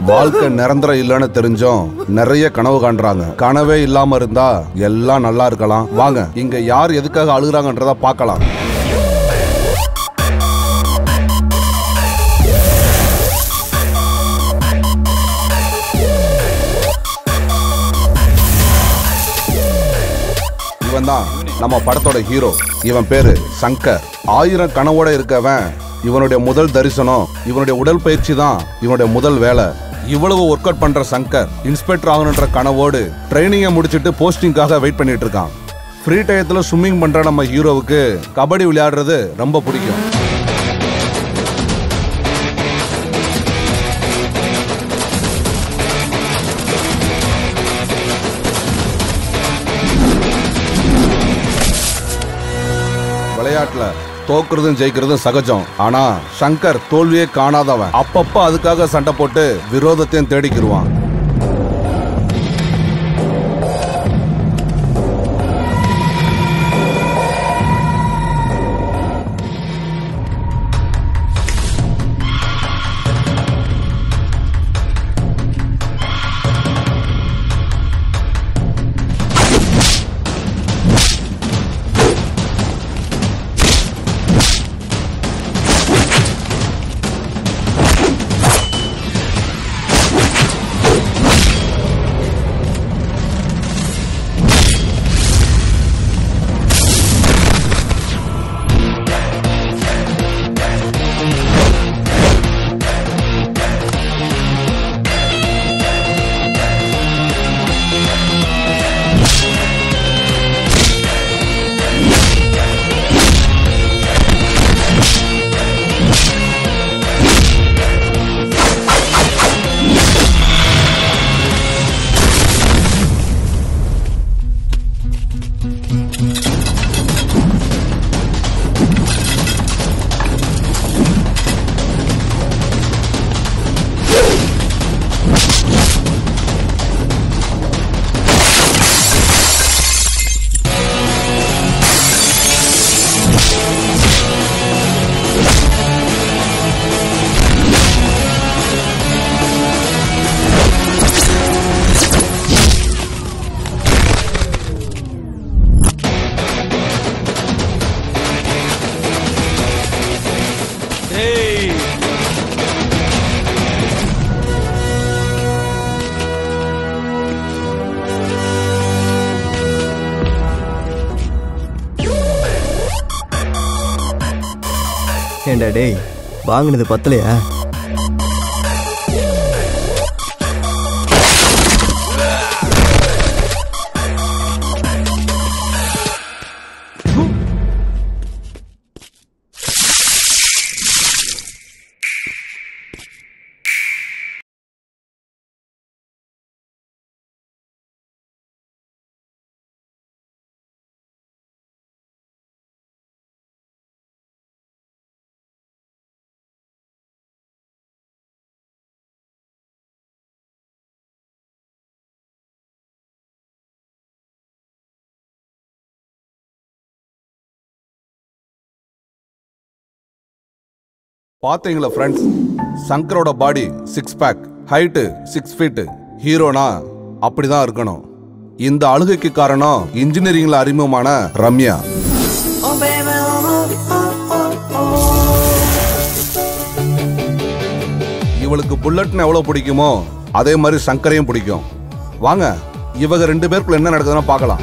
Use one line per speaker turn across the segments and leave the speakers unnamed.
வாழ்க்கை நிரந்தரம் இல்லைன்னு தெரிஞ்சும் நிறைய கனவு காண்றாங்க கனவே இல்லாம இருந்தா எல்லாம் நல்லா இருக்கலாம் வாங்க இங்க யார் எதுக்காக அழுகுறாங்கன்றத பார்க்கலாம் இவன் தான் நம்ம படத்தோட ஹீரோ இவன் பேரு சங்கர் ஆயிரம் கனவோட இருக்கவன் இவனுடைய முதல் தரிசனம் இவனுடைய உடல் பயிற்சி தான் இவனுடைய முதல் வேலை இவ்வளவு ஒர்க் அவுட் பண்ற சங்கர் இன்ஸ்பெக்டர் ஆகணுன்ற கனவோடு ட்ரைனிங்கை முடிச்சிட்டு போஸ்டிங்காக வெயிட் பண்ணிட்டு இருக்கான் ஃப்ரீ டயத்துல ஸ்விம்மிங் பண்ற நம்ம ஹீரோவுக்கு கபடி விளையாடுறது ரொம்ப பிடிக்கும் விளையாட்டுல தோக்குறதும் ஜெயிக்கிறதும் சகஜம் ஆனா சங்கர் தோல்வியே காணாதவன் அப்பப்ப அதுக்காக சண்டை போட்டு விரோதத்தையும் தேடிக்கிருவான்
ஏண்டா டேய் வாங்கினது பத்தலையா
பாத்தீங்களா ஃப்ரெண்ட்ஸ் சங்கரோட body six pack height six feet ஹீரோனா அப்படிதான் இருக்கணும் இந்த அழுகைக்கு காரணம் இன்ஜினியரிங்ல அறிமுகமான ரம்யா இவளுக்கு புல்லட்னு எவ்வளவு பிடிக்குமோ அதே மாதிரி சங்கரையும் பிடிக்கும் வாங்க இவங்க ரெண்டு பேருக்குள்ள என்ன நடக்குதுன்னு பார்க்கலாம்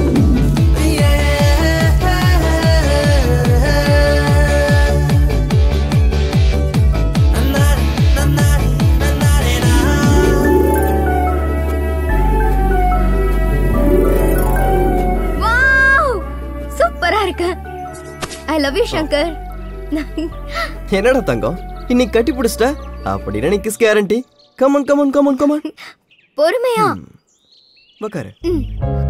வாவ் சூப்பரா இருக்கு ஐ லவ் யூ சங்கர்
என்னடா தங்கம் இன்னைக்கு கட்டி பிடிச்சிட்ட அப்படின்னா நீ kiss guarantee come on come on come on come on
பொறுமையா
உக்காரு
ம்.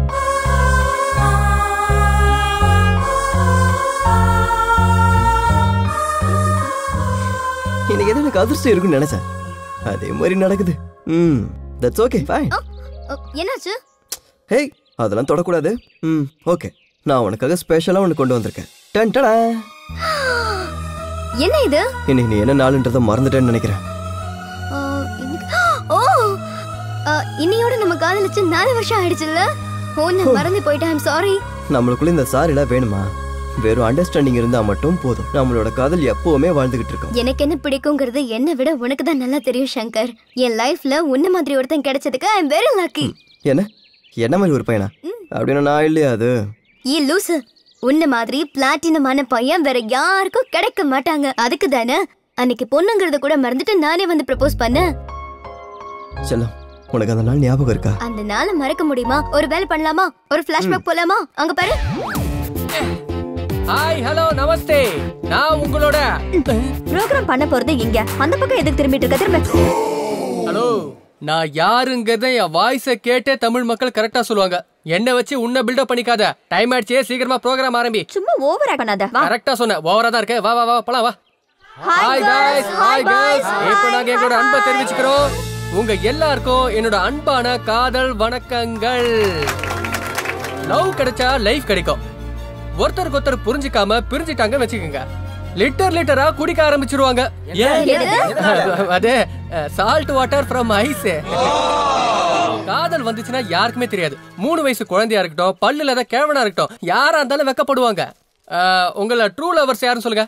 இன்னைக்கு எது எனக்கு அதிர்ஷ்டம் இருக்குன்னு நினைச்சேன் அதே மாதிரி நடக்குது ம் that's okay fine
uh, uh, என்னாச்சு
ஹேய் அதெல்லாம் தொடக்கூடாது ம் ஓகே நான் உனக்காக ஸ்பெஷலாக ஒன்று கொண்டு வந்திருக்கேன் டன் டடா
என்ன இது
இன்னைக்கு நீ என்ன நாளுன்றதை மறந்துட்டேன்னு நினைக்கிறேன்
ஆ, இன்னைக்கு- இன்னையோட நம்ம காதலிச்சு நாலு வருஷம் ஆயிடுச்சுல்ல உன்னை மறந்து போயிட்டேன் ஐம் சாரி
நம்மளுக்குள்ள இந்த சாரிலாம் வேணுமா வெறும் அண்டர்ஸ்டாண்டிங் இருந்தா மட்டும் போதும் நம்மளோட காதல் எப்பவுமே வாழ்ந்துகிட்டு இருக்கோம்
எனக்கு என்ன பிடிக்குங்கிறது என்னை விட உனக்கு தான் நல்லா தெரியும் சங்கர் என் லைஃப்ல உன்ன மாதிரி ஒருத்தன் கிடைச்சதுக்கு ஐ எம் வெரி லக்கி
என்ன என்ன மாதிரி ஒரு பையனா அப்படின்னா நான் இல்லையா அது
ஈ லூசு உன்ன மாதிரி பிளாட்டினமான பையன் வேற யாருக்கும் கிடைக்க மாட்டாங்க அதுக்கு தானே அன்னைக்கு பொண்ணுங்கிறத கூட மறந்துட்டு நானே வந்து ப்ரப்போஸ் பண்ணேன்
செல்லம் உனக்கு அந்த நாள் ஞாபகம் இருக்கா
அந்த நாளை மறக்க முடியுமா ஒரு வேலை பண்ணலாமா ஒரு பிளாஷ்பேக் போலாமா அங்க பாரு
ஹாய் ஹலோ நமஸ்தே நான் உங்களோட
ப்ரோக்ராம் பண்ண போறது இங்க அந்த பக்கம் எதுக்கு திரும்பிட்டு இருக்க திரும்ப
ஹலோ நான் யாருங்கிறத என் வாய்ஸ கேட்டே தமிழ் மக்கள் கரெக்டா சொல்லுவாங்க என்ன வச்சு உன்னை பில்டப் பண்ணிக்காத டைம் ஆயிடுச்சே சீக்கிரமா ப்ரோக்ராம் ஆரம்பி
சும்மா ஓவர் பண்ணாத வா
கரெக்டா சொன்ன ஓவரா தான் இருக்க வா வா வா போலாம் வா ஹாய் guys ஹாய் guys இப்போ நாங்க எங்களோட அன்பை தெரிவிச்சுக்கிறோம் உங்க எல்லாருக்கும் என்னோட அன்பான காதல் வணக்கங்கள் லவ் கிடைச்சா லைஃப் கிடைக்கும் ஒருத்தருக்கு ஒருத்தர் புரிஞ்சுக்காம பிரிஞ்சுட்டாங்க வச்சுக்கோங்க லிட்டர் லிட்டரா குடிக்க ஆரம்பிச்சிருவாங்க ஏன் அதே சால்ட் வாட்டர் ஃப்ரம் ஐஸ் காதல் வந்துச்சுன்னா யாருக்குமே தெரியாது மூணு வயசு குழந்தையா இருக்கட்டும் பல்லுல ஏதாவது கேவனா இருக்கட்டும் யாரா இருந்தாலும் வெக்கப்படுவாங்க அஹ், உங்கள ட்ரூ லவர்ஸ் யாருன்னு சொல்லுங்க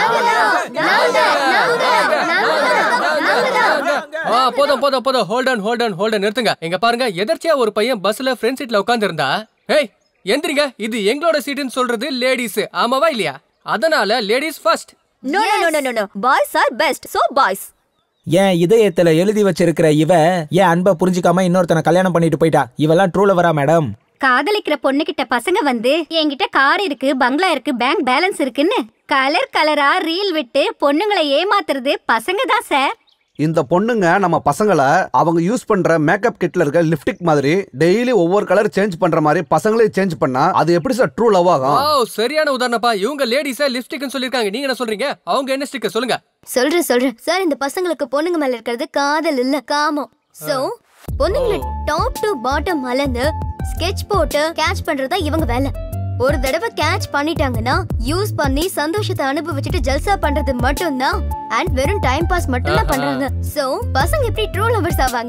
ஆ, போதும் போதும் போதும் ஹோல்டன் ஹோல்டன் ஹோல்டன் நிறுத்துங்க இங்க பாருங்க எதர்ச்சியா ஒரு பையன் பஸ்ல ஃப்ரண்ட் சீட்ல உட்கார்ந்து இருந்தா ஏய் எந்திரிங்க இது எங்களோட சீட்டுன்னு சொல்றது லேடிஸ் ஆமாவா இல்லையா அதனால ladies first
no no no no no boys are best so boys
என் இதயத்துல எழுதி வச்சிருக்கிற இவ என் அன்பை புரிஞ்சுக்காம இன்னொருத்தனை கல்யாணம் பண்ணிட்டு போயிட்டா இவெல்லாம் ட்ரூ லவரா மேடம்
காதலிக்கிற பொண்ணுகிட்ட பசங்க வந்து என்கிட்ட கார் இருக்கு பங்களா இருக்கு பேங்க் பேலன்ஸ் இருக்குன்னு கலர் கலரா ரீல் விட்டு பொண்ணுங்களை ஏமாத்துறது பசங்க தான் சார்
இந்த பொண்ணுங்க நம்ம பசங்களை அவங்க யூஸ் பண்ற மேக்கப் கிட்ல இருக்க லிப்டிக் மாதிரி டெய்லி ஒவ்வொரு கலர் சேஞ்ச் பண்ற மாதிரி பசங்களே சேஞ்ச் பண்ணா அது எப்படி சார் ட்ரூ லவ் ஆகும்
வாவ் சரியான உதாரணப்பா இவங்க லேடிஸ லிப்ஸ்டிக்னு சொல்லிருக்காங்க நீங்க என்ன சொல்றீங்க அவங்க என்ன ஸ்டிக் சொல்லுங்க
சொல்றேன் சொல்றேன் சார் இந்த பசங்களுக்கு பொண்ணுங்க மேல இருக்கிறது காதல் இல்ல காமம் சோ பொண்ணுங்களை டாப் டு பாட்டம் மலர்ந்து ஸ்கெட்ச் போட்டு கேட்ச் பண்றதா இவங்க வேலை ஒரு தடவை கேட்ச் பண்ணிட்டாங்கன்னா யூஸ் பண்ணி சந்தோஷத்தை அனுபவிச்சுட்டு ஜல்சா பண்றது மட்டும்தான் அண்ட் வெறும் டைம் பாஸ் மட்டும் தான் பண்றாங்க சோ பசங்க எப்படி ட்ரூ லவர்ஸ் ஆவாங்க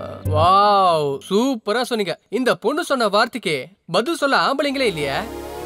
வாவ் சூப்பரா சொன்னீங்க இந்த பொண்ணு சொன்ன வார்த்தைக்கு பதில் சொல்ல ஆம்பளைங்களே இல்லையா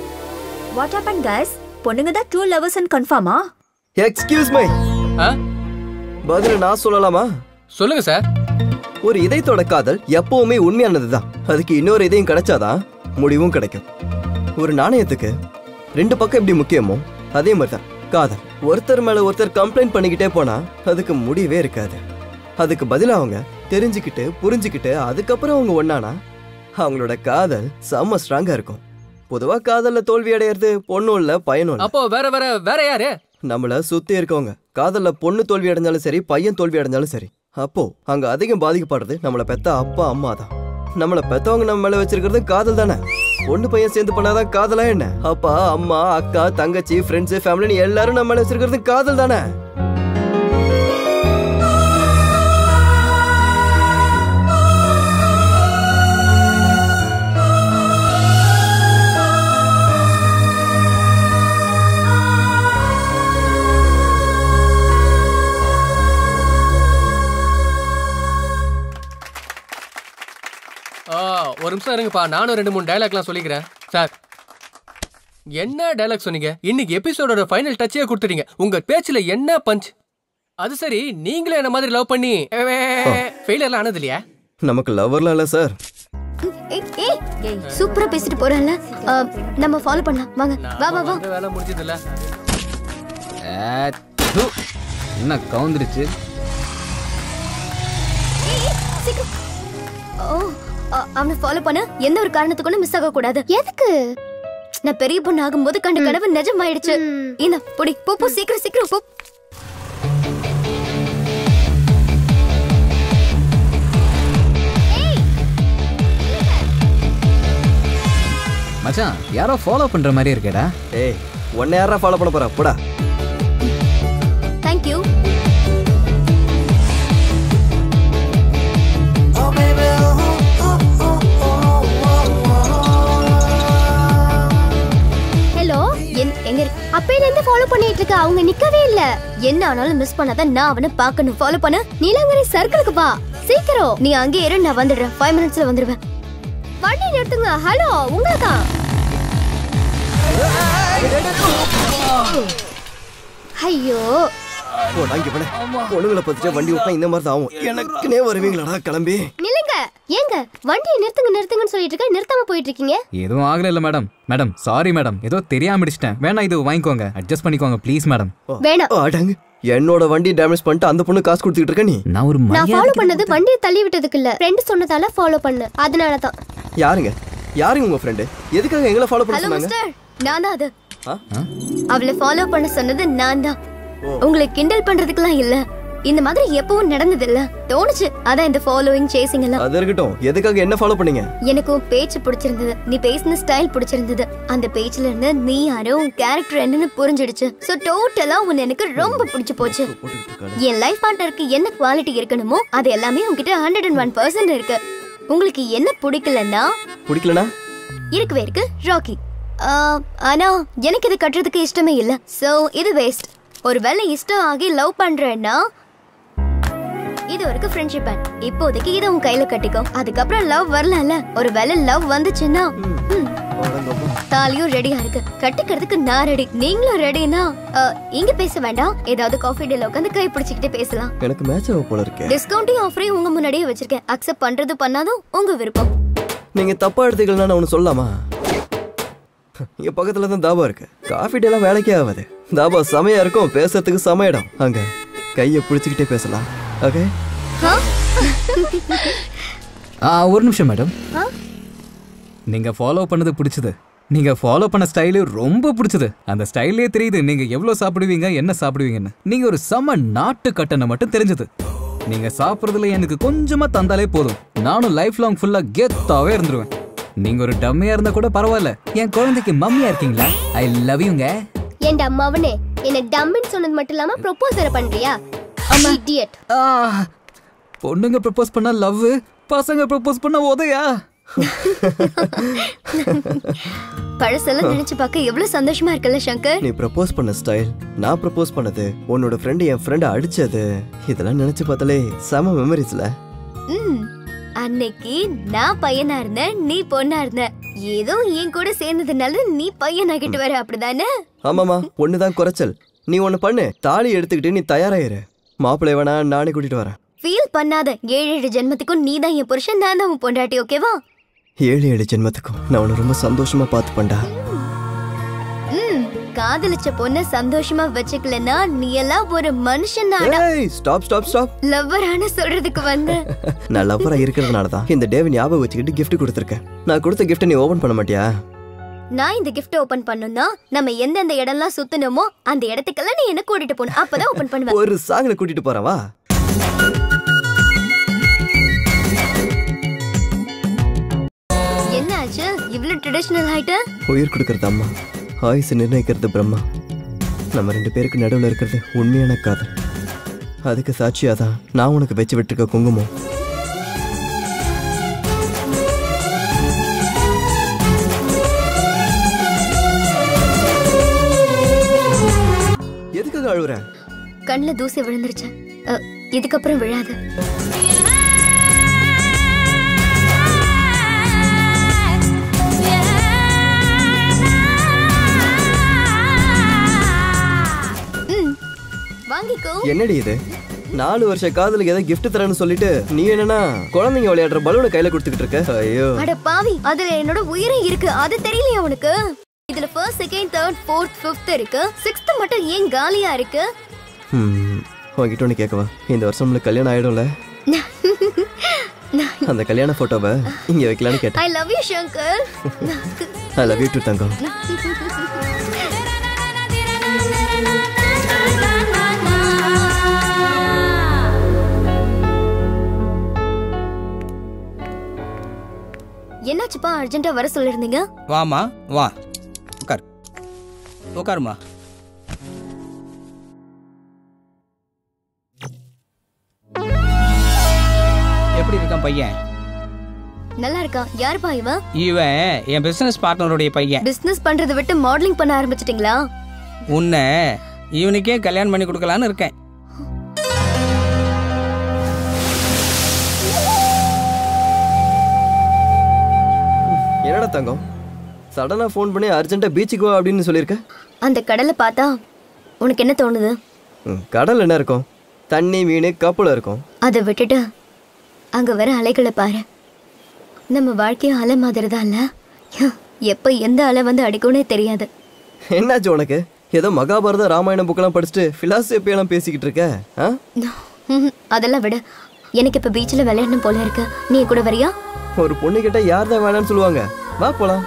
வாட் ஹேப்பன் கைஸ் பொண்ணுங்க தான் ட்ரூ லவர்ஸ் அண்ட் கன்ஃபார்மா
எக்ஸ்கியூஸ் மை
ஆ?
பதில் நான் சொல்லலாமா
சொல்லுங்க சார்
ஒரு இதயத்தோட காதல் எப்பவுமே உண்மையானதுதான் அதுக்கு இன்னொரு இதயம் கிடைச்சாதான் முடிவும் கிடைக்கும் ஒரு நாணயத்துக்கு ரெண்டு பக்கம் எப்படி முக்கியமோ அதே மாதிரி தான் காதல் ஒருத்தர் மேல ஒருத்தர் கம்ப்ளைண்ட் பண்ணிக்கிட்டே போனா அதுக்கு முடிவே இருக்காது அதுக்கு பதிலா அவங்க தெரிஞ்சுக்கிட்டு புரிஞ்சுக்கிட்டு அதுக்கப்புறம் அவங்க ஒண்ணானா அவங்களோட காதல் செம்ம ஸ்ட்ராங்கா இருக்கும் பொதுவா காதல்ல தோல்வி அடையிறது பொண்ணும் இல்ல பையனும் இல்ல
அப்போ வேற வேற வேற யாரு
நம்மள சுத்தி இருக்கவங்க காதல்ல பொண்ணு தோல்வி அடைஞ்சாலும் சரி பையன் தோல்வி அடைஞ்சாலும் சரி அப்போ அங்க அதிகம் பாதிக்கப்படுறது நம்மள பெத்த அப்பா அம்மா தான் நம்மள பெத்தவங்க நம்ம மேல வச்சிருக்கிறது காதல் தானே பொண்ணு பையன் சேர்ந்து பண்ணாதான் காதலா என்ன அப்பா அம்மா அக்கா தங்கச்சி ஃப்ரெண்ட்ஸ் ஃபேமிலின்னு எல்லாரும் நம்ம மேல வச்சிருக்கிறது காதல் தானே
ஆ, ஒரு நிமிஷம் இருங்கப்பா நானும் ரெண்டு மூணு டயலாக்லாம் சொல்லிக்கிறேன் சார் என்ன டயலாக் சொன்னீங்க இன்னைக்கு எபிசோடோட ஃபைனல் டச்சே கொடுத்துட்டீங்க உங்க பேச்சுல என்ன பஞ்ச் அது சரி நீங்களே என்ன மாதிரி லவ் பண்ணி ஃபெயிலியர்லாம் ஆனது இல்லையா
நமக்கு லவர்லாம் இல்ல சார்
சூப்பரா பேசிட்டு போறேன்ல அஹ், நம்ம ஃபாலோ பண்ணலாம் வாங்க வா வா வா
இந்த வேலை முடிஞ்சது இல்ல
ஏ, து. என்ன கவுந்துருச்சு
சீக்கிரம் ஓ அ- அவனை ஃபாலோ பண்ண எந்த ஒரு காரணத்துக்கு கூட மிஸ் ஆக கூடாது எதுக்கு நான் பெரிய பொண்ணு ஆகும்போது கண்ட கனவு நிஜமாயிடுச்சு இந்த பொடி போ போ சீக்கிரம் சீக்கிரம் போ
மச்சான் யாரோ ஃபாலோ பண்ற மாதிரி இருக்கேடா
ஏய் உன்னை யாரா ஃபாலோ பண்ண போறா போடா
தேங்க்யூ ஹலோ எங்க இருக்கு அப்பையில இருந்து ஃபாலோ பண்ணிட்டு இருக்க அவங்க நிக்கவே இல்ல என்ன ஆனாலும் மிஸ் பண்ணாதான் நான் அவனை பார்க்கணும் ஃபாலோ பண்ண நீலங்கரை சர்க்கிளுக்கு வா சீக்கிரம் நீ அங்கே இரு நான் வந்துடுறேன் ஃபைவ் மினிட்ஸ்ல வந்துடுவேன் வண்டி நிறுத்துங்க ஹலோ உங்களுக்கா ஐயோ
போடா இங்க போட பொண்ணுங்களை பத்திட்டு வண்டி விட்டா இந்த மாதிரி தான் ஆகும் எனக்குனே வருவீங்களாடா கிளம்பி
நில்லுங்க ஏங்க வண்டியை நிறுத்துங்க நிறுத்துங்கன்னு சொல்லிட்டு இருக்க நிறுத்தாம போயிட்டு இருக்கீங்க
எதுவும் ஆகல இல்ல மேடம் மேடம் சாரி மேடம் ஏதோ தெரியாம அடிச்சிட்டேன் வேணா இது வாங்கிக்கோங்க அட்ஜஸ்ட் பண்ணிக்கோங்க ப்ளீஸ் மேடம்
வேணாம்
அடங்கு என்னோட வண்டி டேமேஜ் பண்ணிட்டு அந்த பொண்ணு காசு கொடுத்துக்கிட்டு இருக்க நீ
நான் ஒரு
நான்
மரியாதை
ஃபாலோ பண்ணது வண்டியை தள்ளி விட்டதுக்கு இல்ல ஃப்ரெண்ட் சொன்னதால ஃபாலோ பண்ணு அதனால தான்
யாருங்க யாருங்க உங்க ஃப்ரெண்டு எதுக்காக எங்களை ஃபாலோ பண்ண
ஹலோ
சொன்னாங்க
மிஸ்டர் நான் தான் அது
ஆ?
அவளை ஃபாலோ பண்ண சொன்னது நான் தான் உங்களை கிண்டல் பண்றதுக்குலாம் இல்ல இந்த மாதிரி எப்பவும் நடந்தது இல்ல தோணுச்சு அதான் இந்த ஃபாலோயிங் சேசிங் எல்லாம்
அது இருக்கட்டும் எதுக்காக என்ன ஃபாலோ பண்ணீங்க
எனக்கு உன் பேச்சு பிடிச்சிருந்தது நீ பேசின ஸ்டைல் பிடிச்சிருந்தது அந்த பேச்சுல இருந்து நீ யாரோ உன் கேரக்டர் என்னன்னு புரிஞ்சிடுச்சு சோ டோட்டலா உன்னை எனக்கு ரொம்ப பிடிச்சு போச்சு என் லைஃப் பார்ட்னருக்கு என்ன குவாலிட்டி இருக்கணுமோ அது எல்லாமே உன்கிட்ட ஹண்ட்ரட் அண்ட் ஒன் பர்சன்ட் இருக்கு உங்களுக்கு என்ன பிடிக்கலன்னா
பிடிக்கலனா
இருக்கவே இருக்கு ராக்கி ஆ, ஆனா எனக்கு இது கட்டுறதுக்கு இஷ்டமே இல்ல சோ இது வேஸ்ட் ஒருவேளை இஷ்டம் ஆகி லவ் பண்றேன்னா இது வரைக்கும் ஃப்ரெண்ட்ஷிப் பேண்ட் இப்போதைக்கு இதை உன் கையில கட்டிக்கோ அதுக்கப்புறம் லவ் வரலல்ல ஒருவேளை லவ் வந்துச்சுன்னா ம், தாலியும் ரெடியா இருக்கு கட்டிக்கிறதுக்கு நான் ரெடி நீங்களும் ரெடினா இங்க பேச வேண்டாம் ஏதாவது காஃபி டேல உட்காந்து கை பிடிச்சிக்கிட்டு பேசலாம்
எனக்கு மேட்ச் ஆக போல இருக்கு
டிஸ்கவுண்டிங் ஆஃபரையும் உங்க முன்னாடியே வச்சிருக்கேன் அக்செப்ட் பண்றது பண்ணாதும் உங்க விருப்பம்
நீங்க தப்பா எடுத்துக்கலாம் நான் ஒன்று சொல்லலாமா இங்க பக்கத்துல தான் தாபா இருக்கு காஃபி டேலாம் வேலைக்கே ஆகாது தாபா செமையா இருக்கும் பேசுறதுக்கு செம இடம் அங்க கையை பிடிச்சிக்கிட்டே பேசலாம் ஓகே
ஆ?
ஆ ஒரு நிமிஷம் மேடம் நீங்க ஃபாலோ பண்ணது பிடிச்சது நீங்க ஃபாலோ பண்ண ஸ்டைலு ரொம்ப பிடிச்சது அந்த ஸ்டைலே தெரியுது நீங்க எவ்வளவு சாப்பிடுவீங்க என்ன சாப்பிடுவீங்கன்னு நீங்க ஒரு செம நாட்டு கட்டணை மட்டும் தெரிஞ்சது நீங்க சாப்பிடுறதுல எனக்கு கொஞ்சமா தந்தாலே போதும் நானும் லைஃப் லாங் ஃபுல்லா கெத்தாவே இருந்துருவேன் நீங்க ஒரு டம்மியா இருந்தா கூட பரவாயில்ல என் குழந்தைக்கு மம்மியா இருக்கீங்களா ஐ லவ் யூங்க
ஏண்டா மவனே என்ன டம்மின்னு சொன்னது மட்டும் இல்லாம ப்ரொபோஸ் வேற பண்றியா இடியட்
ஆ, பொண்ணுங்க ப்ரப்போஸ் பண்ணா லவ் பசங்க ப்ரப்போஸ் பண்ணா உதையா
பழசெல்லாம் நினைச்சு பார்க்க எவ்வளவு சந்தோஷமா இருக்குல்ல சங்கர்
நீ ப்ரப்போஸ் பண்ண ஸ்டைல் நான் ப்ரப்போஸ் பண்ணது உன்னோட ஃப்ரெண்டு என் ஃப்ரெண்டை அடிச்சது இதெல்லாம் நினைச்சு பார்த்தாலே செம மெமரிஸ்ல
ம் அன்னைக்கு நான் பையனா இருந்தேன் நீ பொண்ணா இருந்த ஏதோ என் கூட சேர்ந்ததுனால நீ பையனாகிட்டு வர அப்படிதானே
ஆமாமா ஒண்ணுதான் குறைச்சல் நீ ஒண்ணு பண்ணு தாலி எடுத்துக்கிட்டு நீ தயாராயிரு மாப்பிள்ளை வேணா நானே கூட்டிட்டு வரேன்
ஃபீல் பண்ணாத ஏழு ஏழு ஜென்மத்துக்கும் நீ தான் என் புருஷன் நான் தான் உன் பொண்டாட்டி ஓகேவா
ஏழு ஏழு ஜென்மத்துக்கும் நான் உன்னை ரொம்ப சந்தோஷமா பார்த்து பண்ணா
ம் காதலிச்ச பொண்ண சந்தோஷமா வச்சுக்கலனா நீ எல்லாம் ஒரு மனுஷன்
ஏய் ஸ்டாப் ஸ்டாப் ஸ்டாப்
லவ்வரான சொல்றதுக்கு வந்த
நான் லவ்வரா இருக்கிறதுனால தான் இந்த டேவை ஞாபகம் வச்சுக்கிட்டு gift கொடுத்துருக்கேன் நான் கொடுத்த gift நீ ஓபன் பண்ண மாட்டியா
நான் இந்த gift ஓபன் பண்ணனும்னா நம்ம எந்தெந்த இடம்லாம் சுத்தணுமோ அந்த இடத்துக்கெல்லாம் நீ என்ன கூட்டிட்டு போகணும் அப்பதான் ஓபன் பண்ணுவேன்
ஒரு சாங்ல கூட்டிட்டு போறேன் வா
என்ன ஆச்சு இவ்ளோ ட்ரெடிஷனல் ஆயிட்ட
உயிர் கொடுக்கறது அம்மா ஆயுசு நிர்ணயிக்கிறது பிரம்மா நம்ம ரெண்டு பேருக்கு நடுவில் இருக்கிறது உண்மையான காதல் அதுக்கு சாட்சியா தான் நான் உனக்கு வச்சு விட்டுருக்க குங்குமம் எதுக்காக அழுவுற
கண்ணுல தூசி விழுந்துருச்சு அ, இதுக்கப்புறம் விழாது ம், வாங்கிக்கோ
என்னடி இது நாலு வருஷ காதலுக்கு ஏதோ gift தரேன்னு சொல்லிட்டு நீ என்னன்னா குழந்தைங்க விளையாடுற பலூனை கையில கொடுத்துக்கிட்டு இருக்க ஐயோ
அட பாவி அதுல என்னோட உயிரே இருக்கு அது தெரியலையா உனக்கு இதுல first second third fourth fifth இருக்கு சிக்ஸ்த் மட்டும் ஏன் காலியா இருக்கு
ம், உன்கிட்ட ஒன்று கேட்கவா இந்த வருஷம் நம்மளுக்கு கல்யாணம் ஆயிடும்ல அந்த கல்யாண போட்டோவை இங்க வைக்கலான்னு கேட்டேன்
I love you Shankar
I love you too தங்கம்
என்னாச்சுப்பா அர்ஜென்ட்டா வர சொல்லிருந்தீங்க
வாமா வா உட்கார் உட்காருமா எப்படி இருக்கான் பையன்
நல்லா இருக்கா யாருப்பா இவன்
இவன் என் பிசினஸ் பார்ட்னருடைய பையன்
பிசினஸ் பண்றதை விட்டு மாடலிங் பண்ண ஆரம்பிச்சிட்டீங்களா
உன்னை இவனுக்கே கல்யாணம் பண்ணி கொடுக்கலான்னு இருக்கேன்
என்னடா தங்கம் சடனா ஃபோன் பண்ணி அர்ஜென்ட்டா பீச்சுக்கு வா அப்படின்னு சொல்லியிருக்க
அந்த கடலை பார்த்தா உனக்கு என்ன தோணுது
ம், கடல் என்ன இருக்கும் தண்ணி மீன் கப்பல் இருக்கும்
அதை விட்டுட்டு அங்க வர அலைகளை பாரு நம்ம வாழ்க்கையும் அலை மாதிரி தான் இல்ல எப்ப எந்த அலை வந்து அடிக்கும்னே தெரியாது
என்னாச்சு உனக்கு ஏதோ மகாபாரத ராமாயணம் புக்கெல்லாம் படிச்சுட்டு philosophy எல்லாம் பேசிக்கிட்டு இருக்க ஆ
ம்ஹும். அதெல்லாம் விட எனக்கு இப்ப பீச்சில் விளையாடணும் போல இருக்கு நீ கூட வரியா
ஒரு பொண்ணு கிட்ட யார் தான் வேணாம்னு சொல்லுவாங்க வா போலாம்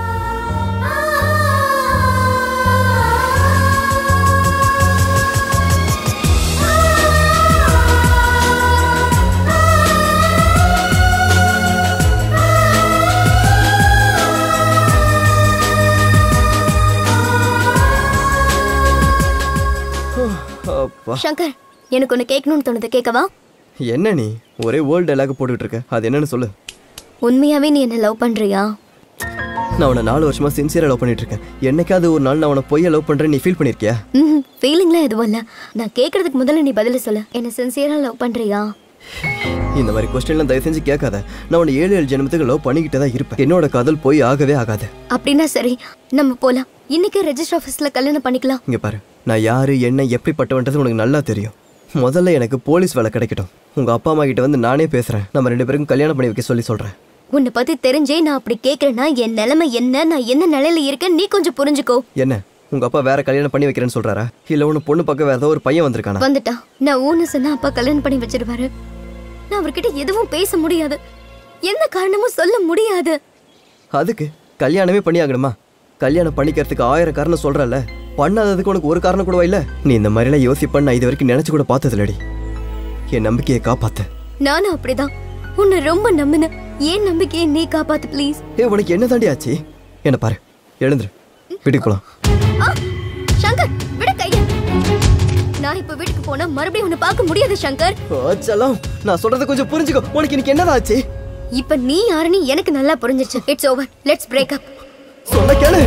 அப்பா
சங்கர் எனக்கு ஒன்று கேட்கணும்னு தோணுது கேட்கவா
என்ன நீ ஒரே வேர்ல்டு டைலாக் போட்டுக்கிட்டு இருக்க அது என்னன்னு சொல்லு
உண்மையாவே நீ என்ன லவ் பண்றியா
நான் உன்னை நாலு வருஷமா சின்சியரா லவ் பண்ணிட்டு இருக்கேன் என்னைக்காவது ஒரு நாள் நான் உன்னை பொய்யா லவ் பண்றேன் நீ ஃபீல் பண்ணிருக்கியா
ம் ஃபீலிங்லாம் எதுவும் இல்லை நான் கேட்கறதுக்கு முதல்ல நீ பதில சொல்லு என்ன சின்சியரா லவ் பண்றியா
இந்த மாதிரி கொஸ்டின்லாம் தயவு செஞ்சு கேட்காத நான் உன்னை ஏழு ஏழு ஜென்மத்துக்கு லவ் பண்ணிக்கிட்டே தான் இருப்பேன் என்னோட காதல் போய் ஆகவே ஆகாது
அப்படின்னா சரி நம்ம போலாம் இன்னைக்கு ரெஜிஸ்டர் ஆஃபீஸ்ல கல்யாணம் பண்ணிக்கலாம்
இங்க பாரு நான் யாரு என்ன எப்படிப்பட்டவன்றது உனக்கு நல்லா தெரியும் முதல்ல எனக்கு போலீஸ் வேலை கிடைக்கட்டும் உங்க அப்பா அம்மா கிட்ட வந்து நானே பேசுறேன் நம்ம ரெண்டு பேருக்கும் கல்யாணம் பண்ணி வைக்க சொல்லி சொல்றேன்
உன்னை பத்தி தெரிஞ்சே நான் அப்படி கேட்கறேன்னா என் நிலைமை என்ன நான் என்ன நிலையில இருக்கேன் நீ கொஞ்சம் புரிஞ்சுக்கோ
என்ன உங்க அப்பா வேற கல்யாணம் பண்ணி வைக்கிறேன்னு சொல்றாரா இல்ல உன்னை பொண்ணு பக்கம் வேற ஏதோ ஒரு பையன் வந்திருக்கானா
வந்துட்டா நான் ஊன்னு சொன்னா அப்பா கல்யாணம் பண்ணி வச்சிருவாரு நான் அவர்கிட்ட எதுவும் பேச முடியாது எந்த காரணமும் சொல்ல முடியாது
அதுக்கு கல்யாணமே பண்ணி ஆகணுமா கல்யாணம் பண்ணிக்கிறதுக்கு ஆயிரம் காரணம் சொல்றல பண்ணாததுக்கு உனக்கு ஒரு காரணம் கூடவா இல்ல நீ இந்த மாதிரிலாம் யோசிப்பேன்னு நான் இது வரைக்கும் நினைச்சு கூட பார்த்ததில்லடி என் நம்பிக்கையை காப்பாத்த
நானும் அப்படிதான் உன்னை ரொம்ப நம்பினேன் ஏன் நம்பிக்கையை நீ காப்பாத்து ப்ளீஸ்
ஏ உனக்கு என்ன தாண்டி ஆச்சு என்ன பாரு எழுந்துரு வீட்டுக்கு போலாம்
சங்கர் விட கைய நான் இப்ப வீட்டுக்கு போனா மறுபடியும் உன்னை பார்க்க முடியாது சங்கர்
செல்லம் நான் சொல்றதை கொஞ்சம் புரிஞ்சுக்கோ உனக்கு இன்னைக்கு என்னதான் ஆச்சு
இப்ப நீ யாருன்னு எனக்கு நல்லா புரிஞ்சிச்சு it's over let's break up
சொல்ல கேளு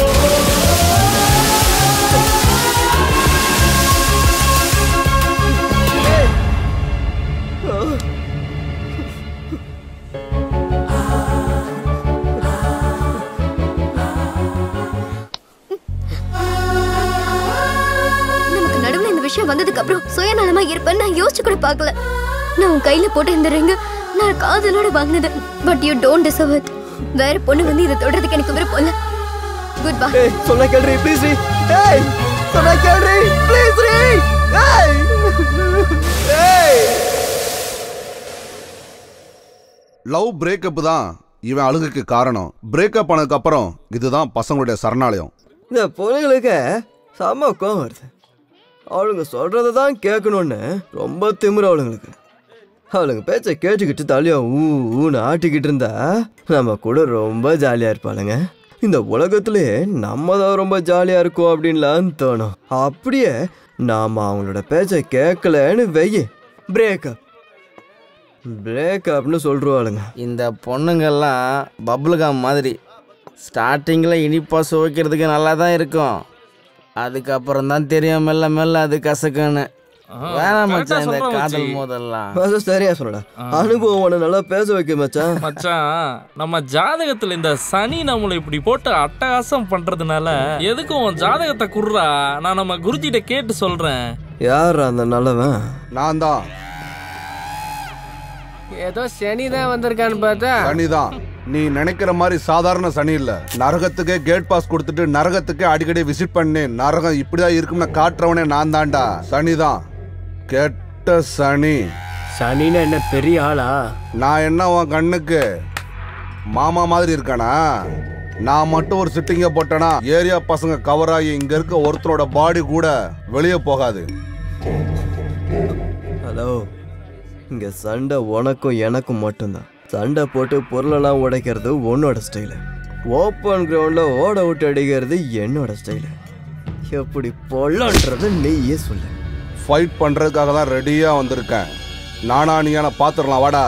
நமக்கு நடுவுல இந்த விஷயம் வந்ததுக்கு அப்புறம் சுயநலமா இருப்பேன்னு நான் யோசிச்சு கூட பார்க்கல நான் உன் கையில போட்டு இந்த ரிங்க நான் காதலோட வாங்கினது but you don't deserve it வேற பொண்ணு வந்து இதை தொடறதுக்கு எனக்கு விருப்பம் இல்ல குட் பை
ஏய் சொன்னா கேள்றி ப்ளீஸ் ரீ ஏய் சொன்னா கேள்றி ப்ளீஸ் ரீ ஏய் ஏய்
லவ் பிரேக்கப் தான் இவன் அழுகுக்கு காரணம் பிரேக்கப் ஆனதுக்கு அப்புறம் இதுதான் பசங்களுடைய சரணாலயம்
இந்த பொண்ணுங்களுக்கு செம்ம கோவம் வருது அவளுங்க சொல்றதை தான் கேட்கணும்னு ரொம்ப திமிரு அவளுங்களுக்கு அவளுங்க பேச்சை கேட்டுக்கிட்டு தலையா ஊ ஊன்னு ஆட்டிக்கிட்டு இருந்தா நம்ம கூட ரொம்ப ஜாலியா இருப்பாளுங்க இந்த உலகத்திலே நம்ம தான் ரொம்ப ஜாலியா இருக்கோம் அப்படின்லாம் தோணும் அப்படியே நாம அவங்களோட பேச்சை கேட்கலன்னு வெய்ய பிரேக்கப் பிரேக்கப்னு சொல்றாளுங்க
இந்த பொண்ணுங்கெல்லாம் பப்ளுகாம் மாதிரி ஸ்டார்டிங்கில் இனிப்பாக சுவைக்கிறதுக்கு நல்லா தான் இருக்கும் அதுக்கப்புறம் தான் தெரியும் மெல்ல மெல்ல அது கசக்குன்னு வேணாம் மச்சான் இந்த காதல் மோதல்லாம்
அது சரியா சொல்லடா அனுபவம் உன்னை நல்லா பேச வைக்க மச்சான்
மச்சான் நம்ம ஜாதகத்துல இந்த சனி நம்மளை இப்படி போட்டு அட்டகாசம் பண்றதுனால எதுக்கும் உன் ஜாதகத்தை குடுறா நான் நம்ம குருஜிட்ட கேட்டு சொல்றேன்
யார் அந்த நல்லவன்
நான் தான்
ஏதோ சனி தான் வந்திருக்கான்னு பார்த்தா
சனிதான் நீ நினைக்கிற மாதிரி சாதாரண சனி இல்ல நரகத்துக்கே கேட் பாஸ் கொடுத்துட்டு நரகத்துக்கே அடிக்கடி விசிட் பண்ணி நரகம் இப்படிதான் இருக்கும்னு காட்டுறவனே நான் தான்டா சனிதான் கெட்ட சனி
சனின்னு என்ன பெரிய ஆளா
நான் என்ன உன் கண்ணுக்கு மாமா மாதிரி இருக்கானா நான் மட்டும் ஒரு சிட்டிங்க போட்டேனா ஏரியா பசங்க கவர் ஆகி இங்க இருக்க ஒருத்தரோட பாடி கூட வெளியே போகாது
ஹலோ இங்க சண்டை உனக்கும் எனக்கும் மட்டும்தான் சண்டை போட்டு பொருளெல்லாம் உடைக்கிறது உன்னோட ஸ்டைலு ஓப்பன் கிரவுண்ட்ல ஓட விட்டு அடிக்கிறது என்னோட ஸ்டைலு எப்படி பொல்லன்றது நீயே சொல்லு
ஃபைட் பண்றதுக்காக தான் ரெடியா வந்திருக்கேன் நானா நீயான பாத்துடலாம் வாடா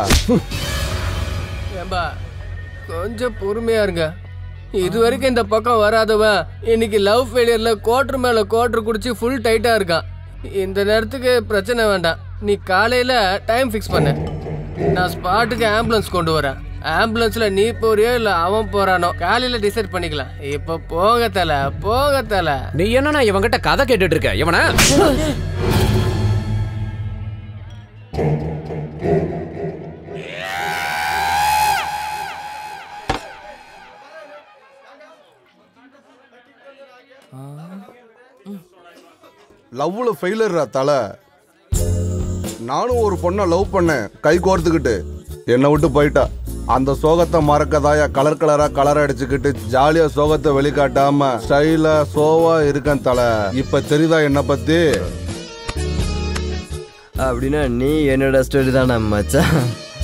ஏம்பா கொஞ்சம் பொறுமையா இருங்க இது வரைக்கும் இந்த பக்கம் வராதவன் இன்னைக்கு லவ் ஃபெயிலியர்ல கோட்டர் மேல கோட்டர் குடிச்சு ஃபுல் டைட்டா இருக்கான் இந்த நேரத்துக்கு பிரச்சனை வேண்டாம் நீ காலையில டைம் ஃபிக்ஸ் பண்ணு நான் ஸ்பாட்டுக்கு ஆம்புலன்ஸ் கொண்டு வரேன் ஆம்புலன்ஸ்ல நீ போறியோ இல்ல அவன் போறானோ காலையில டிசைட் பண்ணிக்கலாம் இப்ப போக தல போக தல
நீ என்னன்னா இவங்கிட்ட கதை கேட்டுட்டு இருக்க இவன
லவ்ல ஃபெயிலர்ரா தலை நானும் ஒரு பொண்ணை லவ் பண்ணேன் கை கோர்த்துக்கிட்டு என்னை விட்டு போயிட்டா அந்த சோகத்தை மறக்கதாயா கலர் கலரா கலர் அடிச்சுக்கிட்டு ஜாலியா சோகத்தை வெளிக்காட்டாம ஸ்டைலா சோவா இருக்கேன் தலை இப்ப தெரியுதா என்ன பத்தி
அப்படின்னா நீ என்னோட ஸ்டோரி தானே மச்சான்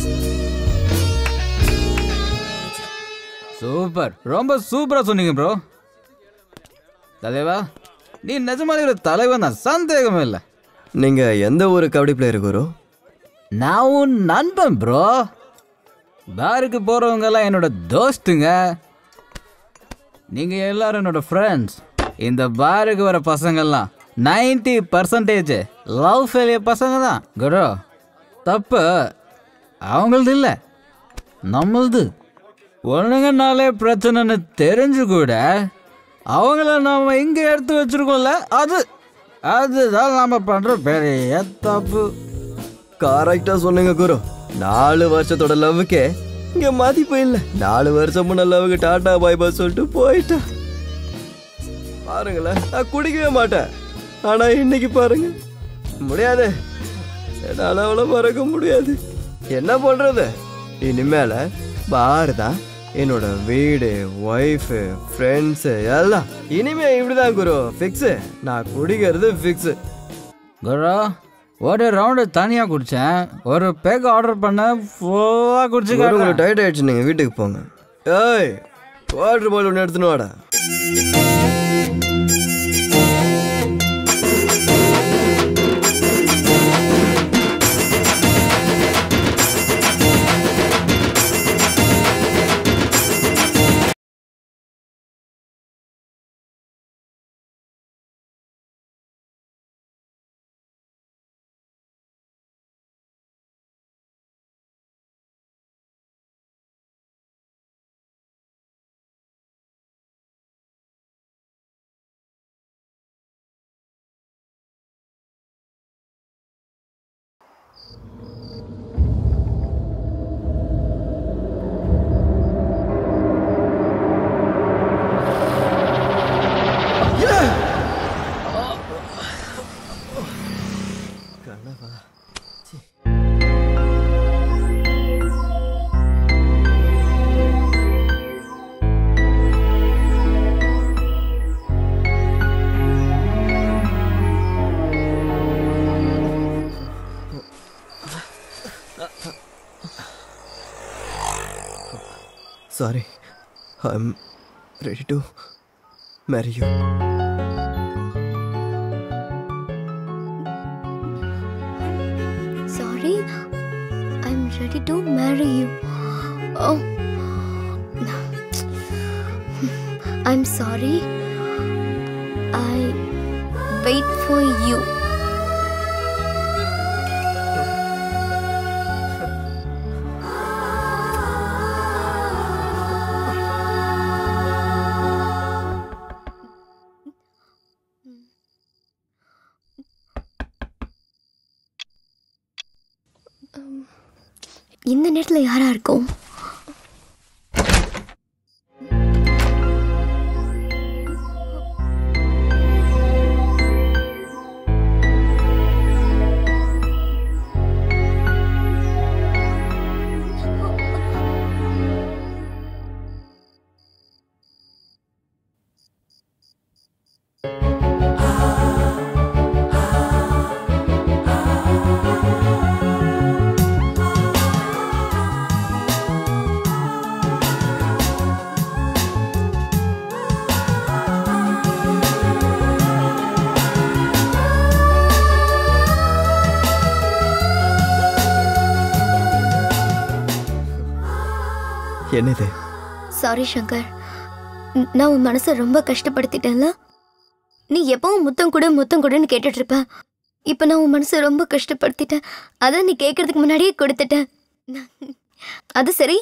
சூப்பர் ரொம்ப சூப்பரா சொன்னீங்க ப்ரோ தலைவா நீ நிஜமாலே ஒரு தலைவன் தான் சந்தேகமே இல்லை
நீங்க எந்த ஒரு கபடி பிளேயர் குரு
நான் உன் நண்பன் ப்ரோ பாருக்கு போறவங்க எல்லாம் என்னோட தோஸ்துங்க நீங்க எல்லாரும் என்னோட ஃப்ரெண்ட்ஸ் இந்த பாருக்கு வர பசங்கெல்லாம் நைன்டி பர்சன்டேஜ் லவ் ஃபெயிலியர் பசங்க தான் குரு தப்பு அவங்களது இல்லை நம்மளது ஒண்ணுங்கனாலே பிரச்சனைன்னு தெரிஞ்சு கூட அவங்கள நாம இங்க எடுத்து வச்சிருக்கோம்ல அது அதுதான் நாம பண்ற பெரிய தப்பு
கரெக்டா சொன்னீங்க குரு நாலு வருஷத்தோட லவ்வுக்கே இங்க மதிப்பு இல்ல நாலு வருஷம் முன்ன லவ்வுக்கு டாடா பாய் பாய் சொல்லிட்டு போயிட்டா பாருங்களேன் நான் குடிக்கவே மாட்டேன் ஆனா இன்னைக்கு பாருங்க முடியாது என்னால அவளை மறக்க முடியாது என்ன பண்றது இனிமேல பார் தான் என்னோட வீடு ஒய்ஃபு ஃப்ரெண்ட்ஸு எல்லாம் இனிமே இப்படிதான் குரு ஃபிக்ஸு நான் குடிக்கிறது ஃபிக்ஸு
குரு ஒரு ரவுண்டு தனியா குடிச்சேன் ஒரு பேக் ஆர்டர் பண்ண ஃபுல்லா குடிச்சு
குரு, உங்களுக்கு டயர்ட் ஆயிடுச்சு நீங்க வீட்டுக்கு போங்க ஏய் வாட்டர் பால் ஒன்று எடுத்துன்னு வாடா Sorry, I'm ready to marry you.
Sorry, I'm ready to marry you. Oh, I'm sorry. I wait for you. இந்த நேரத்தில் யாரா இருக்கும்
என்னது
சாரி சங்கர் ந- நான் உன் மனசை ரொம்ப கஷ்டப்படுத்திட்டேன்ல நீ எப்பவும் முத்தம் கொடு முத்தம் கொடுன்னு கேட்டுட்டு இருப்ப இப்போ நான் உன் மனசை ரொம்ப கஷ்டப்படுத்திட்டேன் அதான் நீ கேட்கறதுக்கு முன்னாடியே கொடுத்துட்டேன் அது சரி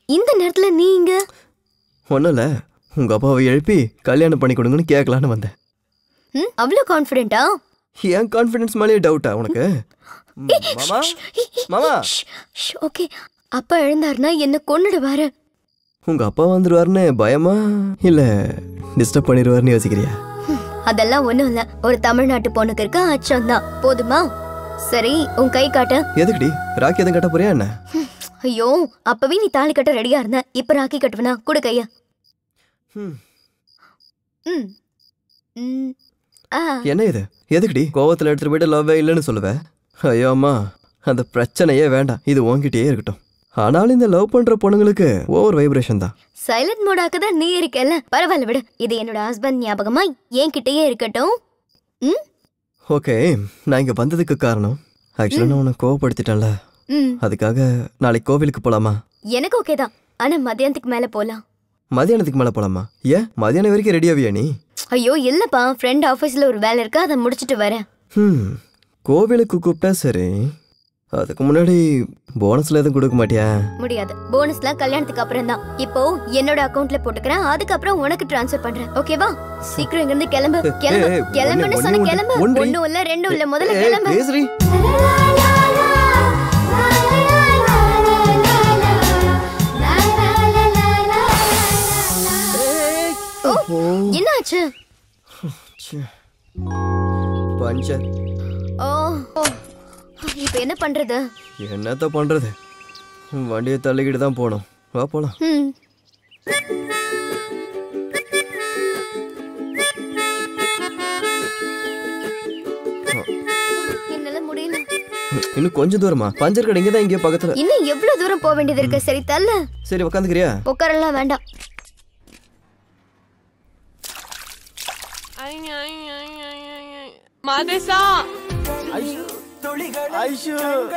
இந்த நேரத்துல நீங்க
ஒன்றும் இல்லை உங்கள் அப்பாவை எழுப்பி கல்யாணம் பண்ணி கொடுங்கன்னு கேட்கலான்னு வந்தேன்
ம் அவ்வளோ கான்ஃபிடென்ட்டா
என் கான்ஃபிடன்ஸ் மேலேயே டவுட்டா உனக்கு ம், மாமா மாமா
ஓகே அப்பா எழுந்தாருன்னா என்ன கொன்னுடுவாரு
உங்கள் அப்பா வந்துடுவாருன்னு பயமா இல்லை டிஸ்டர்ப் பண்ணிடுவாருன்னு யோசிக்கிறியா
அதெல்லாம் ஒண்ணும் இல்ல ஒரு தமிழ்நாட்டு பொண்ணுக்கு இருக்க அச்சம் தான் போதுமா சரி உன் கை காட்டு
எதுக்குடி ராக்கி எதுவும் கட்ட போறியா என்ன
ஐயோ அப்பவே நீ தாலி கட்ட ரெடியா இருந்த இப்ப ராக்கி கட்டுவனா கொடு கையா
ம்.
ம் ம் ஆ
என்ன இது எதுக்குடி கோவத்தில் எடுத்துட்டு போயிட்டு லவ்வே இல்லைன்னு சொல்லுவேன் ஐயோ அம்மா அந்த பிரச்சனையே வேண்டாம் இது உன்கிட்டயே இருக்கட்டும் ஆனாலும் இந்த லவ் பண்ற பொண்ணுங்களுக்கு ஓவர் வைப்ரேஷன் தான்
சைலண்ட் மோடாக்க தான் நீ இருக்கல பரவாயில்ல விடு இது என்னோட ஹஸ்பண்ட் ஞாபகமா என்கிட்டயே இருக்கட்டும் ம்
ஓகே நான் இங்க வந்ததுக்கு காரணம் ஆக்சுவலாக நான் உன்னை கோவப்படுத்திட்டேன்ல
ம்
அதுக்காக நாளைக்கு கோவிலுக்கு போலாமா
எனக்கு ஓகே தான் ஆனா மதியானத்துக்கு மேல போலாம்
மதியானத்துக்கு மேலே போலாமா ஏன் மதியானம் வரைக்கும் ரெடியாவியா நீ
ஐயோ இல்லப்பா ஃப்ரெண்ட் ஆஃபீஸ்ல ஒரு வேலை இருக்கு அதை முடிச்சிட்டு வரேன்
ம் கோவிலுக்கு கூப்பிட்டா சரி அதுக்கு முன்னாடி போனஸ்ல எதுவும் கொடுக்க மாட்டியா
முடியாது போனஸ்லாம் கல்யாணத்துக்கு அப்புறம் தான் இப்போ என்னோட அக்கவுண்ட்ல போட்டுக்கிறேன் அதுக்கப்புறம் உனக்கு ட்ரான்ஸ்ஃபர் பண்றேன் ஓகேவா சீக்கிரம் இங்க இருந்து கிளம்பு கிளம்பு
ஏய்,
கிளம்புன்னு
ஒண்ணு,
சொன்ன
ஒண்ணு,
கிளம்பு
ஒன்றி.
ஒண்ணும் இல்ல ரெண்டும் இல்ல முதல்ல
ஏய்,
கிளம்பு
பேசுறி
ஓ, என்னாச்சு
பஞ்சர்
ஓ ஓ, இப்போ என்ன பண்றது
என்னத்த பண்றது வண்டியை தள்ளிக்கிட்டு தான் போகணும் வா போலாம்
ம் என்னால முடியல
இன்னும் கொஞ்சம் தூரமா பஞ்சர் கடை இங்கே தான் இங்கே பக்கத்துல
இன்னும் எவ்வளவு தூரம் போக வேண்டியது இருக்கு சரி தள்ள
சரி உட்காந்துக்கிறியா
உட்காரலாம் வேண்டாம்
மாதேசா
ஐஷு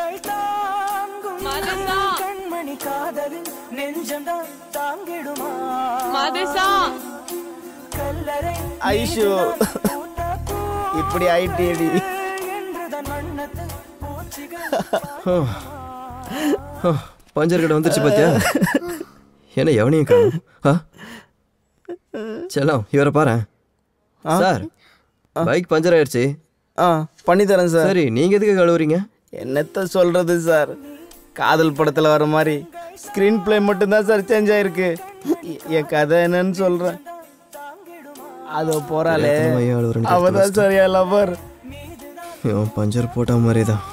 மாதேசா
கண்மணி காதலின் நெஞ்சம்தான் தாங்கிடுமா
மாதேசா
கல்லறை
ஐஷு இப்படி ஆயிட்டேடி
என்றுதான் வண்ணத்து பூச்சிகள்
ஆ. ஆ, பஞ்சர் கடை வந்துருச்சு பாத்தியா என்ன எவனையும் காணும் ஆ செல்லம் இவரை பாரு சார் பைக் பஞ்சர் ஆயிடுச்சு
ஆ பண்ணி தரேன் சார்
சரி நீங்க எதுக்கு கழுவுறீங்க
என்னத்த சொல்றது சார் காதல் படத்துல வர மாதிரி ஸ்கிரீன் பிளே மட்டும்தான் சார் சேஞ்ச் ஆயிருக்கு எ- என் கதை என்னன்னு சொல்றேன் அதோ போறாளே
எத்தனை மையம் அழுவுறேன்னு
அவதான் சார் என் லவர்
இவன் பஞ்சர் போட்ட மாதிரி தான்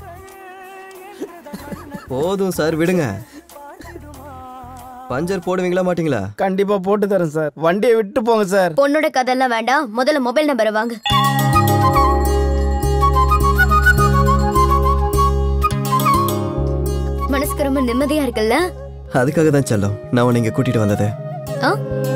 போதும் சார் விடுங்க பஞ்சர் போடுவீங்களா மாட்டீங்களா
கண்டிப்பா போட்டு தரேன் சார் வண்டியை விட்டு போங்க சார்
பொண்ணோட கதெல்லாம் வேண்டாம் முதல்ல மொபைல் நம்பரை வாங்க மனசுக்கு ரொம்ப நிம்மதியா இருக்குல்ல
அதுக்காக தான் செல்லம் நான் உன்னை இங்க கூட்டிட்டு வந்தது
ஆ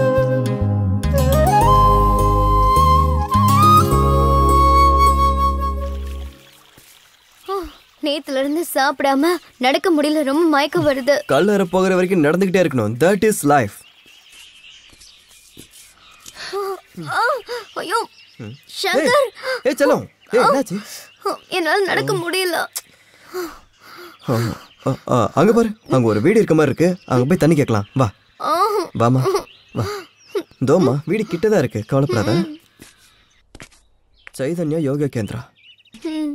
ஓ, நேத்துல இருந்து சாப்பிடாம நடக்க முடியல ரொம்ப மயக்கம் வருது
கல்லறை போகிற வரைக்கும் நடந்துகிட்டே இருக்கணும் தட் இஸ் லைஃப்
ஆ, ஐயோ சங்கர்
ஏ செல்லம் ஏய் என்னாச்சு
என்னால நடக்க முடியல
ஆ, ஆ, ஆ, அங்க பாரு அங்க ஒரு வீடு இருக்க மாதிரி இருக்கு அங்க போய் தண்ணி கேட்கலாம் வா
ஆ,
வாமா வா தோமா வீடு கிட்டதான் இருக்கு கவலைப்படாத சைதன்யா யோகா கேந்திரா
ம்.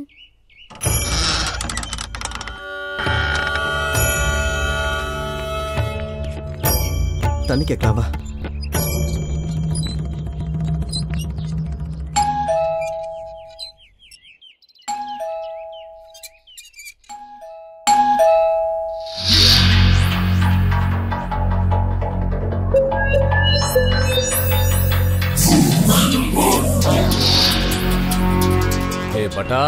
தண்ணி கேட்கலாம் வா
ஏ பட்டா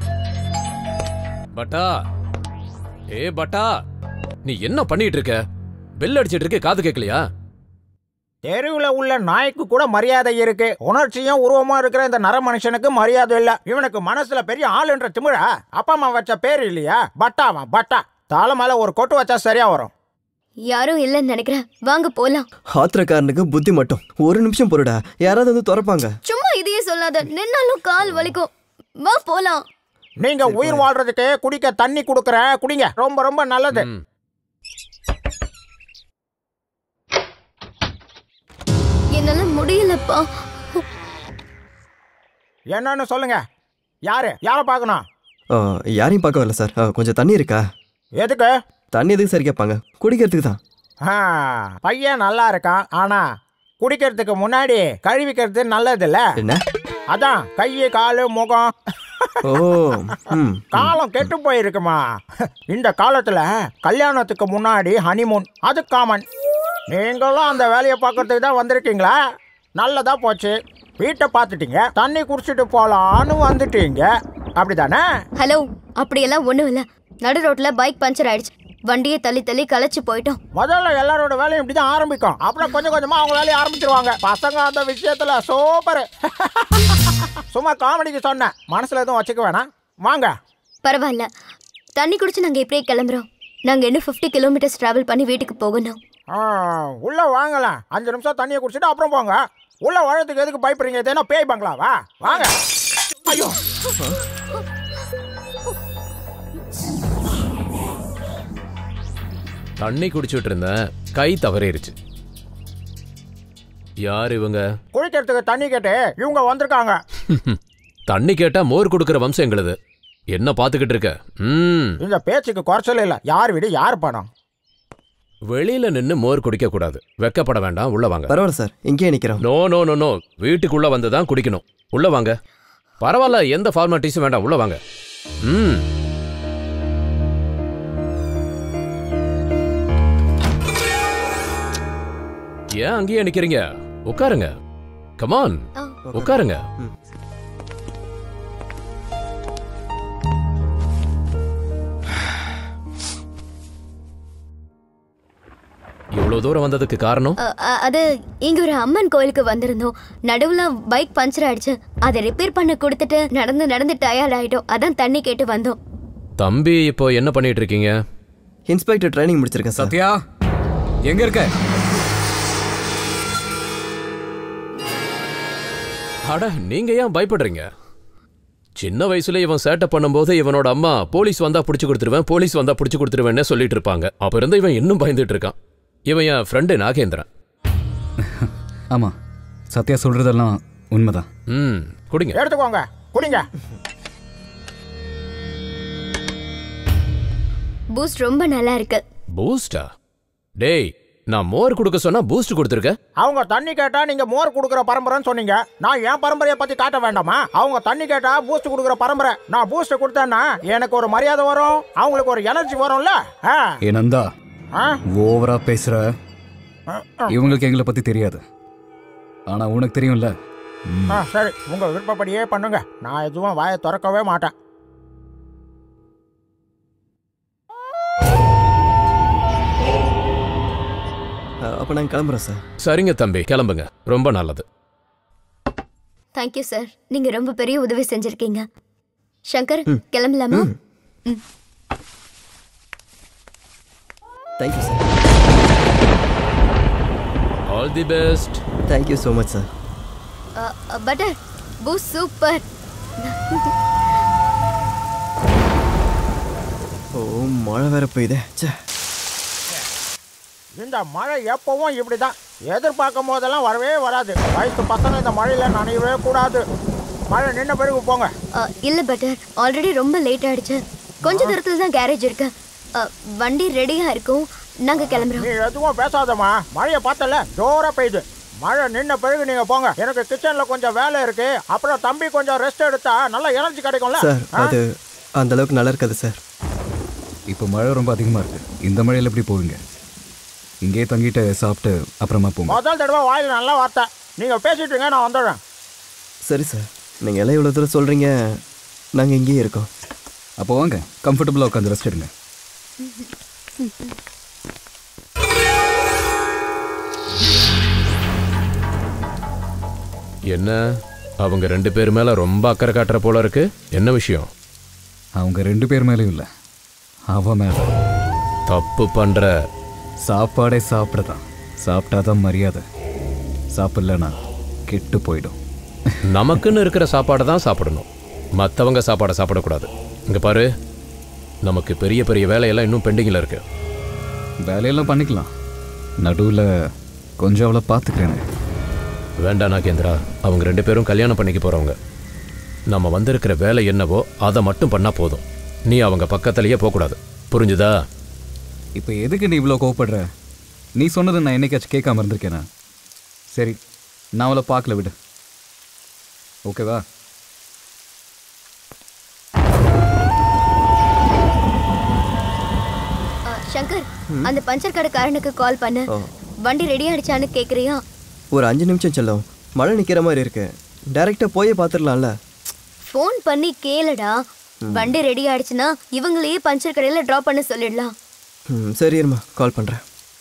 பட்டா ஏ பட்டா நீ என்ன பண்ணிட்டு இருக்க பெல் அடிச்சிட்டு இருக்க காது கேட்கலையா
தெருவில் உள்ள நாய்க்கு கூட மரியாதை இருக்கு உணர்ச்சியும் உருவமா இருக்கிற இந்த நர மனுஷனுக்கு மரியாதை இல்ல இவனுக்கு மனசுல பெரிய ஆளுன்ற திமிழா அப்பா அம்மா வச்ச பேர் இல்லையா பட்டாவன் பட்டா தலை மேல ஒரு கொட்டு வச்சா சரியா வரும்
யாரும் இல்லைன்னு நினைக்கிறேன் வாங்க போலாம்
ஆத்திரக்காரனுக்கு புத்தி மட்டும் ஒரு நிமிஷம் பொருடா யாராவது வந்து திறப்பாங்க
சும்மா இதையே சொல்லாத நின்னாலும் கால் வலிக்கும் வா போலாம்
நீங்க உயிர் வாழ்றதுக்கு குடிக்க தண்ணி கொடுக்கறேன் குடிங்க ரொம்ப ரொம்ப நல்லது
என்னால முடியலப்பா
என்னன்னு சொல்லுங்க யாரு யாரை பார்க்கணும்
ஆ, யாரையும் பார்க்க வரல சார் ஆ, கொஞ்சம் தண்ணி இருக்கா
எதுக்கு
தண்ணி எதுக்கு சார் கேட்பாங்க குடிக்கிறதுக்கு தான்
ஆ, பையன் நல்லா இருக்கான் ஆனா குடிக்கிறதுக்கு முன்னாடி கழுவிக்கிறது நல்லதில்ல
என்ன
அதான் கை காலு முகம்
ஓ ம்
காலம் கெட்டு போயிருக்குமா இந்த காலத்துல கல்யாணத்துக்கு முன்னாடி ஹனிமூன் அது காமன் நீங்களும் அந்த வேலையை பார்க்கறதுக்கு தான் வந்திருக்கீங்களா நல்லதா போச்சு வீட்டை பார்த்துட்டீங்க தண்ணி குடிச்சிட்டு போலான்னு வந்துட்டீங்க அப்படிதானே
ஹலோ அப்படியெல்லாம் ஒண்ணும் இல்ல நடு ரோட்ல பைக் பஞ்சர் ஆயிடுச்சு வண்டியை தள்ளி தள்ளி களைச்சு போயிட்டோம்
முதல்ல எல்லாரோட வேலையும் இப்படி தான் ஆரம்பிக்கும் அப்புறம் கொஞ்சம் கொஞ்சமா அவங்க வேலையை ஆரம்பிச்சிருவாங்க பசங்க அந்த விஷயத்துல சூப்பர் சும்மா காமெடிக்கு சொன்னேன் மனசுல எதுவும் வச்சுக்க வேணாம் வாங்க
பரவாயில்ல தண்ணி குடிச்சு நாங்க இப்படியே கிளம்புறோம் நாங்க இன்னும் 50 கிலோமீட்டர்ஸ் டிராவல் பண்ணி வீட்டுக்கு போகணும்
ஆ, உள்ள வாங்கலாம் அஞ்சு நிமிஷம் தண்ணியை குடிச்சிட்டு அப்புறம் போங்க உள்ள வாழறதுக்கு எதுக்கு பயப்படுறீங்க இது என்ன பேய் பங்களாவா வாங்க ஐயோ
தண்ணி குடிச்சிட்டு இருந்தேன் கை தவறிடுச்சு யார் இவங்க
குளிக்கிறதுக்கு தண்ணி கேட்டு இவங்க வந்திருக்காங்க
தண்ணி கேட்டா மோர் கொடுக்கிற வம்சம் எங்களுது என்ன பாத்துக்கிட்டு இருக்க ம்
இந்த பேச்சுக்கு குறைச்சல் இல்ல யார் வீடு யார் பணம்
வெளியில நின்னு மோர் குடிக்க கூடாது வெக்கப்பட வேண்டாம் உள்ள வாங்க
பரவாயில்ல சார் இங்கேயே நிக்கிறோம்
நோ நோ நோ நோ வீட்டுக்குள்ள வந்து தான் குடிக்கணும் உள்ள வாங்க பரவாயில்ல எந்த ஃபார்மாலிட்டிஸும் வேண்டாம் உள்ள வாங்க ம் ஏன் அங்கேயே நிக்கிறீங்க உட்காருங்க கமான் உட்காருங்க இவ்வளவு தூரம் வந்ததுக்கு காரணம்
அ, அ, அது இங்க ஒரு அம்மன் கோயிலுக்கு வந்திருந்தோம் நடுவுல பைக் பஞ்சர் ஆயிடுச்சு அதை ரிப்பேர் பண்ண கொடுத்துட்டு நடந்து நடந்து டயர்ட் ஆயிட்டோம் அதான் தண்ணி கேட்டு வந்தோம்
தம்பி இப்போ என்ன பண்ணிட்டு இருக்கீங்க
இன்ஸ்பெக்டர் ட்ரைனிங் முடிச்சிருக்கேன் சார்
சத்யா எங்க இருக்க
அட நீங்க ஏன் பயப்படுறீங்க சின்ன வயசுல இவன் சேட்டை பண்ணும்போது இவனோட அம்மா போலீஸ் வந்தா புடிச்சு கொடுத்துருவேன் போலீஸ் வந்தா புடிச்சு கொடுத்துருவேன்னு சொல்லிட்டு இருப்பாங்க அப்ப இருந்து இவன் இன்னும் பயந்துட்டு இருக்கான் இவன் என் ஃப்ரெண்டு நாகேந்திரன்
ஆமா சத்யா சொல்றதெல்லாம் உண்மைதான்
ம் குடிங்க
எடுத்துக்கோங்க குடிங்க
பூஸ்ட் ரொம்ப நல்லா இருக்கு
பூஸ்டா டேய் நான் மோர் கொடுக்க சொன்னா பூஸ்ட் கொடுத்துருக்க
அவங்க தண்ணி கேட்டா நீங்க மோர் கொடுக்குற பரம்பரைன்னு சொன்னீங்க நான் என் பரம்பரையை பத்தி காட்ட வேண்டாமா அவங்க தண்ணி கேட்டா பூஸ்ட் கொடுக்குற பரம்பரை நான் பூஸ்ட் கொடுத்தேன்னா எனக்கு ஒரு மரியாதை வரும் அவங்களுக்கு ஒரு எனர்ஜி வரும்ல ஆ,
ஏ நந்தா
ஆ?
ஓவரா பேசுற இவங்களுக்கு எங்களை பத்தி தெரியாது ஆனா உனக்கு தெரியும்ல ம்.
ஆ, சரி உங்க விருப்பப்படியே பண்ணுங்க நான் எதுவும் வாயை திறக்கவே மாட்டேன்
அப்போ நாங்கள் கிளம்புறோம் சார்
சரிங்க தம்பி கிளம்புங்க ரொம்ப நல்லது
தேங்க்யூ சார் நீங்க ரொம்ப பெரிய உதவி செஞ்சிருக்கீங்க சங்கர் கிளம்பலாமா ம்.
Thank you sir
all the best
thank you so much sir
butter boost super
oh மழை வேற பெய்யுதே ச்சே
இந்த மழை எப்பவும் இப்படிதான் எதிர்பார்க்கும் போதெல்லாம் வரவே வராது வயசு பசங்க இந்த மழையில நனையவே கூடாது மழை நின்ன பிறகு போங்க
அ, இல்ல பட்டர் ஆல்ரெடி ரொம்ப லேட் ஆயிடுச்சு கொஞ்ச தூரத்துல தான் கேரேஜ் இருக்கு அ, வண்டி ரெடியா இருக்கும் நாங்க கிளம்புறோம்
நீ எதுவும் பேசாதம்மா மழையை பார்த்தல ஜோரா பெய்யுது மழை நின்ன பிறகு நீங்க போங்க எனக்கு கிச்சன்ல கொஞ்சம் வேலை இருக்கு அப்புறம் தம்பி கொஞ்சம் ரெஸ்ட் எடுத்தா நல்ல எனர்ஜி கிடைக்கும்ல
சார்
ஆ?
அது அந்த அளவுக்கு நல்லா இருக்காது சார்
இப்போ மழை ரொம்ப அதிகமா இருக்கு இந்த மழையில எப்படி போவீங்க இங்கேயே தங்கிட்டு சாப்பிட்டு அப்புறமா போங்க
முதல் தடவை வாயில் நல்ல வார்த்தை நீங்க பேசிட்டு இருங்க நான் வந்துடுறேன்
சரி சார் நீங்கள் எல்லாம் இவ்வளோ தூரம் சொல்கிறீங்க நாங்கள் இங்கேயே இருக்கோம்
அப்போ வாங்க கம்ஃபர்டபுளாக உட்காந்து ரெஸ்ட் எடுங்க
என்ன அவங்க ரெண்டு பேர் மேல ரொம்ப அக்கறை காட்டுற போல இருக்கு என்ன விஷயம்
அவங்க ரெண்டு பேர் மேலேயும் இல்லை அவ மேல
தப்பு பண்ற
சாப்பாடே சாப்பிடதான் சாப்பிட்டாதான் மரியாதை சாப்பிடலனா கெட்டு போயிடும்
நமக்குன்னு இருக்கிற சாப்பாடை தான் சாப்பிடணும் மற்றவங்க சாப்பாடை சாப்பிடக்கூடாது இங்க பாரு நமக்கு பெரிய பெரிய வேலையெல்லாம் இன்னும் பெண்டிங்கில் இருக்கு
வேலையெல்லாம் பண்ணிக்கலாம் நடுவில் கொஞ்சம் அவளை பார்த்துக்கிறேன்
வேண்டாம் நாகேந்திரா அவங்க ரெண்டு பேரும் கல்யாணம் பண்ணிக்க போறவங்க நம்ம வந்திருக்கிற வேலை என்னவோ அதை மட்டும் பண்ணா போதும் நீ அவங்க பக்கத்திலேயே போகக்கூடாது புரிஞ்சுதா
இப்போ எதுக்கு நீ இவ்வளோ கோவப்படுற நீ சொன்னது நான் என்னைக்காச்சும் கேட்காம இருந்திருக்கேனா சரி நான் அவளை பார்க்கல விடு ஓகேவா
ஆ, சங்கர் அந்த பஞ்சர் கடைக்காரனுக்கு கால் பண்ணு
ஓ.
வண்டி ரெடி ஆயிடுச்சான்னு கேக்குறியா
ஒரு அஞ்சு நிமிஷம் செல்லும் மழை நிற்கிற மாதிரி இருக்கு டைரெக்டாக போயே பார்த்துடலாம்ல
ஃபோன் பண்ணி கேளுடா வண்டி ரெடி ஆயிடுச்சுன்னா இவங்களையே பஞ்சர் கடையில டிராப் பண்ண சொல்லிடலாம்
ம் சரி இருமா கால் பண்ணுறேன்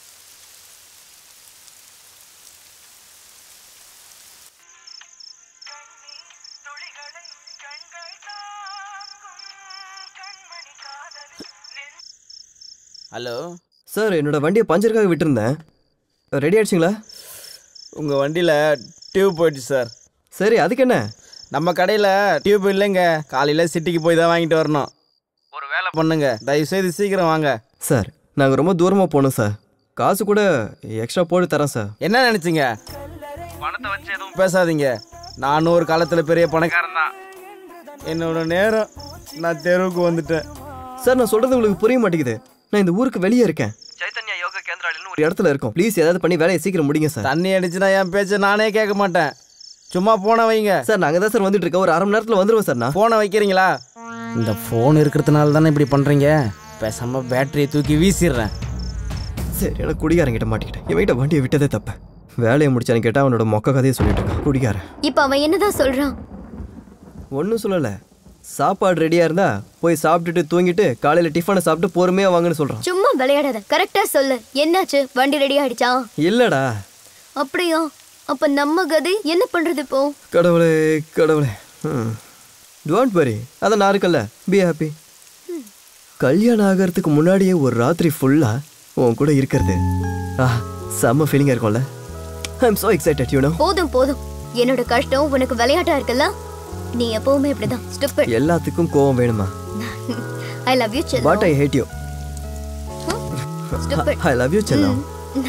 ஹலோ
சார் என்னோட வண்டியை பஞ்சருக்காக விட்டுருந்தேன் ரெடி ஆயிடுச்சுங்களா
உங்கள் வண்டியில் டியூப் போயிடுச்சு சார்
சரி அதுக்கு என்ன
நம்ம கடையில் டியூப் இல்லைங்க காலையில் சிட்டிக்கு போய் தான் வாங்கிட்டு வரணும் ஒரு வேலை பண்ணுங்க தயவுசெய்து சீக்கிரம் வாங்க
சார் நாங்கள் ரொம்ப தூரமாக போகணும் சார் காசு கூட எக்ஸ்ட்ரா போட்டு தரேன் சார்
என்ன நினைச்சீங்க பணத்தை வச்சு எதுவும் பேசாதீங்க நானும் ஒரு காலத்தில் பெரிய பணக்காரன் தான் என்னோட நேரம் நான் தெருவுக்கு வந்துட்டேன்
சார் நான் சொல்கிறது உங்களுக்கு புரிய மாட்டேங்குது நான் இந்த ஊருக்கு வெளியே இருக்கேன் சைத்தன்யா யோகா கேந்திராலின்னு ஒரு இடத்துல இருக்கும் ப்ளீஸ் ஏதாவது பண்ணி வேலையை சீக்கிரம் முடிங்க சார்
தண்ணி அடிச்சுனா என் பேச்சை நானே கேட்க மாட்டேன் சும்மா போனை வைங்க
சார் நாங்கள் தான் சார் வந்துட்டு இருக்கோம் ஒரு அரை மணி நேரத்தில் வந்துருவோம் சார் நான்
ஃபோனை வைக்கிறீங்களா இந்த ஃபோன் இருக்கிறதுனால தானே இப்படி பண்ணுறீங்க பேசாம பேட்டரியை தூக்கி வீசிடுறேன்
சரி எனக்கு குடிகாரன் மாட்டிக்கிட்டேன் இவன்கிட்ட வண்டியை விட்டதே தப்பு வேலையை முடிச்சான்னு கேட்டால் அவனோட மொக்க கதையை சொல்லிட்டு இருக்கான் குடிகாரன்
இப்ப அவன் என்னதான் சொல்றான்
ஒன்றும் சொல்லலை சாப்பாடு ரெடியாக இருந்தா போய் சாப்பிட்டுட்டு தூங்கிட்டு காலையில் டிஃபனை சாப்பிட்டு பொறுமையாக வாங்கன்னு சொல்கிறான்
சும்மா விளையாடாத கரெக்டா சொல்லு என்னாச்சு வண்டி ரெடி ஆயிடுச்சா
இல்லைடா
அப்படியா அப்ப நம்ம கதை என்ன பண்றது இப்போ
கடவுளே கடவுளே டோன்ட் வரி அதை நான் இருக்கல்ல பி ஹாப்பி கல்யாணம் ஆகிறதுக்கு முன்னாடியே ஒரு ராத்திரி ஃபுல்லாக உன் கூட இருக்கிறது ஆ செம்ம ஃபீலிங்காக இருக்கும்ல I am so excited you know
போதும் போதும் என்னோட கஷ்டம் உனக்கு விளையாட்டா இருக்குல்ல நீ எப்பவுமே இப்படிதான் ஸ்டூபிட்
எல்லாத்துக்கும் கோவம் வேணுமா
ஐ லவ் யூ
பட்
செல்லம்
I hate you
stupid
I love you செல்லம்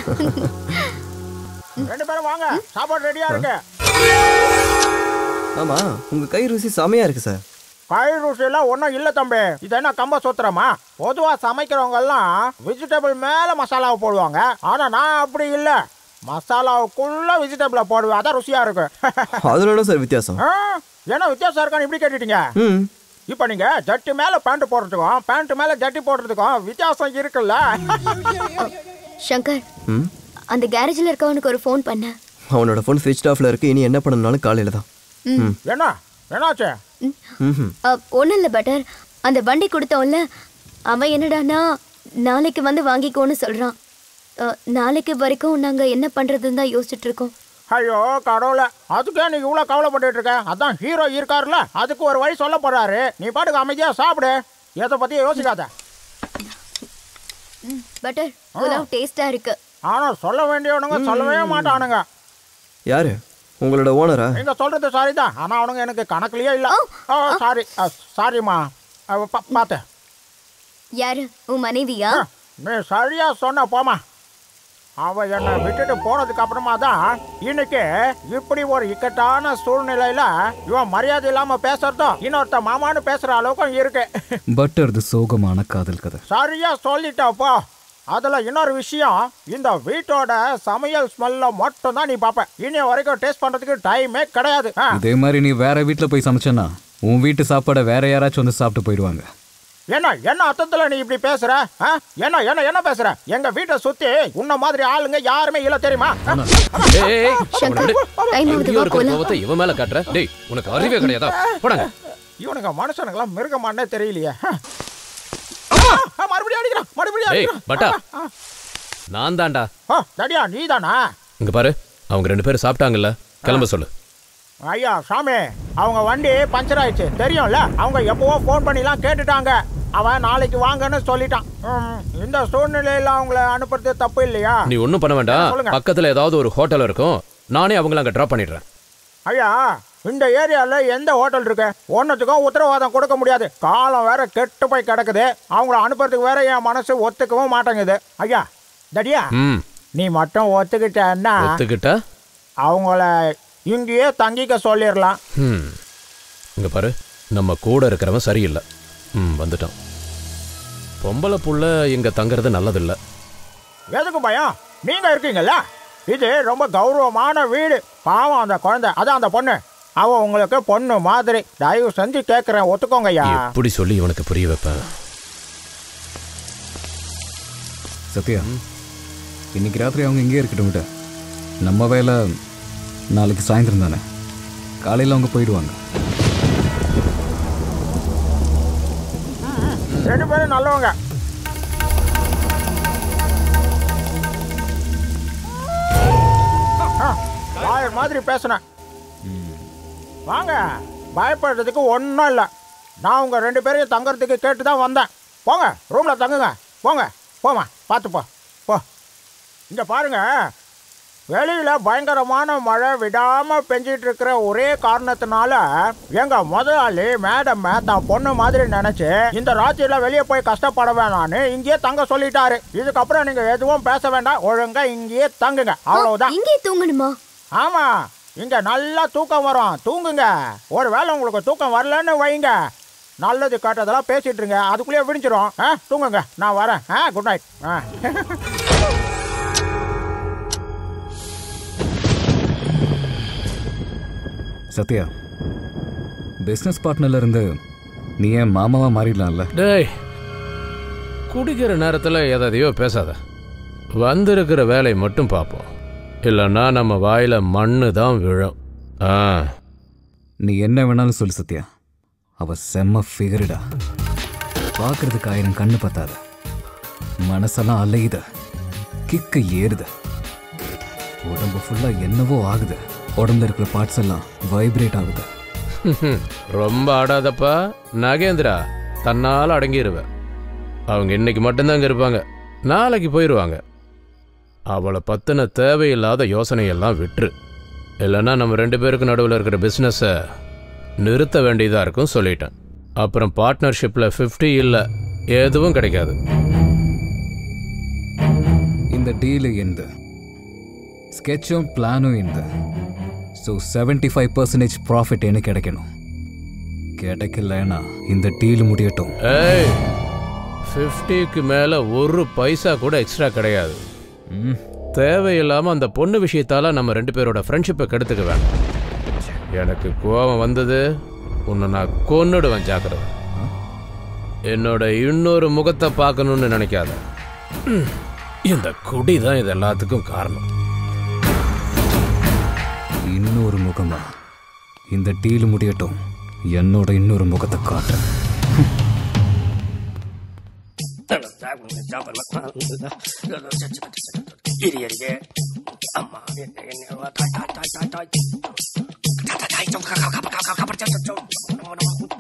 ரெண்டு பேரும் வாங்க சாப்பாடு ரெடியா இருக்கு
ஆமா உங்க கை ருசி செமையா இருக்கு சார்
கை ருசியெல்லாம் ஒன்றும் இல்லை தம்பி இது என்ன கம்ப சூத்திரமா பொதுவாக சமைக்கிறவங்க எல்லாம் வெஜிடபிள் மேலே மசாலாவை போடுவாங்க ஆனால் நான் அப்படி இல்லை மசாலாவுக்குள்ள வெஜிடபிளை போடுவேன் அதான் ருசியாக இருக்கு
அதுல என்ன சார் வித்தியாசம்
ஆ, என்ன வித்தியாசம் இருக்கான்னு இப்படி கேட்டுட்டீங்க
ம்
இப்போ நீங்க ஜட்டி மேல பேண்ட் போடுறதுக்கும் பேண்ட் மேல ஜட்டி போடுறதுக்கும் வித்தியாசம் இருக்குல்ல
சங்கர்
ம்
அந்த கேரேஜ்ல இருக்கவனுக்கு ஒரு ஃபோன் பண்ண
அவனோட ஃபோன் ஸ்விட்ச் ஆஃப்ல இருக்கு இனி என்ன பண்ணணும்னாலும் காலையில தான் ம்
என்ன என்னாச்சு
ம்
ஒன்றும் இல்லை பட்டர் அந்த வண்டி கொடுத்தோம்ல அவன் என்னடானா நாளைக்கு வந்து வாங்கிக்கோன்னு சொல்கிறான் நாளைக்கு வரைக்கும் நாங்கள் என்ன பண்ணுறதுன்னு தான் யோசிச்சுட்டு இருக்கோம்
ஐயோ கடவுள அதுக்கே நீ இவ்வளோ கவலைப்பட்டுட்டு இருக்க அதான் ஹீரோ இருக்காருல்ல அதுக்கு ஒரு வழி சொல்ல போறாரு நீ பாட்டுக்கு அமைதியா சாப்பிடு எதை பத்தி யோசிக்காத
பட்டர் புலாவ் டேஸ்ட்டாக இருக்கு
ஆனா சொல்ல வேண்டியவனுங்க சொல்லவே மாட்டானுங்க
யாரு உங்களோட ஓனரா
நீங்க சொல்றது சாரி தான் ஆனா அவனுங்க எனக்கு கணக்குலயே இல்ல சாரி சாரிம்மா பார்த்தேன்
யாரு உன் மனைவியா
நீ சரியா சொன்ன போமா அவ என்னை விட்டுட்டு போனதுக்கு அப்புறமா தான் இன்னைக்கு இப்படி ஒரு இக்கட்டான சூழ்நிலையில இவன் மரியாதை இல்லாம பேசுறதும் இன்னொருத்த மாமான்னு பேசுற அளவுக்கும் இருக்கு
பட்டர் இது சோகமான காதல் கதை
சரியா சொல்லிட்டப்போ அதுல இன்னொரு விஷயம் இந்த வீட்டோட சமையல் ஸ்மெல்ல மட்டும் தான் நீ பாப்ப இனி வரைக்கும் டேஸ்ட் பண்றதுக்கு டைமே கிடையாது ஆ.
இதே மாதிரி நீ வேற வீட்டில் போய் சமைச்சேன்னா உன் வீட்டு சாப்பாடை வேற யாராச்சும் வந்து சாப்பிட்டு போயிடுவாங்க
என்ன என்ன அர்த்தத்துல நீ இப்படி பேசுற ஆ? என்ன என்ன என்ன பேசுற எங்க வீட்டை சுத்தி உன்ன மாதிரி ஆளுங்க யாருமே இல்ல தெரியுமா ஆ?
ஏய், ஏய், ஏய், அவனை விடு.
டைம் ஆகுது
எங்கேயோ
வா
இருக்கிற
போலாம்
கோவத்தை இவன் மேல காட்டுற டேய் உனக்கு அறிவே கிடையாதா போடாங்க
இவனுங்க மனுஷனுங்களாம் மிருகமானே தெரியலையே ஆ, ஆ, மறுபடியும் அடிக்கிறான் மறுபடியும்
ஏய்
அடிக்கிறான்
பட்டா நான் தான்டா
ஆ, தடியா நீதானா
இங்க பாரு அவங்க ரெண்டு பேரும் சாப்பிட்டாங்கல்ல கிளம்ப சொல்லு
ஐயா சாமி அவங்க வண்டி பஞ்சர் ஆயிடுச்சு தெரியும்ல அவங்க எப்பவோ ஃபோன் பண்ணிலாம் கேட்டுட்டாங்க அவன் நாளைக்கு வாங்கன்னு சொல்லிட்டான் ம், இந்த சூழ்நிலையில அவங்கள அனுப்புறது தப்பு இல்லையா
நீ ஒன்றும் பண்ண வேண்டாம்
சொல்லுங்க.
பக்கத்துல ஏதாவது ஒரு ஹோட்டல் இருக்கும் நானே அவங்கள அங்க ட்ராப் பண்ணிடுறேன்
ஐயா இந்த ஏரியால எந்த ஹோட்டல் இருக்கு ஒன்றுத்துக்கும் உத்தரவாதம் கொடுக்க முடியாது காலம் வேற கெட்டு போய் கிடக்குது அவங்கள அனுப்புறதுக்கு வேற என் மனசு ஒத்துக்கவும் மாட்டேங்குது ஐயா தடியா
ம்
நீ மட்டும் ஒத்துக்கிட்டன்னா
ஒத்துக்கிட்டா
அவங்கள இங்கேயே தங்கிக்க சொல்லிடலாம்
ம் இங்க பாரு நம்ம கூட இருக்கிறவன் சரியில்லை ம் வந்துட்டான் பொம்பளை புள்ள இங்க தங்குறது நல்லதில்ல
எதுக்கு பயம் நீங்க இருக்கீங்கல்ல இது ரொம்ப கௌரவமான வீடு பாவம் அந்த குழந்தை அதான் அந்த பொண்ணு அவ உங்களுக்கு பொண்ணு மாதிரி தயவு செஞ்சு கேட்குறேன் ஒத்துக்கோங்க ஐயா
எப்படி சொல்லி இவனுக்கு புரிய வைப்பேன்
சத்யா இன்னைக்கு ராத்திரி அவங்க இங்கே இருக்கட்டும் விட்ட நம்ம வேலை நாளைக்கு சாயந்தரம் தானே காலையில் அவங்க போயிடுவாங்க
ரெண்டு பேரும் நல்லவங்க ஆ, லாயர் மாதிரி பேசுனேன் வாங்க பயப்படுறதுக்கு ஒன்றும் இல்லை நான் உங்கள் ரெண்டு பேரையும் தங்கறதுக்கு கேட்டு தான் வந்தேன் போங்க ரூமில் தங்குங்க போங்க போமா பார்த்து போ போ இங்கே பாருங்க வெளியில் பயங்கரமான மழை விடாமல் பெஞ்சிட்டு இருக்கிற ஒரே காரணத்தினால எங்க முதலாளி மேடம் தான் பொண்ணு மாதிரி நினைச்சு இந்த ராத்திரியில வெளியே போய் கஷ்டப்பட வேணான்னு இங்கேயே தங்க சொல்லிட்டாரு இதுக்கப்புறம் நீங்க எதுவும் பேச வேண்டாம் ஒழுங்கா இங்கேயே தங்குங்க அவ்வளவுதான்
இங்கே தூங்கணுமா
ஆமா இங்க நல்லா தூக்கம் வரும் தூங்குங்க ஒருவேளை உங்களுக்கு தூக்கம் வரலன்னு வைங்க நல்லது காட்டதெல்லாம் பேசிட்டு இருங்க அதுக்குள்ளேயே விடிஞ்சிரும் ஆ தூங்குங்க நான் வரேன் ஆ குட் நைட் ஆ
சத்யா பிஸ்னஸ் பார்ட்னர்ல இருந்து நீ ஏன் மாமாவா மாறிடலாம்ல
டேய் குடிக்கிற நேரத்தில் எதையோ பேசாத வந்திருக்கிற வேலையை மட்டும் பார்ப்போம் இல்லைன்னா நம்ம வாயில மண்ணு தான் விழும் ஆ
நீ என்ன வேணாலும் சொல்லு சத்யா அவ செம்ம ஃபிகருடா பார்க்கறதுக்கு ஆயிரம் கண்ணு பத்தாத மனசெல்லாம் அலையுத கிக்க ஏறுது உடம்பு ஃபுல்லா என்னவோ ஆகுது உடம்புல இருக்கிற பார்ட்ஸ் எல்லாம் வைப்ரேட் ஆகுது
ரொம்ப ஆடாதப்பா நாகேந்திரா தன்னால் அடங்கிடுவ அவங்க இன்னைக்கு மட்டும்தான் இங்கே இருப்பாங்க நாளைக்கு போயிடுவாங்க அவளை பத்தின தேவையில்லாத யோசனையெல்லாம் விட்டுரு இல்லைன்னா நம்ம ரெண்டு பேருக்கு நடுவில் இருக்கிற பிஸ்னஸை நிறுத்த வேண்டியதாக இருக்கும் சொல்லிட்டேன் அப்புறம் பார்ட்னர்ஷிப்பில் ஃபிஃப்டி இல்லை எதுவும் கிடைக்காது
இந்த டீலு எந்த ஸ்கெட்சும் பிளானும் எந்த so seventy five percentage profit எனக்கு கிடைக்கணும் கிடைக்கலன்னா இந்த டீல் முடியட்டும்
ஏய் ஃபிஃப்டிக்கு மேலே ஒரு பைசா கூட எக்ஸ்ட்ரா கிடையாது தேவையில்லாமல் அந்த பொண்ணு விஷயத்தால நம்ம ரெண்டு பேரோட ஃப்ரெண்ட்ஷிப்பை கெடுத்துக்க வேண்டாம் எனக்கு கோபம் வந்தது உன்னை நான் கொன்னுடுவேன் ஜாக்கிரதை என்னோட இன்னொரு முகத்தை பார்க்கணும்னு நினைக்காத ம், இந்த குடி தான் இது எல்லாத்துக்கும் காரணம்
இன்னொரு முகமா இந்த டீல் முடியட்டும் என்னோட இன்னொரு முகத்தை காட்டுறேன்
இரு இருக்கு அம்மா என்ன என்ன தாய் தாய் தாய் தாய் தாய் தாய் தாய் தாய் ஜம் கா கா கா கா கா கா ஜம் ஜம்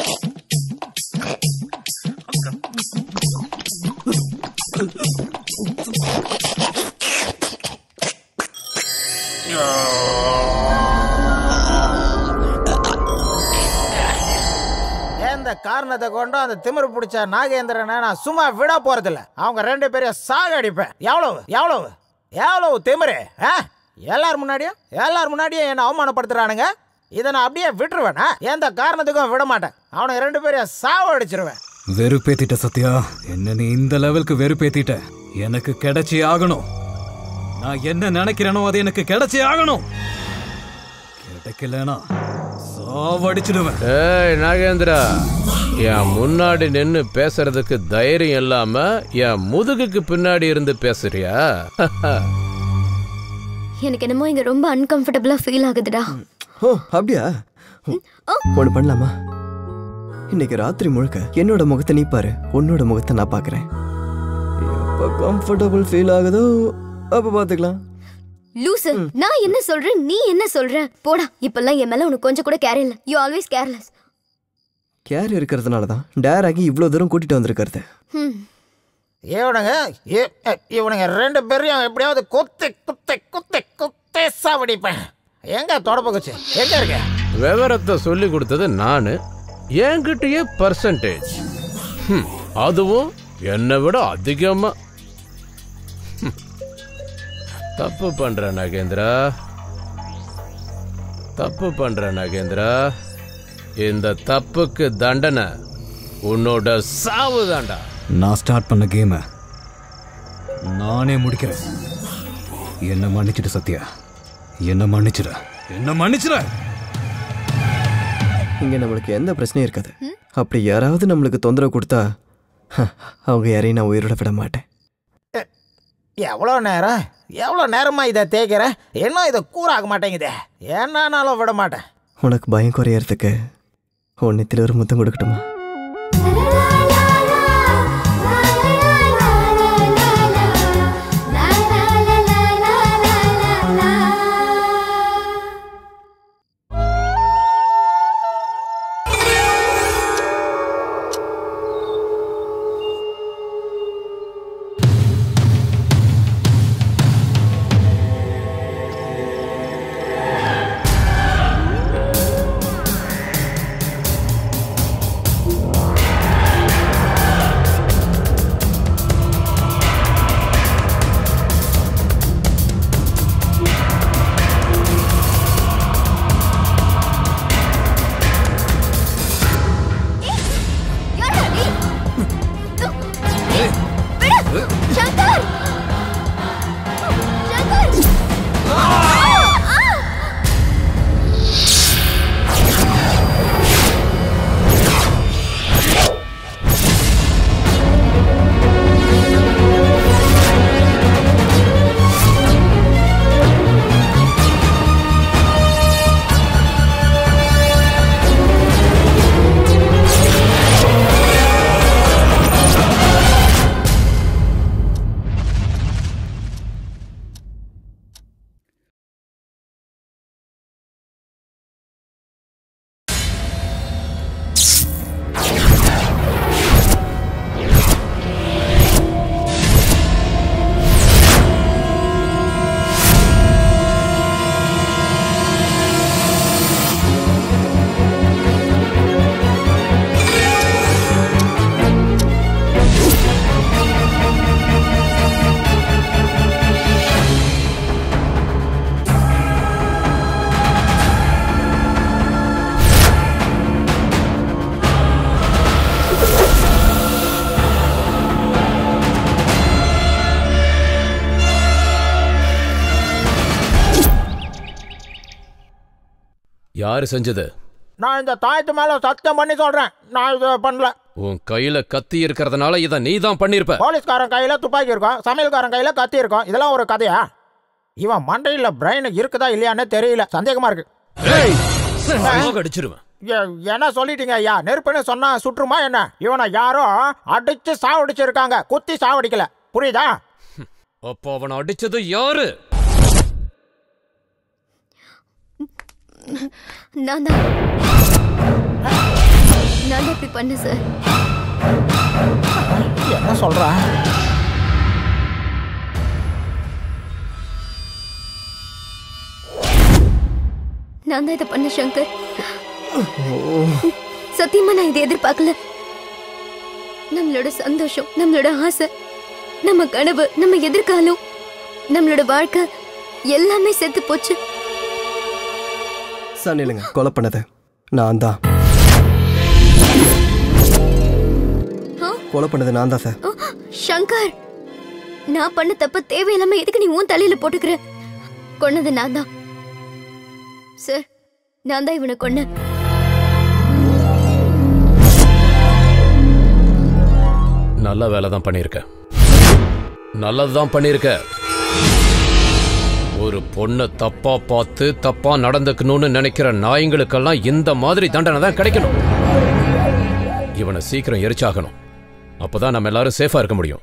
எந்த காரணத்தை கொண்டும் அந்த திமிரு பிடிச்ச நாகேந்திரனை நான் சும்மா விட போறதில்ல அவங்க ரெண்டு பேரையும் சாகடிப்பேன் எவ்வளவு எவ்வளவு எவ்வளவு திமிரு ஆ? எல்லார் முன்னாடியும் எல்லார் முன்னாடியும் என்னை அவமானப்படுத்துறானுங்க இதை நான் அப்படியே விட்டுருவேன் ஆ? எந்த காரணத்துக்கும் விட மாட்டேன் அவனுங்க ரெண்டு பேரையும் சாவடிச்சிருவேன்
வெறுப்பேத்திட்ட சத்யா என்ன நீ இந்த லெவலுக்கு வெறுப்பேத்திட்ட எனக்கு கிடைச்சே ஆகணும் நான் என்ன நினைக்கிறேனோ அது எனக்கு கிடைச்சே ஆகணும் கிடைக்கலனா சாவடிச்சிடுவேன்
ஏய் நாகேந்திரா என் முன்னாடி நின்று பேசுறதுக்கு தைரியம் இல்லாம என் முதுகுக்கு பின்னாடி இருந்து பேசுறியா
எனக்கு என்னமோ இங்க ரொம்ப அன்கம்ஃபர்டபுளா ஃபீல் ஆகுதுடா
ஓ அப்படியா ஒன்று பண்ணலாமா இன்னைக்கு ராத்திரி முழுக்க என்னோட முகத்தை நீ பாரு உன்னோட முகத்தை நான் பார்க்குறேன் எப்போ கம்ஃபர்டபுள் ஃபீல் ஆகுதோ அப்போ பார்த்துக்கலாம்
லூசு நான் என்ன சொல்றேன் நீ என்ன சொல்ற போடா இப்பெல்லாம் என் மேல உனக்கு கொஞ்சம் கூட கேர் இல்ல யூ ஆல்வேஸ் கேர்லெஸ்
கேர் இருக்கிறதுனால தான் டேர் ஆகி இவ்வளோ தூரம் கூட்டிகிட்டு வந்திருக்கிறது
இவனுங்க இ- இ- இவனுங்க ரெண்டு பேரையும் எப்படியாவது குத்தி குத்தி குத்தி குத்தி சாவடிப்பேன் எங்க தொடப்பு குச்சி எங்க இருக்க
விவரத்தை சொல்லி கொடுத்தது நானு என்கிட்டயே பர்சன்டேஜ் அதுவும் என்னை விட அதிகமா ஹம். தப்பு பண்ற நாகேந்திரா தப்பு பண்ற நகேந்திரா இந்த தப்புக்கு தண்டனை உன்னோட சாவு தாண்டா
நான் ஸ்டார்ட் பண்ண கேமை நானே முடிக்கிறேன் என்ன மன்னிச்சிடு சத்யா என்ன மன்னிச்சிட என்ன மன்னிச்சிட
இங்க நம்மளுக்கு எந்த பிரச்சனையும் இருக்காது அப்படி யாராவது நம்மளுக்கு தொந்தரவு கொடுத்தா ஹ, அவங்க யாரையும் நான் உயிரோட விட மாட்டேன்
எவ்வளோ நேரம் எவ்வளோ நேரமா இதை தேய்க்கிறேன் இன்னும் இதை கூறாக மாட்டேங்குதே என்னன்னாலும் விட மாட்டேன்
உனக்கு பயம் குறையறதுக்கு ஒன்னித்தில் ஒரு முத்தம் கொடுக்கட்டுமா
சங்கர் சங்கர்
யாரு செஞ்சது
நான் இந்த தாயத்து மேல சத்தியம் பண்ணி சொல்றேன் நான் இதை பண்ணல
உன் கையில கத்தி இருக்கிறதுனால இதை நீ தான் பண்ணிருப்ப
போலீஸ்காரன் கையில துப்பாக்கி இருக்கும் சமையல்காரன் கையில கத்தி இருக்கும் இதெல்லாம் ஒரு கதையா இவன் மண்டையில பிரெயின் இருக்குதா இல்லையான்னு தெரியல சந்தேகமா இருக்கு
சாக அடிச்சிருவேன்
எ- என்ன சொல்லிட்டீங்க ஐயா நெருப்புன்னு சொன்னா சுற்றுமா என்ன இவனை யாரோ அடிச்சு சாவடிச்சிருக்காங்க குத்தி சாவடிக்கல புரியுதா
அப்போ அவனை அடிச்சது யாரு
நான் தான் நான் தான் இப்படி பண்ணேன் சார்
என்ன சொல்ற
நான் தான் இதை பண்ண சங்கர் சத்தியமா நான் இதை எதிர்பார்க்கல நம்மளோட சந்தோஷம் நம்மளோட ஆசை நம்ம கனவு நம்ம எதிர்காலம் நம்மளோட வாழ்க்கை எல்லாமே செத்து போச்சு
சார் நில்லுங்க கொலை பண்ணது நான் தான்
ஆ?
கொலை பண்ணது நான் தான் சார்
ஓ, சங்கர் நான் பண்ண தப்பு தேவையில்லாம எதுக்கு நீ உன் தலையில போட்டுக்கிற கொன்னது நான் தான் சார் நான் தான் இவனை கொன்னேன்
நல்ல வேலை தான் பண்ணியிருக்க நல்லதுதான் பண்ணியிருக்க ஒரு பொண்ணை தப்பா பார்த்து தப்பா நடந்துக்கணும்னு நினைக்கிற நாய்ங்களுக்கெல்லாம் இந்த மாதிரி தண்டனை தான் கிடைக்கணும் இவனை சீக்கிரம் எரிச்சாகணும் அப்பதான் நம்ம எல்லாரும் சேஃபா இருக்க முடியும்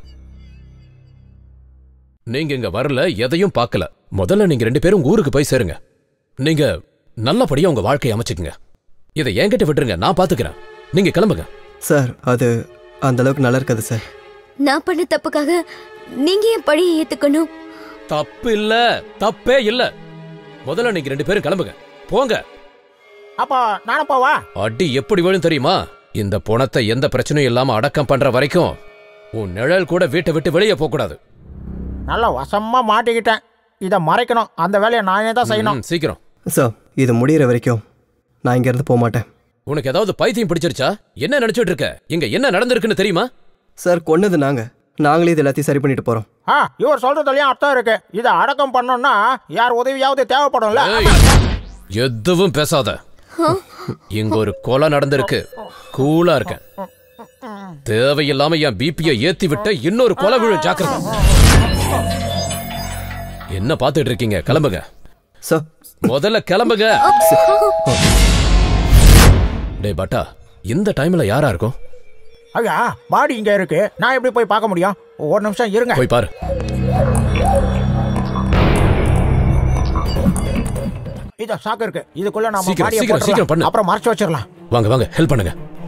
நீங்க இங்க வரல எதையும் பார்க்கல முதல்ல நீங்க ரெண்டு பேரும் ஊருக்கு போய் சேருங்க நீங்க நல்லபடியா உங்க வாழ்க்கையை அமைச்சுக்குங்க இதை என்கிட்ட விட்டுருங்க நான் பாத்துக்கிறேன் நீங்க கிளம்புங்க
சார் அது அந்த அளவுக்கு நல்லா இருக்காது சார்
நான் பண்ண தப்புக்காக நீங்க என் பழியை ஏத்துக்கணும்
தப்பு இல்ல தப்பே இல்ல முதல்ல நீங்க ரெண்டு பேரும் கிளம்புங்க போங்க
அப்போ நானும் போவா
அடி எப்படி விழும் தெரியுமா இந்த பணத்தை எந்த பிரச்சனையும் இல்லாம அடக்கம் பண்ற வரைக்கும் உன் நிழல் கூட வீட்டை விட்டு வெளியே போக கூடாது
நல்லா வசமா மாட்டிக்கிட்டேன் இதை மறைக்கணும் அந்த வேலையை நானே தான் செய்யணும்
ம், சீக்கிரம்
சார் இது முடியிற வரைக்கும் நான் இங்கேருந்து போக மாட்டேன்
உனக்கு ஏதாவது பைத்தியம் பிடிச்சிருச்சா என்ன நினைச்சிட்டு இருக்க இங்க என்ன நடந்திருக்குன்னு தெரியுமா
சார் கொன்னது நாங்கள் நாங்களே இது எல்லாத்தையும் சரி பண்ணிட்டு போகிறோம்
ஆ இவர் சொல்றதுலயும் அர்த்தம் இருக்கு இதை அடக்கம் பண்ணோம்னா யார் உதவியாவது தேவைப்படும்ல
ஏய், எதுவும் பேசாத இங்க ஒரு கொலை நடந்திருக்கு கூலா இருக்கேன் தேவையில்லாம என் பிபிய ஏத்தி விட்ட இன்னொரு கொலை விழு ஜாக்கிரதை என்ன பாத்துட்டு இருக்கீங்க கிளம்புங்க
சார்
முதல்ல கிளம்புங்க டேய் பட்டா இந்த டைம்ல யாரா இருக்கும்
ஐயா பாடி இங்க இருக்கு நான் எப்படி போய் பார்க்க முடியும் ஒரு நிமிஷம் இருங்க
போய் பாரு
இத சாக்கு இருக்கு இதுக்குள்ள நாம
சீக்கிரம்,
பாடியை
சீக்கிரம், சீக்கிரம் பண்ணு.
போட்டுடலாம். அப்புறம் மறைச்சு வச்சிடலாம்
வாங்க வாங்க ஹெல்ப் பண்ணுங்க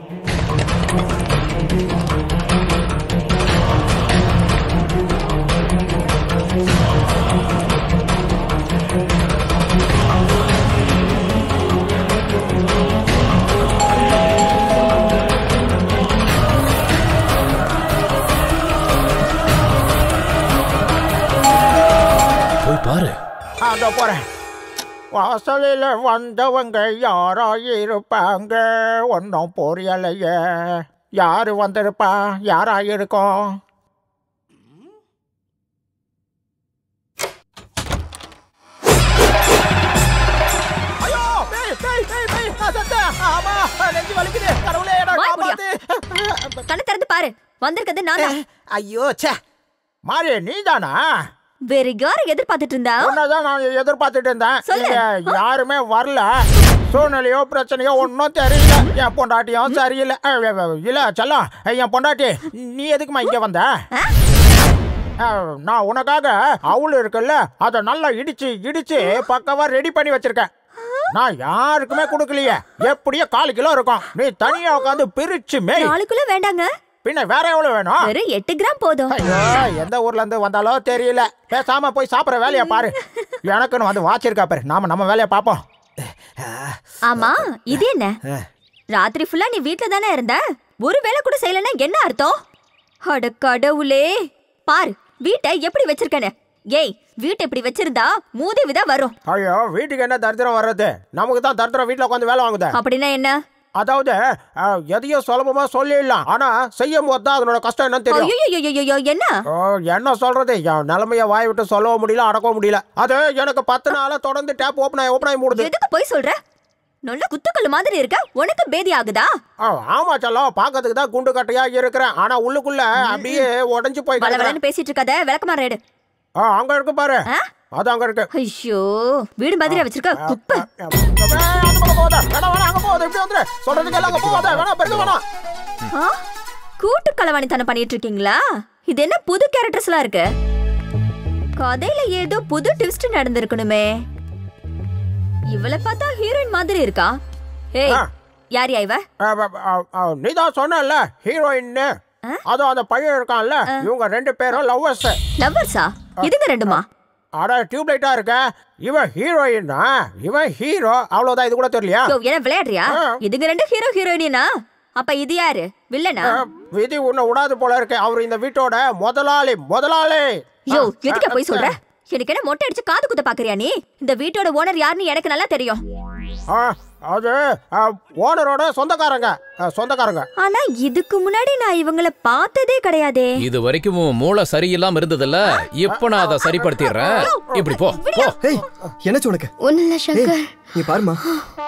போய் பாரு
அதோ போறேன் வாசலில் வந்தவங்க யாரா இருப்பாங்க ஒன்றும் புரியலையே யாரு வந்திருப்பா யாரா இருக்கும் ஐயோ, பேய், பேய், பேய், பேய், அசத்தா, ஆமா, நெஞ்சு வலிக்குது. கடவுளே, என்னை
வாய் மூடியா.
காப்பாத்து.
கண்ணை திறந்து பாரு வந்திருக்கிறது நான் தான்
ஐயோ ச்சே மாரி நீதானா
வேற யாரை எதிர்பார்த்துட்டு இருந்தா
உன்னதான் நான் எதிர்பார்த்துட்டு இருந்தேன்
சொல்லு.
இங்க யாருமே வரல சூழ்நிலையோ பிரச்சனையோ ஒன்றும் தெரியல என் பொண்டாட்டியும் சரியில்லை அஹ், அஹ், அஹ், இல்ல செல்லம் என் பொண்டாட்டி நீ எதுக்குமா இங்க வந்த அஹ், நான் உனக்காக அவுள் இருக்குல்ல அதை நல்லா இடிச்சு இடிச்சு பக்கவா ரெடி பண்ணி வச்சிருக்கேன் நான் யாருக்குமே கொடுக்கலையே எப்படியோ கால் கிலோ இருக்கும் நீ தனியா உட்காந்து பிரிச்சு மேய்
நாளைக்குள்ள வேண்டாங்க
பின்ன வேற எவ்வளவு வேணும்
வெறும் எட்டு கிராம் போதும்
ஐயோ எந்த ஊர்ல இருந்து வந்தாலோ தெரியல பேசாம போய் சாப்பிடுற வேலையை பாரு எனக்குன்னு வந்து வாச்சிருக்கா பாரு நாம நம்ம வேலையை பார்ப்போம்
ஆமா இது என்ன ராத்திரி ஃபுல்லா நீ வீட்ல தானே இருந்த ஒரு வேலை கூட செய்யலன்னா என்ன அர்த்தம் அட கடவுளே பாரு வீட்டை எப்படி வச்சிருக்கேன்னு ஏய் வீட்டை இப்படி வச்சிருந்தா மூதேவி தான் வரும்
ஐயோ வீட்டுக்கு என்ன தரித்திரம் வர்றது நமக்கு தான் தரித்திரம் வீட்டுல உட்காந்து வேலை வாங்குது
அப்படின்னா என்ன
அதாவது அஹ், எதையும் சுலபமா சொல்லிடலாம் ஆனா செய்யும் போது தான் அதனோட கஷ்டம் என்னன்னு தெரியும்
ஐயோ என்ன
ஓ, என்ன சொல்றது என் நிலைமைய வாய் விட்டு சொல்லவும் முடியல அடக்கவும் முடியல அது எனக்கு பத்து நாளா தொடர்ந்து டேப் ஓப்பன் ஆகி ஓப்பன் ஆகி மூடுது
எதுக்கு போய் சொல்ற நல்ல குத்துக்கல்லு மாதிரி இருக்க உனக்கு பேதி ஆகுதா
ஆ, ஆமா செல்லம் பாக்கிறதுக்கு தான் குண்டு கட்டையா இருக்கிறேன் ஆனா உள்ளுக்குள்ள அப்படியே உடைஞ்சு போய் கிடக்குறேன்.
வளவளன்னு பேசிட்டு இருக்காத விளக்கமா ரேடு
ஆ, அங்க இருக்கு பாரு அது அங்க இருக்கு
ஐயோ வீடு மாதிரியா வச்சிருக்க குப்பை
ஏய், அந்த பக்கம் போகாத. வேணாம், வேணாம், அங்க போகாத, இப்படி வந்துரு. சொல்றதுக்கு எல்லாம் அங்க போகாத. வேணாம், பெருக்க வேணாம்.
ஆ? கூட்டு களவாணித்தனம் பண்ணிட்டு இருக்கீங்களா இது என்ன புது கேரக்டர்ஸ்லாம் இருக்கு கதையில ஏதோ புது ட்விஸ்ட் நடந்திருக்கணுமே இவளை பார்த்தா ஹீரோயின் மாதிரி இருக்கா ஏய் யார் யா இவ
ஆ, ஆ, ஆ, ஆ, நீதான் சொன்னல ஹீரோயின்னு அதுவும் அந்த பையன் இருக்கான்ல இவங்க ரெண்டு பேரும் லவ்வர்ஸ்
லவ்வர்ஸா இதுங்க ரெண்டுமா
அட டியூப் லைட்டா இருக்க இவன் ஹீரோயின் இவன் ஹீரோ அவ்வளவுதான் இது கூட தெரியலையா
யோ என்ன விளையாடுறியா இதுங்க ரெண்டு ஹீரோ ஹீரோயினா அப்ப இது யாரு வில்லனா
ஆ, விதி உன்னை விடாது போல இருக்கு அவர் இந்த வீட்டோட முதலாளி முதலாளி
யோ எதுக்கு போய் சொல்ற எனக்கு என்ன மொட்டை அடிச்சு காது குத்த பாக்குறியா நீ இந்த வீட்டோட ஓனர் யாருன்னு எனக்கு நல்லா தெரியும்
ஆ, அது ஓனரோட சொந்தக்காரங்க ஆ, சொந்தக்காரங்க
ஆனா இதுக்கு முன்னாடி நான் இவங்கள பார்த்ததே கிடையாதே
இது வரைக்கும் உன் மூளை சரியில்லாம இருந்ததில்ல இப்ப நான் அதை சரிப்படுத்திடுறேன் இப்படி போ போ
ஏய் என்னாச்சு உனக்கு
ஒன்னும் இல்ல சங்கர்
நீ பாருமா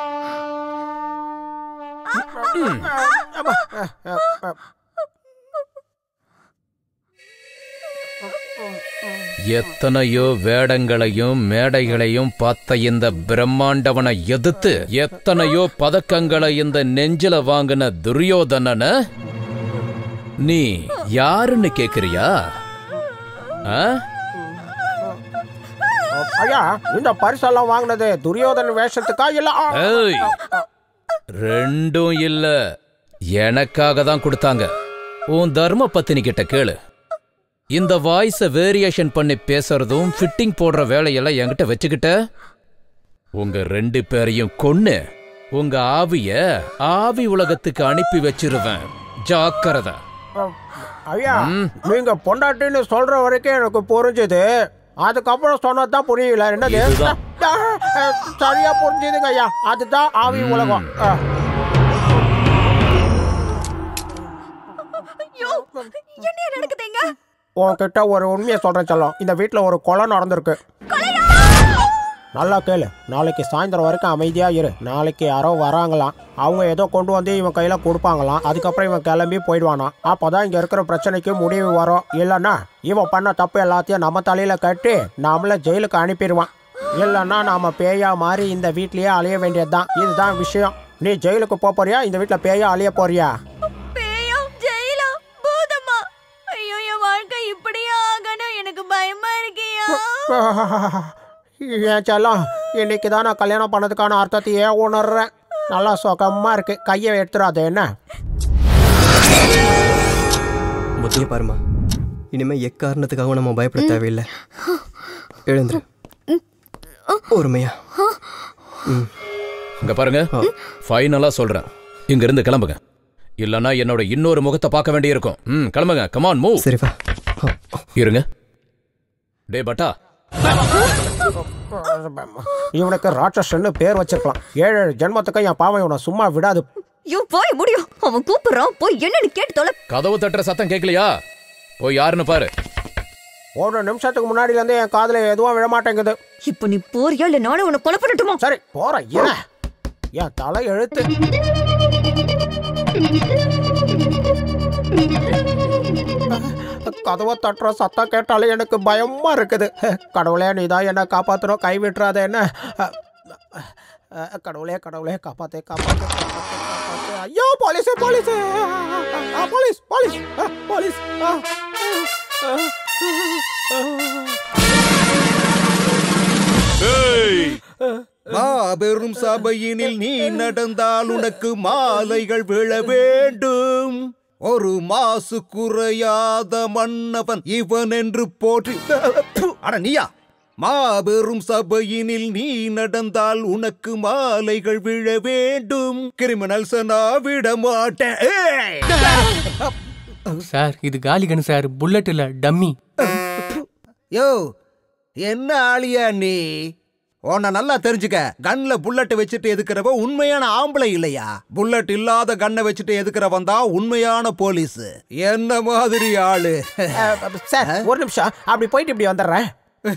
எத்தனையோ வேடங்களையும் மேடைகளையும் பார்த்த இந்த பிரம்மாண்டவனை எதிர்த்து எத்தனையோ பதக்கங்களை இந்த நெஞ்சில வாங்கின துரியோதனன நீ யாருன்னு கேக்குறியா ஆ?
ஐயா இந்த பரிசெல்லாம் வாங்கினது துரியோதன வேஷத்துக்கா இல்ல ஆ,
ஏய் ரெண்டும் இல்ல எனக்காக தான் கொடுத்தாங்க உன் தர்ம பத்தினி கிட்ட கேளு இந்த வாய்ஸ வேரியேஷன் பண்ணி பேசுறதும் ஃபிட்டிங் போடுற வேலையெல்லாம் என்கிட்ட வச்சுக்கிட்ட உங்க ரெண்டு பேரையும் கொன்னு உங்க ஆவிய ஆவி உலகத்துக்கு அனுப்பி வச்சிருவேன் ஜாக்கிரதை
ஐயா நீங்க பொண்டாட்டின்னு சொல்ற வரைக்கும் எனக்கு புரிஞ்சுது அதுக்கப்புறம் சொன்னதுதான் புரியல என்னது
இதுதான்.
அஹ், சரியா புரிஞ்சுதுங்க ஐயா அதுதான் ஆவி உலகம் அஹ்.
ஐயோ என்ன நடக்குதுங்க
உன்கிட்ட ஒரு உண்மையை சொல்றேன் செல்லம் இந்த வீட்டில் ஒரு கொலை நடந்திருக்கு நல்லா கேளு நாளைக்கு சாயந்தரம் வரைக்கும் அமைதியா இரு நாளைக்கு யாரோ வராங்களாம் அவங்க ஏதோ கொண்டு வந்து இவன் கையில கொடுப்பாங்களாம் அதுக்கப்புறம் இவன் கிளம்பி போயிடுவானாம் அப்பதான் இங்க இருக்கிற பிரச்சனைக்கு முடிவு வரும் இல்லைன்னா இவன் பண்ண தப்பு எல்லாத்தையும் நம்ம தலையில கட்டி நம்மள ஜெயிலுக்கு அனுப்பிடுவான் இல்லைன்னா நாம பேயா மாறி இந்த வீட்லயே அலைய வேண்டியதுதான் இதுதான் விஷயம் நீ ஜெயிலுக்கு போப் போறியா இந்த வீட்டில் பேயா அலைய போறியா
பேயா ஜெயிலா பூதமா ஐயோ என் வாழ்க்கை இப்படியே ஆகணும் எனக்கு பயமா இருக்கியா
ஏன் செல்லம் இன்னைக்கு தான் நான் கல்யாணம் பண்ணதுக்கான அர்த்தத்தையே உணர்றேன் நல்லா சுகமா இருக்கு கையை எடுத்துடாத என்ன
முதல்ல பாருமா இனிமே எக்காரணத்துக்காகவும் நம்ம பயப்பட தேவையில்லை எழுந்துரு பொறுமையா ம்
இங்க பாருங்க ஃபைனலா சொல்றேன் இங்க இருந்து கிளம்புங்க இல்லனா என்னோட இன்னொரு முகத்தை பார்க்க வேண்டியிருக்கும் ம் கிளம்புங்க கமான் மூவ்
சரிப்பா
இருங்க டே பட்டா
இவனுக்கு ராட்சசன்னு பேர் வச்சிருக்கலாம் ஏழு ஏழு ஜென்மத்துக்கு என் பாவம் இவனை சும்மா விடாது
ஐயோ போய் முடியும் அவன் கூப்பிடுறான் போய் என்னன்னு கேட்டு தொலை
கதவு தட்டுற சத்தம் கேட்கலையா போய் யாருன்னு பாரு
ஒரு நிமிஷத்துக்கு முன்னாடில இருந்து என் காதுல எதுவும் விழ மாட்டேங்குது
இப்ப நீ போறியா இல்ல நானும் உன்னை கொலை பண்ணட்டுமா
சரி போறேன் ஏன் என் தலை எழுத்து கதவை தட்டுற சத்தம் கேட்டாலே எனக்கு பயமா இருக்குது கடவுளே நீ தான் என்ன காப்பாத்தணும் கை விட்டுறாத என்ன கடவுளே கடவுளே காப்பாத்தே காப்பாத்தே காப்பாத்தே காப்பாத்தே ஐயோ police police police police police
மாபெரும் சபையினில் நீ நடந்தால் உனக்கு மாலைகள் விழ வேண்டும் ஒரு மாசு குறையாத மன்னவன் இவன் என்று போற்றி அட நீயா மாபெரும் சபையினில் நீ நடந்தால் உனக்கு மாலைகள் விழ வேண்டும் கிரிமினல்ஸ் நான் விட மாட்டேன் ஏய்!
சார் இது காலிகன் சார் புல்லட் இல்ல டம்மி
யோ என்ன ஆளியா நீ உன்னை நல்லா தெரிஞ்சுக்க கன்ல புல்லட் வச்சுட்டு எதுக்குறவ உண்மையான ஆம்பளை இல்லையா புல்லட் இல்லாத கன்னை வச்சுட்டு எதுக்குறவன் தான் உண்மையான போலீஸ் என்ன மாதிரி ஆளு
சார் ஒரு நிமிஷம் அப்படி போயிட்டு இப்படி வந்துடுறேன்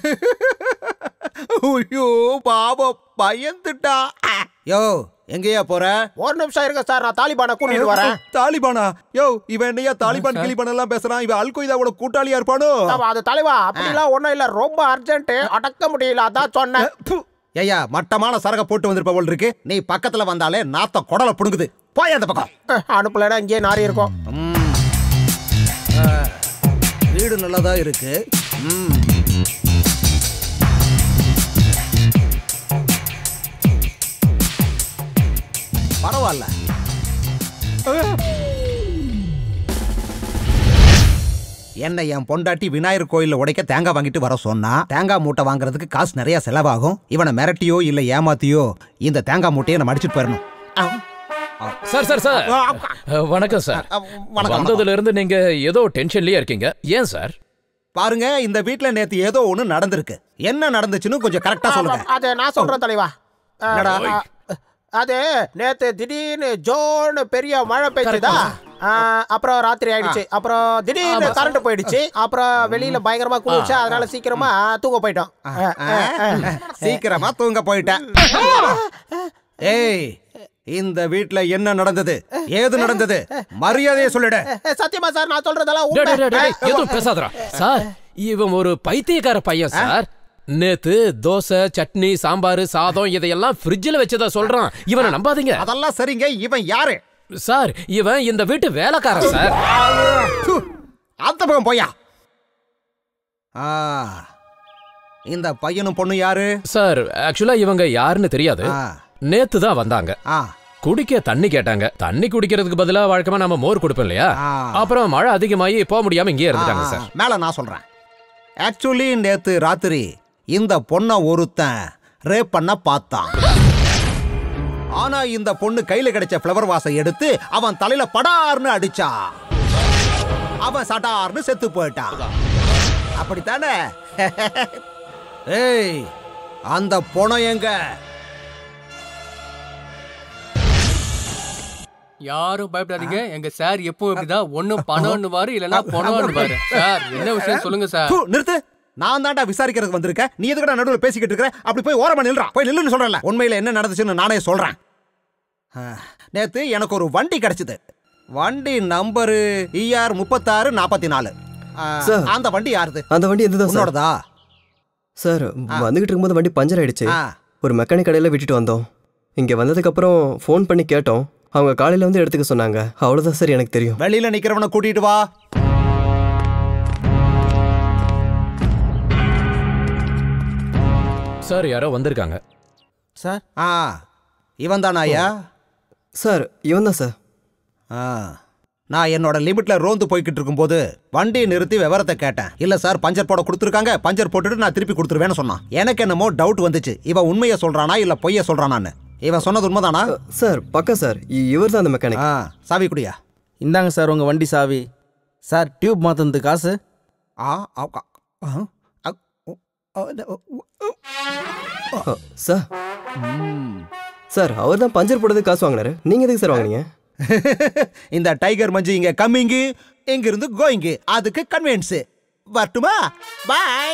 ஐயோ பாவம் பயந்துட்டா யோ எங்கேயா போற
ஒரு நிமிஷம் இருங்க சார் நான் தாலிபானை கூட்டிட்டு வரேன்
தாலிபானா யோ இவன் என்னையா தாலிபான் கிளிபான் எல்லாம் பேசுறான் இவன் அல்கொய்தாவோட கூட்டாளியா இருப்பானோ
ஆமா, அது தலைவா அப்படிலாம் ஒண்ணும் இல்ல ரொம்ப அர்ஜென்ட் அடக்க முடியல அதான் சொன்னேன்
ஏய்யா மட்டமான சரக போட்டு வந்திருப்ப போல் இருக்கு நீ பக்கத்துல வந்தாலே நாத்த குடல புடுங்குது போய் அந்த பக்கம்
அனுப்பலன்னா இங்கேயே நாரி இருக்கும்
வீடு நல்லதா இருக்கு ம். பரவாயில்ல என்ன என் பொண்டாட்டி விநாயகர் கோயில்ல உடைக்க தேங்காய் வாங்கிட்டு வர சொன்னா தேங்காய் மூட்டை வாங்குறதுக்கு காசு நிறைய செலவாகும் இவனை மிரட்டியோ இல்ல ஏமாத்தியோ இந்த தேங்காய் மூட்டையை நம்ம அடிச்சிட்டு போயிடணும்
சார் சார் சார் அஹ், வணக்கம் சார்
வணக்கம்,
வந்ததுல இருந்து நீங்க ஏதோ டென்ஷன்லயே இருக்கீங்க ஏன் சார்
பாருங்க இந்த வீட்ல நேத்து ஏதோ ஒண்ணு நடந்திருக்கு என்ன நடந்துச்சுன்னு கொஞ்சம் கரெக்டா சொல்லுங்க
அது நான் சொல்றேன் தலைவா அஹ்,
என்னடா?
அஹ், அது நேத்து திடீர்னு ஜோன்னு பெரிய மழை பெய்ஞ்சுதா அஹ், அப்புறம் ராத்திரி ஆயிடுச்சு அப்புறம் திடீர்னு
ஆமா.
கரண்ட் போயிடுச்சு அப்புறம் வெளியில பயங்கரமா குளிச்சு அதனால சீக்கிரமா தூங்க போயிட்டோம் அஹ், அஹ், அஹ்.
சீக்கிரமா தூங்க போயிட்டேன் ஏய் இந்த வீட்ல என்ன நடந்தது ஏது நடந்தது மரியாதையை சொல்லிடு
அஹ், சத்தியமா சார் நான் சொல்றதெல்லாம்
டேய், டேய், டேய், டேய்,
உண்மை
எதுவும் பேசாதடா சார் இவன் ஒரு பைத்தியக்கார பையன் சார் நேத்து தோசை சட்னி சாம்பார் சாதம் இதையெல்லாம் ஃப்ரிட்ஜில் வச்சதா சொல்றான் இவனை நம்பாதீங்க
அதெல்லாம் சரிங்க இவன் யாரு
சார் இவன் இந்த வீட்டு வேலைக்காரன் சார்
து, அந்த பக்கம் போயா ஆ, இந்த பையனும் பொண்ணு யாரு
சார் ஆக்சுவலா இவங்க யாருன்னு தெரியாது நேத்து தான் வந்தாங்க குடிக்க தண்ணி கேட்டாங்க தண்ணி குடிக்கிறதுக்கு பதிலா வழக்கமா நம்ம மோர் கொடுப்போம் இல்லையா அப்புறம் மழை அதிகமாயி போக முடியாம இங்கேயே இருந்துட்டாங்க சார்
மேல நான் சொல்றேன் ஆக்சுவலி நேத்து ராத்திரி இந்த பொண்ணை ஒருத்தன் ரேப் பண்ண பார்த்தான் ஆனா இந்த பொண்ணு கையில கிடைச்ச ஃப்ளவர் வாசை எடுத்து அவன் தலையில படார்னு அடிச்சான் அவன் சட்டார்னு செத்து போயிட்டான் அப்படித்தானே ஏய் அந்த பணம் எங்க
யாரும் பயப்படாதீங்க எங்க சார் எப்பவும் இப்படிதான் ஒண்ணும் பணம்னுவாரு இல்லனா பணம்னுவாரு சார் என்ன விஷயம் சொல்லுங்க சார்
தூ, நிறுத்து நான் தான்டா விசாரிக்கிறதுக்கு வந்திருக்கேன் நீ எதுக்கடா நடுவில் பேசிக்கிட்டு இருக்கிற அப்படி போய் ஓரமா நில்றா போய் நில்லுன்னு சொல்றேன்ல உண்மையில என்ன நடந்துச்சுன்னு நானே சொல்றேன் ஆ, நேத்து எனக்கு ஒரு வண்டி கிடைச்சது வண்டி நம்பரு இஆர் முப்பத்தாறு நாற்பத்தி நாலு
சார்.
அந்த வண்டி யாருது
அந்த வண்டி இதுதான் சார்
உன்னோடதா
சார் வந்துகிட்டு இருக்கும்போது வண்டி பஞ்சர் ஆயிடுச்சு
ஆ.
ஒரு மெக்கானிக் கடையில் விட்டுட்டு வந்தோம் இங்கே வந்ததுக்கப்புறம் ஃபோன் பண்ணி கேட்டோம் அவங்க காலையில் வந்து எடுத்துக்க சொன்னாங்க அவ்வளோதான் சார் எனக்கு தெரியும்
வெளியில நிக்கிறவனை கூட்டிட்டு வா
சார் யாரோ வந்திருக்காங்க
சார் ஆ இவன் தானா ஐயா
சார் இவன் தான் சார்
ஆ நான் என்னோட லிமிட்ல ரோந்து போய்கிட்டு இருக்கும்போது வண்டியை நிறுத்தி விவரத்தை கேட்டேன் இல்ல சார் பஞ்சர் போட கொடுத்துருக்காங்க பஞ்சர் போட்டுட்டு நான் திருப்பி கொடுத்துருவேன்னு சொன்னான் எனக்கு என்னமோ டவுட் வந்துச்சு இவன் உண்மையை சொல்றானா இல்ல பொய்ய சொல்றானான்னு இவன் சொன்னது உண்மைதானா
சார் பக்கா சார் இவர் தான் அந்த மெக்கானிக்
ஆ சாவி குடியா
இந்தாங்க சார் உங்கள் வண்டி சாவி சார் டியூப் மாற்றினது காசு
ஆ ஆ, ஆ, ஆ, ஆ,
அ, சார் சார் அவர் தான் பஞ்சர் போடுறதுக்கு காசு வாங்கினாரு நீங்கள் எதுக்கு சார் வாங்குனீங்க
இந்த டைகர் மஞ்சு இங்க கம்மிங்கு இங்க இருந்து கோயிங்கு அதுக்கு கன்வென்ஸ் வரட்டுமா பாய்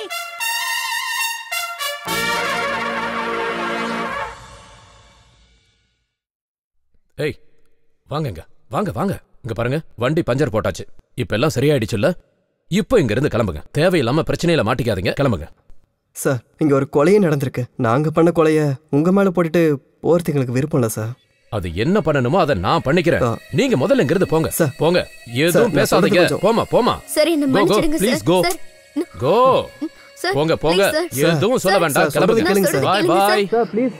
ஏய் வாங்க இங்க வாங்க வாங்க இங்க பாருங்க வண்டி பஞ்சர் போட்டாச்சு இப்ப எல்லாம் சரியாயிடுச்சுல்ல இப்போ இங்க இருந்து கிளம்புங்க தேவையில்லாம பிரச்சனையில மாட்டிக்காதீங்க கிளம்புங்க
சார் இங்கே ஒரு கொலையே நடந்திருக்கு நாங்கள் பண்ண கொலையை உங்கள் மேலே போட்டுட்டு போகிறது எங்களுக்கு விருப்பம் இல்லை சார்
அது என்ன பண்ணணுமோ அதை நான் பண்ணிக்கிறேன் நீங்க முதல்ல இங்க இருந்து போங்க போங்க எதுவும்
நான் சொல்றது
பேசாதீங்க
கொஞ்சம்.
போமா போமா
சரி என்ன
Go, go,
மன்னிச்சிடுங்க
please
sir
go.
Sir
go
sir,
போங்க போங்க
please, sir.
எதுவும் சொல்ல
சார்,
வேண்டாம்
சார், சொல்றது
கிளம்புங்க
கேளுங்க, சார்.
பாய்
கேளுங்க,
பாய்
சார்.
ப்ளீஸ்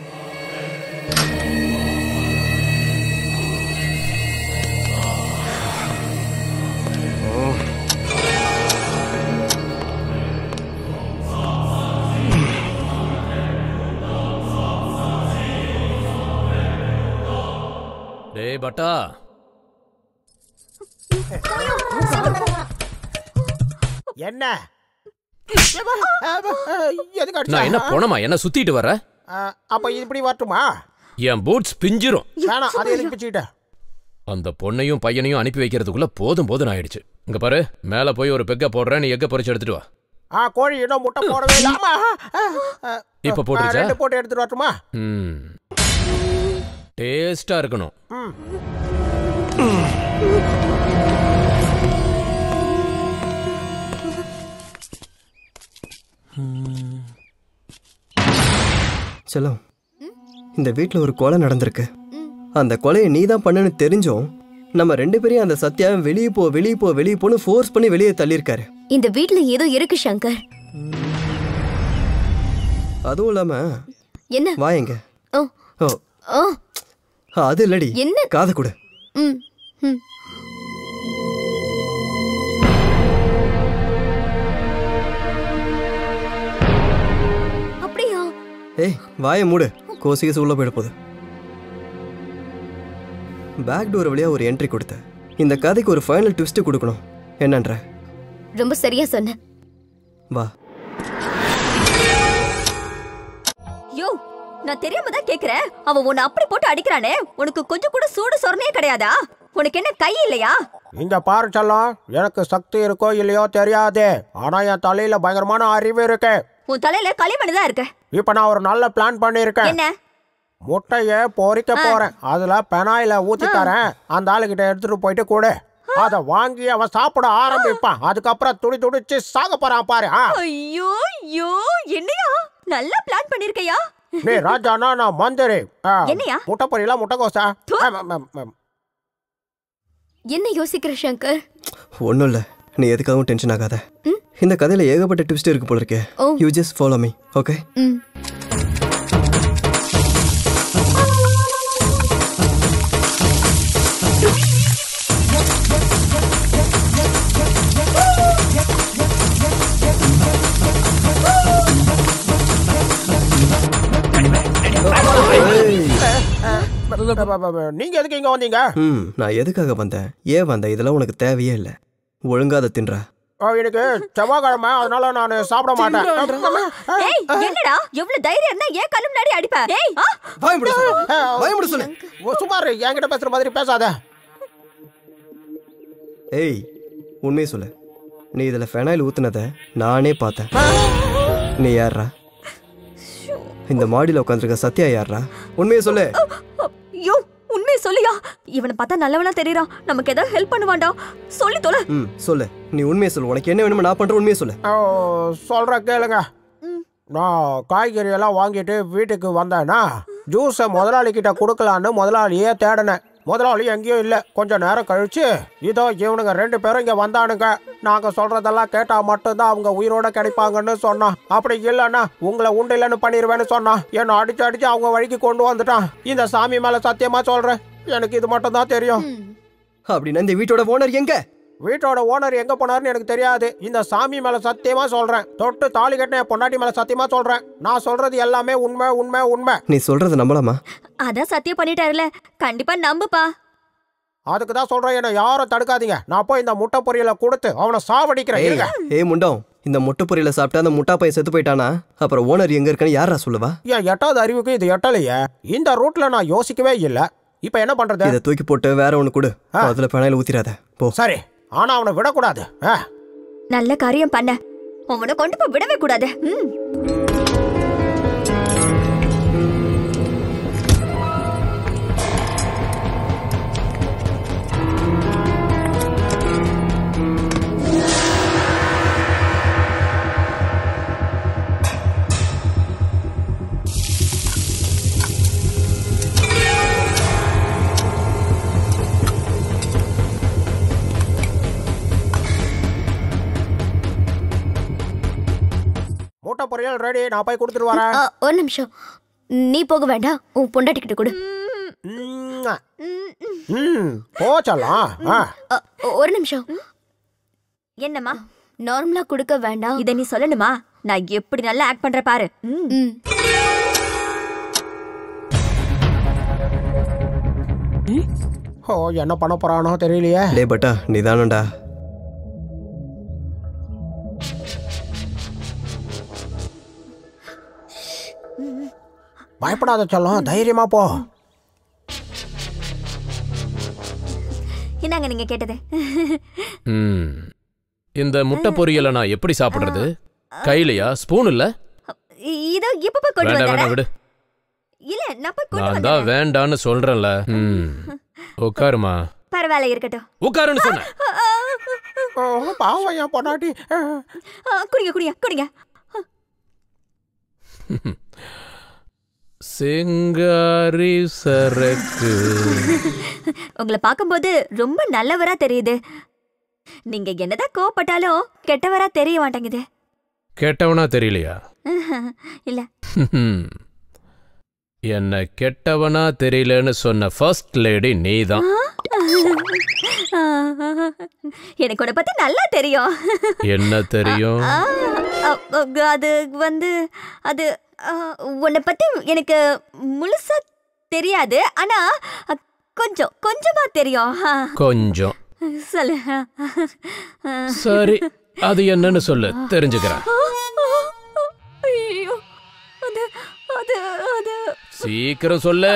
டேய் பட்டா
என்ன எதுக்கு அடிச்சா?
நான் என்ன போனமா என்ன சுத்திட்டு வர
ஆ, அப்ப இப்படி வரட்டுமா
என் பூட்ஸ் பிஞ்சிரும்
வேணாம் அதை எதுக்கு பிச்சுக்கிட்ட
அந்த பொண்ணையும் பையனையும் அனுப்பி வைக்கிறதுக்குள்ள போதும் போதும் ஆயிடுச்சு இங்க பாரு மேல போய் ஒரு பெக்க போடுறேன் நீ எக்க பொரிச்சு எடுத்துட்டு வா
ஆ கோழி இன்னும் முட்டை போடவே இல்லாம
இப்ப போட்டுருச்சா?
ரெண்டு போட்டு எடுத்துட்டு வரட்டுமா
ம் டேஸ்டா இருக்கணும்
ம்
செல்லம் இந்த வீட்டில் ஒரு கொலை நடந்திருக்கு அந்த கொலையை நீ தான் பண்ணுன்னு தெரிஞ்சும் நம்ம ரெண்டு பேரையும் அந்த சத்யா வெளியே போ வெளியே போ வெளியே போன்னு ஃபோர்ஸ் பண்ணி வெளியே தள்ளியிருக்காரு
இந்த வீட்ல ஏதோ இருக்கு சங்கர்
அதுவும் இல்லாம
என்ன
வாயங்க
ஓ
ஓ
ஓ
அது இல்லடி
என்ன?
காது கூட
ம் ம் அப்படியா
ஏய் வாயை மூடு கோசி கீசு உள்ள போயிட போகுது பேக் டோர் வழியா ஒரு என்ட்ரி கொடுத்த இந்த கதைக்கு ஒரு ஃபைனல் ட்விஸ்ட் கொடுக்கணும் என்னன்ற
ரொம்ப சரியா சொன்ன
வா
யோ நான் தெரியாம தான் கேக்குறேன் அவன் உன்னை அப்படி போட்டு அடிக்கிறானே உனக்கு கொஞ்சம் கூட சூடு சொரணே கிடையாதா உனக்கு என்ன கை இல்லையா
இங்க பாரு செல்லம் எனக்கு சக்தி இருக்கோ இல்லையோ தெரியாது ஆனா என் தலையில பயங்கரமான அறிவு இருக்கு
உன் தலையில களிமண் தான் இருக்கு
இப்ப நான் ஒரு நல்ல பிளான் பண்ணிருக்கேன்
என்ன
முட்டைய பொறிக்க போறேன் அதுல பெனாயில ஊத்தி தரேன் அந்த ஆளுகிட்ட எடுத்துட்டு போயிட்டு கொடு அத வாங்கி அவன் சாப்பிட ஆரம்பிப்பான் அதுக்கப்புறம் துடி துடிச்சு சாக போறான் பாரு ஆ.
ஐயோ ஐயோ என்னையா நல்லா பிளான் பண்ணிருக்கையா
நீ ராஜானா நான் மந்திரி ஆ,
என்னையா?
முட்டை பொரியலா முட்டைக்கோசா ஆம், ஆம், ஆம், ஆம்.
என்ன யோசிக்கிற சங்கர்
ஒன்றும் இல்லை நீ எதுக்காகவும் டென்ஷன் ஆகாத இந்த கதையில் ஏகப்பட்ட ட்விஸ்ட் இருக்கு போல இருக்கே
oh.
You just follow me okay
ம்
நீங்க எதுக்கு இங்க வந்தீங்க
ம் நான் எதுக்காக வந்தேன் ஏன் வந்தேன் இதெல்லாம் உனக்கு தேவையே இல்லை ஒழுங்கா அதை தின்றா
ஆ, எனக்கு செவ்வாய்க்கிழமை அதனால நான் சாப்பிட மாட்டேன்
ஏய் என்னடா எவ்வளவு தைரியம் இருந்தா ஏன் கண்ணு முன்னாடி அடிப்ப ஏய் ஆ!
பயப்பட சொல்லு பயப்பட சொல்லு சும்மா இரு, என்கிட்ட பேசுற மாதிரி பேசாத
ஏய் உண்மையை சொல்லு நீ இதில் ஃபெனாயில் ஊத்துனத நானே பார்த்தேன் நீ யார்ரா இந்த மாடியில் உட்காந்துருக்க சத்யா யார்ரா உண்மையை சொல்லு
ஐயோ உண்மையை சொல்லியா இவனை பார்த்தா நல்லவனா தெரியறான் நமக்கு ஏதாவது ஹெல்ப் பண்ணுவான்டா சொல்லி தொலை
ம் சொல்லு நீ உண்மையை சொல்லு உனக்கு என்ன வேணுமோ நான் பண்ணுறேன் உண்மையை சொல்லு
ஆ, சொல்றேன் கேளுங்க நான் காய்கறி எல்லாம் வாங்கிட்டு வீட்டுக்கு வந்தேன்னா ஜூஸை முதலாளி கிட்ட கொடுக்கலான்னு முதலாளியே தேடினேன் முதலாளி எங்கேயும் இல்லை கொஞ்ச நேரம் கழிச்சு இதோ இவனுங்க ரெண்டு பேரும் இங்கே வந்தானுங்க நாங்கள் சொல்றதெல்லாம் கேட்டால் மட்டும்தான் அவங்க உயிரோட கிடைப்பாங்கன்னு சொன்னான் அப்படி இல்லைன்னா உங்களை உண்டு இல்லைன்னு பண்ணிடுவேன்னு சொன்னான் என்னை அடிச்சு அடிச்சு அவங்க வழிக்கு கொண்டு வந்துட்டான் இந்த சாமி மேலே சத்தியமா சொல்றேன் எனக்கு இது மட்டும் தான் தெரியும்
அப்படின்னா இந்த வீட்டோட ஓனர் எங்க
வீட்டோட ஓனர் எங்க போனாருன்னு எனக்கு தெரியாது இந்த சாமி மேல சத்தியமா சொல்றேன் தொட்டு தாலி கட்டின என் பொண்டாட்டி மேல சத்தியமா சொல்றேன் நான் சொல்றது எல்லாமே உண்மை உண்மை உண்மை
நீ சொல்றத நம்பலாமா
அதான் சத்தியம் பண்ணிட்டாருல கண்டிப்பா நம்புப்பா
அதுக்கு தான் சொல்றேன் என்ன யாரும் தடுக்காதீங்க நான் போய் இந்த முட்டை பொரியலை கொடுத்து அவனை சாவடிக்கிறேன்
ஏய்,
இருங்க
ஏய் முண்டம் இந்த முட்டை பொரியல சாப்பிட்டா அந்த முட்டா பையன் செத்து போயிட்டானா அப்புறம் ஓனர் எங்க இருக்கான்னு யாரா சொல்லுவா
என் எட்டாவது அறிவுக்கு இது எட்டலையே இந்த ரூட்ல நான் யோசிக்கவே இல்லை இப்போ என்ன பண்றது
இதை தூக்கி போட்டு வேற ஒன்று கொடு அதுல ஃபெனாயில் ஊத்திராத போ
சரி ஆனா அவனை விடக்கூடாது ஆ
நல்ல காரியம் பண்ண அவனை கொண்டு போய் விடவே கூடாது ம்.
முட்டை பொரியல் ரெடி நான் போய் கொடுத்துட்டு வரேன்
ஆ, ஒரு நிமிஷம் நீ போக வேண்டாம் உன் பொண்டாட்டி கிட்ட கொடு
ம் போச்சலாம் ஆ
ஆ, ஒரு நிமிஷம்
என்னம்மா
நார்மலா கொடுக்க வேண்டாம்
இதை நீ சொல்லணுமா நான் எப்படி நல்லா ஆக்ட் பண்ற பாரு ம்.
ஓ என்ன பண்ண போறானோ தெரியலையே
டே பட்டா நிதானம்டா
பயப்படாத செல்லம் தைரியமா போ
இந்தாங்க நீங்க கேட்டது
ம். இந்த முட்டை பொரியலை நான் எப்படி சாப்பிடுறது கையிலையா ஸ்பூன் இல்ல
இதோ இப்ப போய் கொண்டு
வேண்டாம் வேண்டாம்
வந்தேன்
விடு
இல்ல நான் போய் கொண்டு
நான்
வந்தேன்
தான் வேண்டான்னு சொல்றேன்ல ம். உட்காருமா
பரவாயில்ல இருக்கட்டும்
உட்காருன்னு சொன்னேன்
ஓ, பாவம் என் பொண்டாட்டி
ஆ, குடிங்க குடிங்க குடிங்க
சிங்காரி சரக்கு
உங்களை பார்க்கும்போது ரொம்ப நல்லவரா தெரியுது நீங்க என்னதான் கோவப்பட்டாலும் கெட்டவரா தெரிய மாட்டேங்குது
கெட்டவனா தெரியலையா
இல்ல
என்ன கெட்டவனா தெரியலன்னு சொன்ன ஃபர்ஸ்ட் லேடி நீதான்
எனக்கு உன்னை பத்தி நல்லா தெரியும்
என்ன தெரியும்
ஆ, அ, அ, அது வந்து அது ஆ, உன்னை பத்தி எனக்கு முழுசா தெரியாது ஆனா அ, கொஞ்சம் கொஞ்சமா தெரியும் ஆ,
கொஞ்சம்
சொல்லு ஆ, ஆ.
சரி அது என்னன்னு சொல்லு தெரிஞ்சுக்கிறேன்
ஐயோ அது அது அது
சீக்கிரம் சொல்லு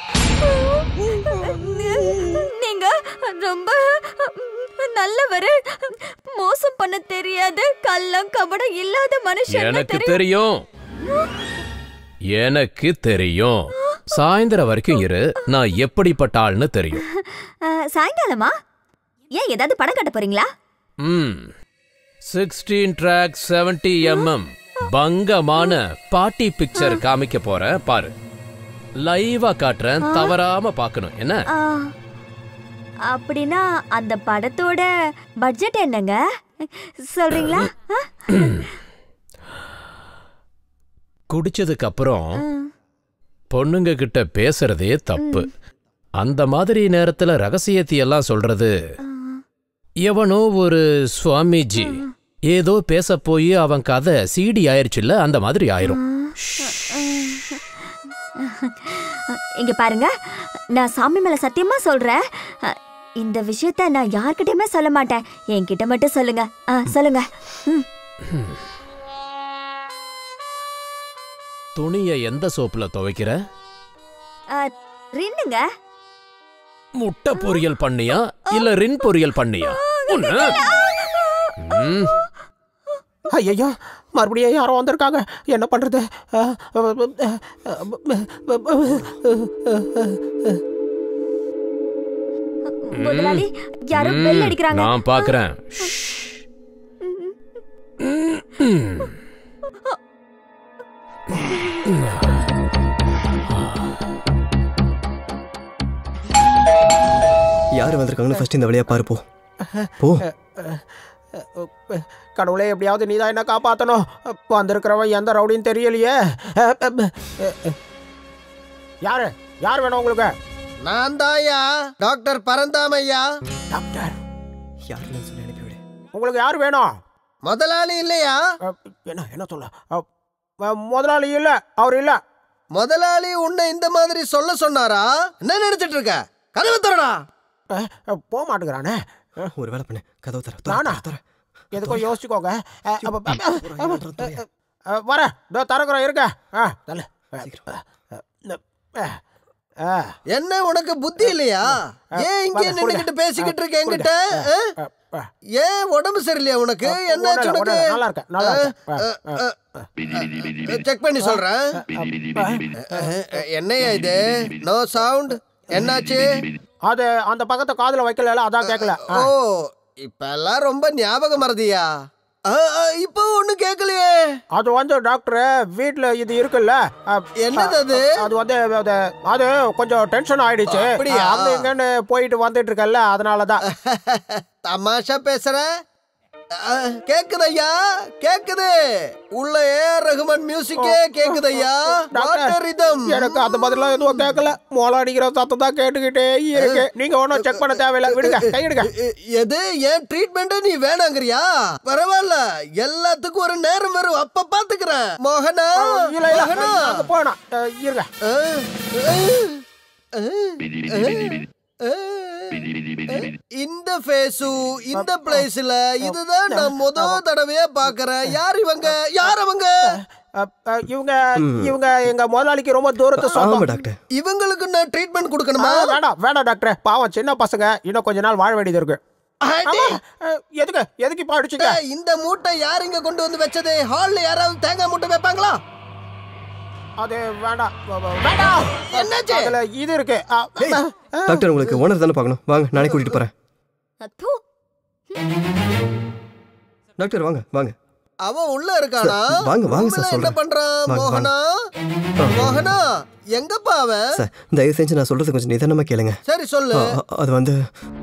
நீங்க ரொம்ப நல்லவர் மோசம் பண்ண தெரியாது கள்ளம் கபடம் இல்லாத மனுஷன்
எனக்கு தெரியும் எனக்கு தெரியும் சாயந்தரம் வரைக்கும் இரு நான் எப்படிப்பட்ட ஆள்னு தெரியும்
சாயங்காலமா ஏன் ஏதாவது படம் கட்ட போறீங்களா
ம் சிக்ஸ்டீன் ட்ராக் செவன்டி எம்எம் பங்கமான பாட்டி பிக்சர் காமிக்க போறேன் பாரு லைவா காட்டுறேன் தவறாம பார்க்கணும் என்ன
ஆ, அப்படின்னா அந்த படத்தோட பட்ஜெட் என்னங்க சொல்றீங்களா ஆ?
குடிச்சதுக்கு அப்புறம் பொண்ணுங்க கிட்ட பேசுறதே தப்பு அந்த மாதிரி நேரத்துல ரகசியத்தை எல்லாம் சொல்றது எவனோ ஒரு சுவாமிஜி ஏதோ பேச போய் அவன் கதை சீடி ஆயிருச்சுல்ல அந்த மாதிரி ஆயிரும்
இங்க பாருங்க நான் சாமி மேல சத்தியமா சொல்றேன் அ, இந்த விஷயத்த நான் யார்கிட்டயுமே சொல்ல மாட்டேன் என்கிட்ட மட்டும் சொல்லுங்க ஆ சொல்லுங்க ம்.
துணியை எந்த சோப்புல துவைக்கிற
ஆ, ரின்னுங்க
முட்டை பொரியல் பண்ணியா இல்ல ரின் பொரியல் பண்ணியா உன்ன? ம்,
ஐயோ மறுபடியும் யாரோ வந்திருக்காங்க என்ன பண்றது அஹ்,
முதலாளி யாரோ
ம்,
பெல் அடிக்கிறாங்க
நான் பாக்குறேன்
யார் வந்திருக்காங்கன்னு ஃபர்ஸ்ட் இந்த வழியா பாரு போ போ
கடவுளே எப்படியாவது நீதான் என்ன காப்பாத்தணும் வந்திருக்கிறவன் எந்த ரவுடின்னு தெரியலையே அஹ், அஹ், அஹ். யாரு யார் வேணும் உங்களுக்கு
நான் தாயா டாக்டர் பரந்தாமையா
டாக்டர்
யாருன்னு சொல்லி அனுப்பிவிடு
உங்களுக்கு யார் வேணும்
முதலாளி இல்லையா
என்ன என்ன சொல்ல அஹ், அஹ், முதலாளி இல்ல அவர் இல்ல
முதலாளி உன்னை இந்த மாதிரி சொல்ல சொன்னாரா என்ன நினைச்சிட்டு இருக்க கதவு தரடா
போக மாட்டேங்கிறானே
ஒரு வேலை பண்ணு கதவு தர
நானா எதுக்கும் யோசிச்சுக்கோங்க அஹ், அப்ப, அஹ், அஹ், அஹ், வரேன் இதோ தரக்குறோம் இருக்க ஆ தள்ளு அஹ், அஹ்,
என்ன உனக்கு புத்தி இல்லையா ஏன் இங்கே
வாங்க,
நின்னுகிட்டு
கொடுங்க.
பேசிக்கிட்டு இருக்க என்கிட்ட
கொடுங்க.
ஆ? ஏன் உடம்பு சரியில்லையா உனக்கு
அஹ்,
என்னாச்சு
ஒண்ணும் இல்ல,
உனக்கு
ஒண்ணும் இல்ல, நல்லா இருக்கேன், நல்லா இருக்கேன்.
செக் பண்ணி சொல்றேன் என்னையா இது நோ சவுண்ட் என்னாச்சு
அது அந்த பக்கத்தை காதுல வைக்கல அதான் கேட்கல
ஓ இப்ப எல்லாம் ரொம்ப ஞாபகம் மறதியா ஆ, ஆ, இப்போ ஒண்ணும் கேட்கலையே
அது வந்து டாக்டர் வீட்ல இது இருக்குல்ல அஹ்,
என்னது அது?
அது வந்து அது அது கொஞ்சம் டென்ஷன் ஆயிடுச்சு
அப்படியா?
அங்க இங்கன்னு போயிட்டு வந்துட்டு இருக்கல்ல அதனாலதான்
தமாஷா பேசுற ஆ, கேக்குதையா கேக்குது உள்ள ஏ ரகுமான் மியூசிக்கே கேக்குதையா வாட்டர் ரிதம்
எனக்கு அந்த பதிலாம் எதுவும் கேட்கல மோளம் அடிக்கிற சத்தம் தான் கேட்டுக்கிட்டே இருக்கு நீங்க ஒன்றும் செக் பண்ண தேவையில்ல விடுங்க கையிடுங்க
எது ஏன் ட்ரீட்மெண்ட் நீ வேணாங்கறியா பரவாயில்ல எல்லாத்துக்கும் ஒரு நேரம் வரும் அப்ப பாத்துக்கிறேன் மோகனா
இல்ல இல்ல
மோகனா
அங்க போனா அஹ், இருங்க
இந்த ஃபேஸு இந்த பிளேஸ்ல இதுதான் நான் முத தடவையா பாக்குறேன் யார் இவங்க யார் அவங்க
அஹ், அஹ், இவங்க இவங்க எங்க முதலாளிக்கு ரொம்ப தூரத்து சொந்தம்
டாக்டர்
இவங்களுக்கு நான் ட்ரீட்மெண்ட் கொடுக்கணுமா
ஆ, வேண்டாம் வேண்டாம் டாக்டர் பாவம் சின்ன பசங்க இன்னும் கொஞ்ச நாள் வாழ வேண்டியது இருக்கு
அடி.
ஆமா, அஹ், எதுக்கு எதுக்கு இப்ப அடிச்சீங்க
ஏய், இந்த மூட்டை யார் இங்க கொண்டு வந்து வச்சது ஹால்ல யாராவது தேங்காய் மூட்டை வைப்பாங்களா
அது வேண்டாம் வ- வ- வேண்டாம்
என்னாச்சு?
அதுல இது இருக்கு அ, அ,
டாக்டர் உங்களுக்கு ஓனர் தானே பார்க்கணும் வாங்க நானே கூட்டிட்டு போறேன்
அத்தூ.
டாக்டர் வாங்க வாங்க
அவன் உள்ள இருக்கானா
சார், வாங்க, வாங்க சார்,
உள்ள என்ன
சொல்றேன்.
பண்றான்
வாங்க,
மோகனா மோகனா எங்கப்பா அவன்
சார் தயவு செஞ்சு நான் சொல்றது கொஞ்சம் நிதானமா கேளுங்க
சரி சொல்லு
அ- அ- அது வந்து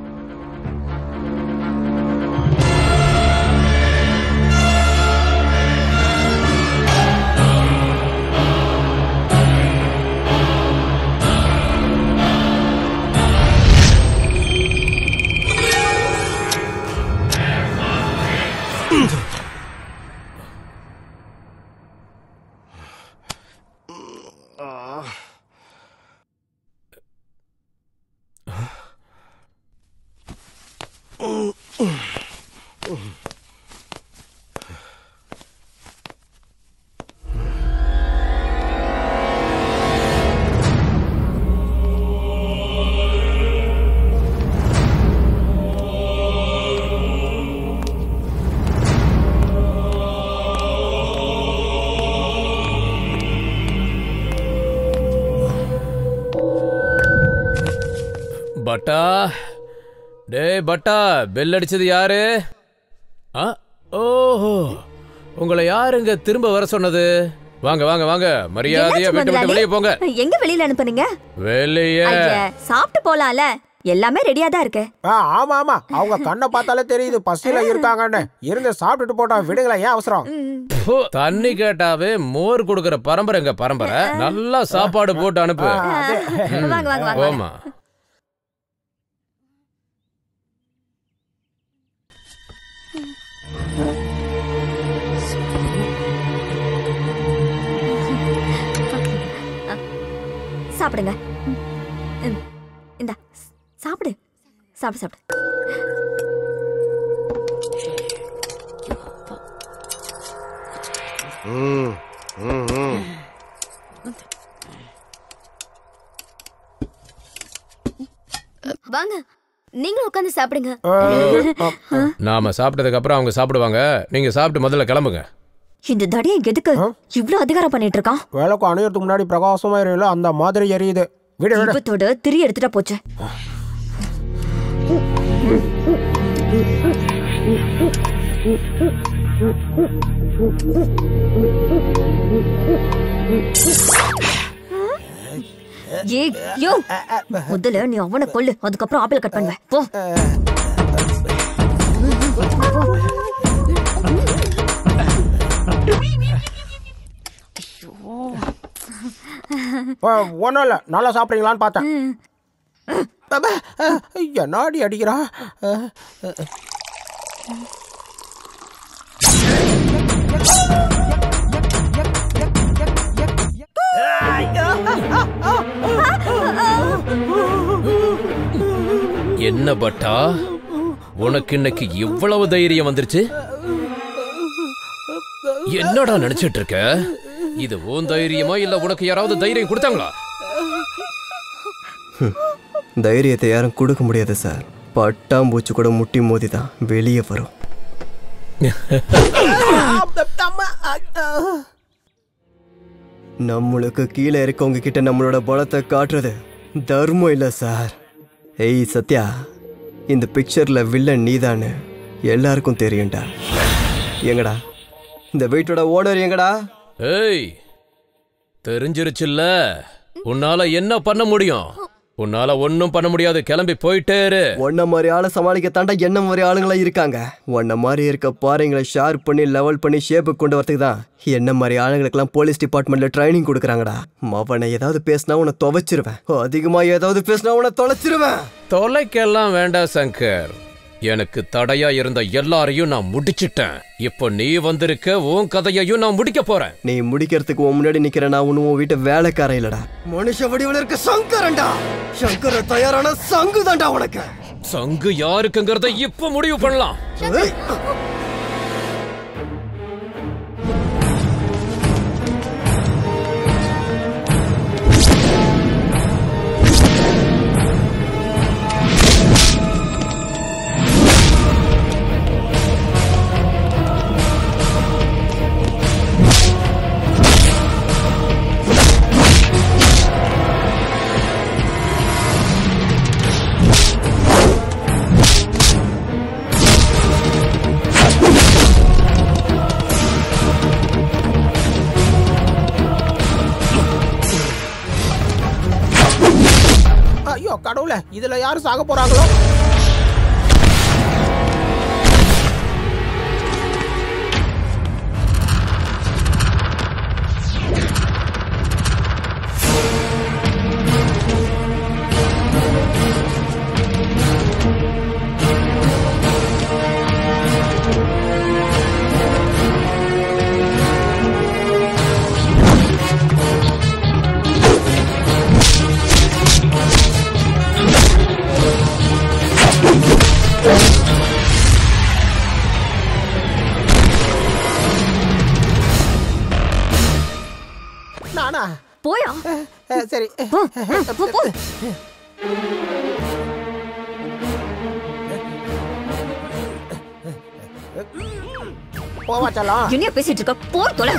பட்டா டேய் பட்டா பெல் அடிச்சது யாரு ஆ ஓஹோ உங்களை யாருங்க திரும்ப வர சொன்னது வாங்க வாங்க வாங்க மரியாதையா
என்னாச்சு
விட்டு விட்டு
முதலாளி?
வெளியே போங்க
எங்க வெளியில அனுப்புனீங்க
வெளியே
ஐயா சாப்பிட்டு போலாம்ல எல்லாமே ரெடியா தான் இருக்கு
ஆ, ஆமா ஆமா அவங்க கண்ணை பார்த்தாலே தெரியுது பசியில இருக்காங்கன்னு இருந்து சாப்பிட்டுட்டு போட்டா விடுங்களேன் ஏன் அவசரம்
பு, தண்ணி கேட்டாவே மோர் கொடுக்கற பரம்பரை எங்க பரம்பரை நல்லா சாப்பாடு போட்டு அனுப்பு ம்,
வாங்க, வாங்க, வாங்க.
போம்மா
சாப்பிடுங்க ம், இந்தா சாப்பிடு சாப்பிடு சாப்பிடு
ம் ம் ம்
வாங்க நீங்களும் உட்காந்து சாப்பிடுங்க
நாம சாப்பிட்டதுக்கு அப்புறம் அவங்க சாப்பிடுவாங்க நீங்க சாப்பிட்டு முதல்ல கிளம்புங்க
இந்த தடியை எதுக்கு இவ்ளோ அதிகாரம் பண்ணிட்டு இருக்கான்
விளக்கு அணையறதுக்கு முன்னாடி பிரகாசமா எரியல அந்த மாதிரி எரியுது விடு விடு
தீபத்தோட திரி எடுத்துட்டா போச்சு ஏய் யோ முதல்ல நீ அவனை கொல்லு அதுக்கப்புறம் ஆப்பிள் கட் பண்ணுவேன் போ
ஒன்றும் இல்லை நல்லா சாப்பிட்றீங்களான்னு பார்த்தேன் அப்பா, என்னாடி அடிக்கிறா அஹ், அஹ்.
என்ன பட்டா உனக்கு இன்னைக்கு இவ்வளவு தைரியம் வந்துருச்சு என்னடா நினைச்சிட்டு இருக்க இது உன் தைரியமா இல்ல உனக்கு யாராவது தைரியம் கொடுத்தாங்களா
தைரியத்தை யாரும் கொடுக்க முடியாது சார் பட்டாம்பூச்சி கூட முட்டி மோதி தான் வெளியே வரும் நம்மளுக்கு கீழே இருக்கவங்க கிட்ட நம்மளோட பலத்தை காட்டுறது தர்மம் இல்லை சார் ஏய் சத்யா இந்த பிக்சர்ல வில்லன் நீதான்னு எல்லாருக்கும் தெரியும்டா எங்கடா இந்த வீட்டோட ஓனர் எங்கடா
ஏய் தெரிஞ்சிருச்சுல்ல உன்னால என்ன பண்ண முடியும் உன்னால ஒன்னும் பண்ண முடியாது கிளம்பி போயிட்டே இரு
உன்ன மாதிரி ஆளை சமாளிக்க தாண்டா என்ன மாதிரி ஆளுங்களா இருக்காங்க உன்ன மாதிரி இருக்க பாறைங்களை ஷேர் பண்ணி லெவல் பண்ணி ஷேப்பு கொண்டு வரதுக்கு தான் என்ன மாதிரி ஆளுங்களுக்கெல்லாம் போலீஸ் டிபார்ட்மெண்ட்ல ட்ரைனிங் கொடுக்குறாங்கடா அவனை ஏதாவது பேசினா உன்னை துவைச்சிருவேன் அதிகமா ஏதாவது பேசினா உன்னை தொலைச்சிருவேன்
தொலைக்கெல்லாம் வேண்டாம் சங்கர் எனக்கு தடையா இருந்த எல்லாரையும் நான் முடிச்சிட்டேன் இப்போ நீ வந்திருக்க உன் கதையையும் நான் முடிக்க போறேன்
நீ முடிக்கிறதுக்கு உன் முன்னாடி நிக்கிற நான் ஒன்னும் உன் வீட்டு வேலைக்கார இல்லடா மனுஷ வடிவில் இருக்க சங்கரன்டா சங்கர தயாரான சங்கு தான்டா உனக்கு
சங்கு யாருக்குங்கிறத இப்ப முடிவு பண்ணலாம்
ஏய்.
ஐயோ கடவுளே இதுல யாரு சாக போறாங்களோ நானா
போயா
அஹ், சரி
போ போ
போவா செல்லம்
என்ன பேசிட்டு இருக்க போ தொலை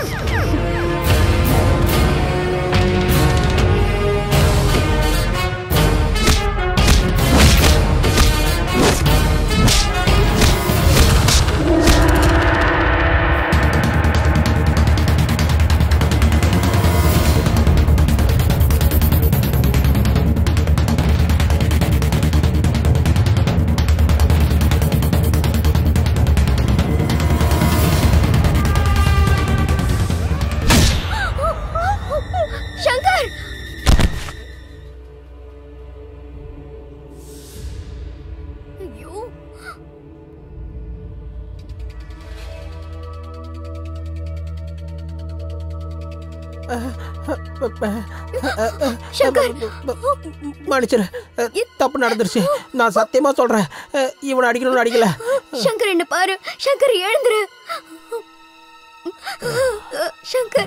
மன்னிச்சிரு தப்பு நடந்துருச்சு நான் சத்தியமா சொல்றேன் இவனை அடிக்கணும்னு அடிக்கல
சங்கர் என்ன பாரு சங்கர் எழுந்துரு சங்கர்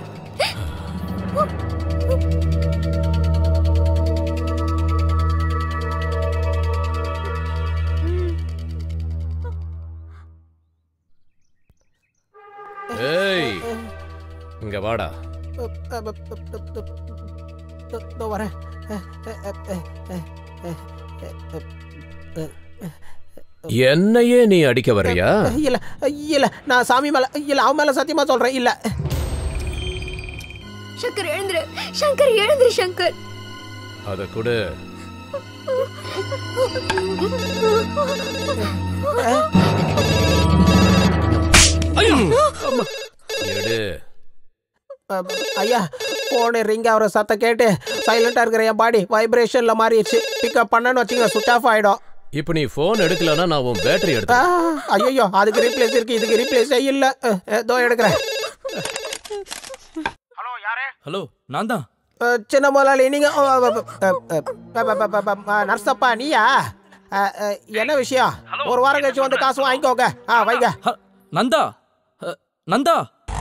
ஏய் இங்க வாடா
இதோ வரேன்
என்னையே நீ அடிக்க வர்றியா
இல்ல இல்ல நான் சாமி மேல இல்ல அவன் மேல சத்தியமா சொல்றேன் இல்ல
சங்கர் எழுந்துரு சங்கர் எழுந்துரு சங்கர்
அத கொடு எடு
அஹ், ஐயா போனு ரிங் ஆகிற சத்தம் கேட்டு சைலண்டா இருக்கிற என் பாடி வைப்ரேஷன்ல மாறிடுச்சு பிக்கப் பண்ணனு வச்சுங்க சுவிச் ஆஃப் ஆயிடும்
இப்போ நீ போன் எடுக்கலனா நான் உன் பேட்டரி எடுத்து
ஐயோ அதுக்கு ரீப்ளேஸ் இருக்கு இதுக்கு ரீப்ளேஸ் இல்ல அஹ், இதோ எடுக்கிறேன்
ஹலோ நான் தான்
அஹ், சின்ன முதலாளி நீங்க அஹ், அஹ், அஹ், அஹ், அஹ், அஹ், அஹ், அஹ், நர்சப்பா நீயா அஹ், அஹ், என்ன விஷயம் ஒரு வாரம் கழிச்சு வந்து காசு வாங்கிக்கோங்க ஆ வைங்க
நந்தா அ, நந்தா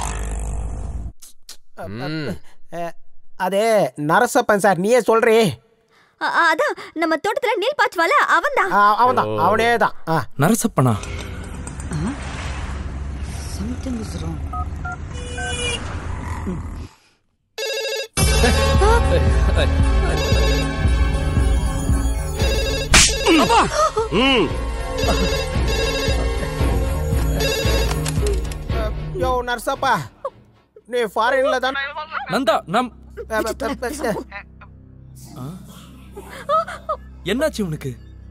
அஹ், அது நரசப்பன் சார் நீயே சொல்றே
அ- அ- அதான் நம்ம தோட்டத்துல நீல் பாய்ச்சுவால அவன் தான்
அவன் தான் அவனே தான்
நரசப்பனா
Something is wrong.
யோ நர்சப்பா நீ ஃபாரின்ல தான்
நந்தா நம் என்னாச்சு உனக்கு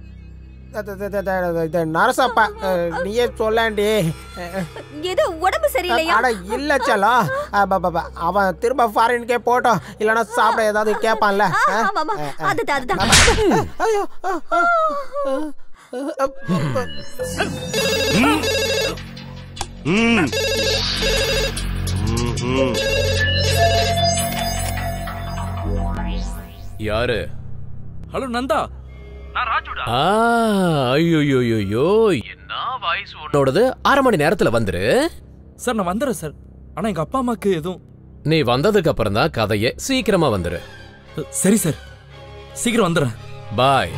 நரசப்பா அஹ், நீயே சொல்லாண்டி
ஏதோ உடம்பு சரியில்லையா
அட இல்ல செல்லம் அஹ், ப- ப- ப, அவன் திரும்ப ஃபாரின்கே போட்டோம் இல்லைன்னா சாப்பிட ஏதாவது கேட்பான்ல
ஆ,
அஹ்?
ஆமா ஆமா
அஹ், அஹ்.
அதுதான் அதுதான்
ஐயோ அஹ், அஹ், அஹ், அஹ், அஹ்.
யாரு
ஹலோ நந்தா நான் ராஜுடா
ஆ ஐயோயோயோ என்ன வாய்ஸ் உன்னோடது அரை மணி நேரத்துல வந்துரு
சார் நான் வந்துடுறேன் சார் ஆனா எங்க அப்பா அம்மாக்கு எதுவும்
நீ வந்ததுக்கு அப்புறம் தான் கதையே சீக்கிரமா வந்துரு
சரி சார் சீக்கிரம் வந்துடுறேன்
பாய்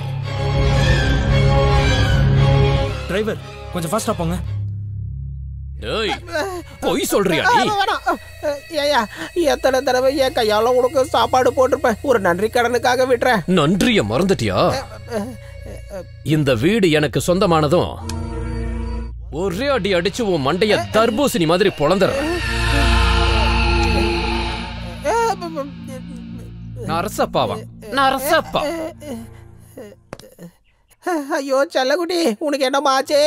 டிரைவர் கொஞ்சம் ஃபாஸ்டா போங்க
ஏய் பொய் சொல்றியா நீ
வேணாம், வேணாம். அஹ், ஏய்யா எத்தனை தடவை என் கையால உனக்கு சாப்பாடு போட்டிருப்பேன் ஒரு நன்றி கடனுக்காக விட்டுறேன்
நன்றிய மறந்துட்டியா இந்த வீடு எனக்கு சொந்தமானதும் ஒரே அடி அடிச்சு உன் மண்டைய தர்பூசணி மாதிரி பொழந்துடுறேன் நரசப்பாவா நரசப்பா
ஐயோ செல்லக்குட்டி உனக்கு என்னம்மா ஆச்சு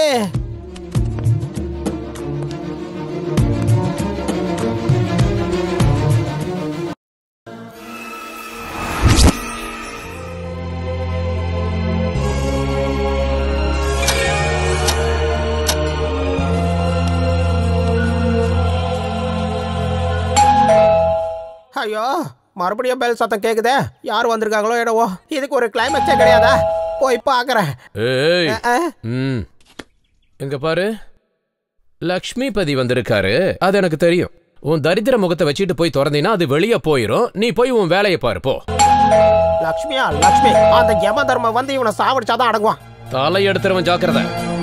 ஐயோ மறுபடியும் பெல் சத்தம் கேக்குதே யார் வந்திருக்காங்களோ என்னவோ இதுக்கு ஒரு கிளைமேக்ஸே கிடையாதா போய் பார்க்கறேன்
ஏய்
அஹ், அஹ்.
ம் இங்க பாரு லக்ஷ்மிபதி வந்திருக்காரு அது எனக்கு தெரியும் உன் தரித்திர முகத்தை வச்சுட்டு போய் திறந்தீங்கன்னா அது வெளியே போயிரும் நீ போய் உன் வேலையை பாரு போ
லக்ஷ்மியா லக்ஷ்மி அந்த யம தர்ம வந்து இவனை சாவடிச்சாதான் அடங்குவான்
தலை எடுத்துறவன் ஜாக்கிரதை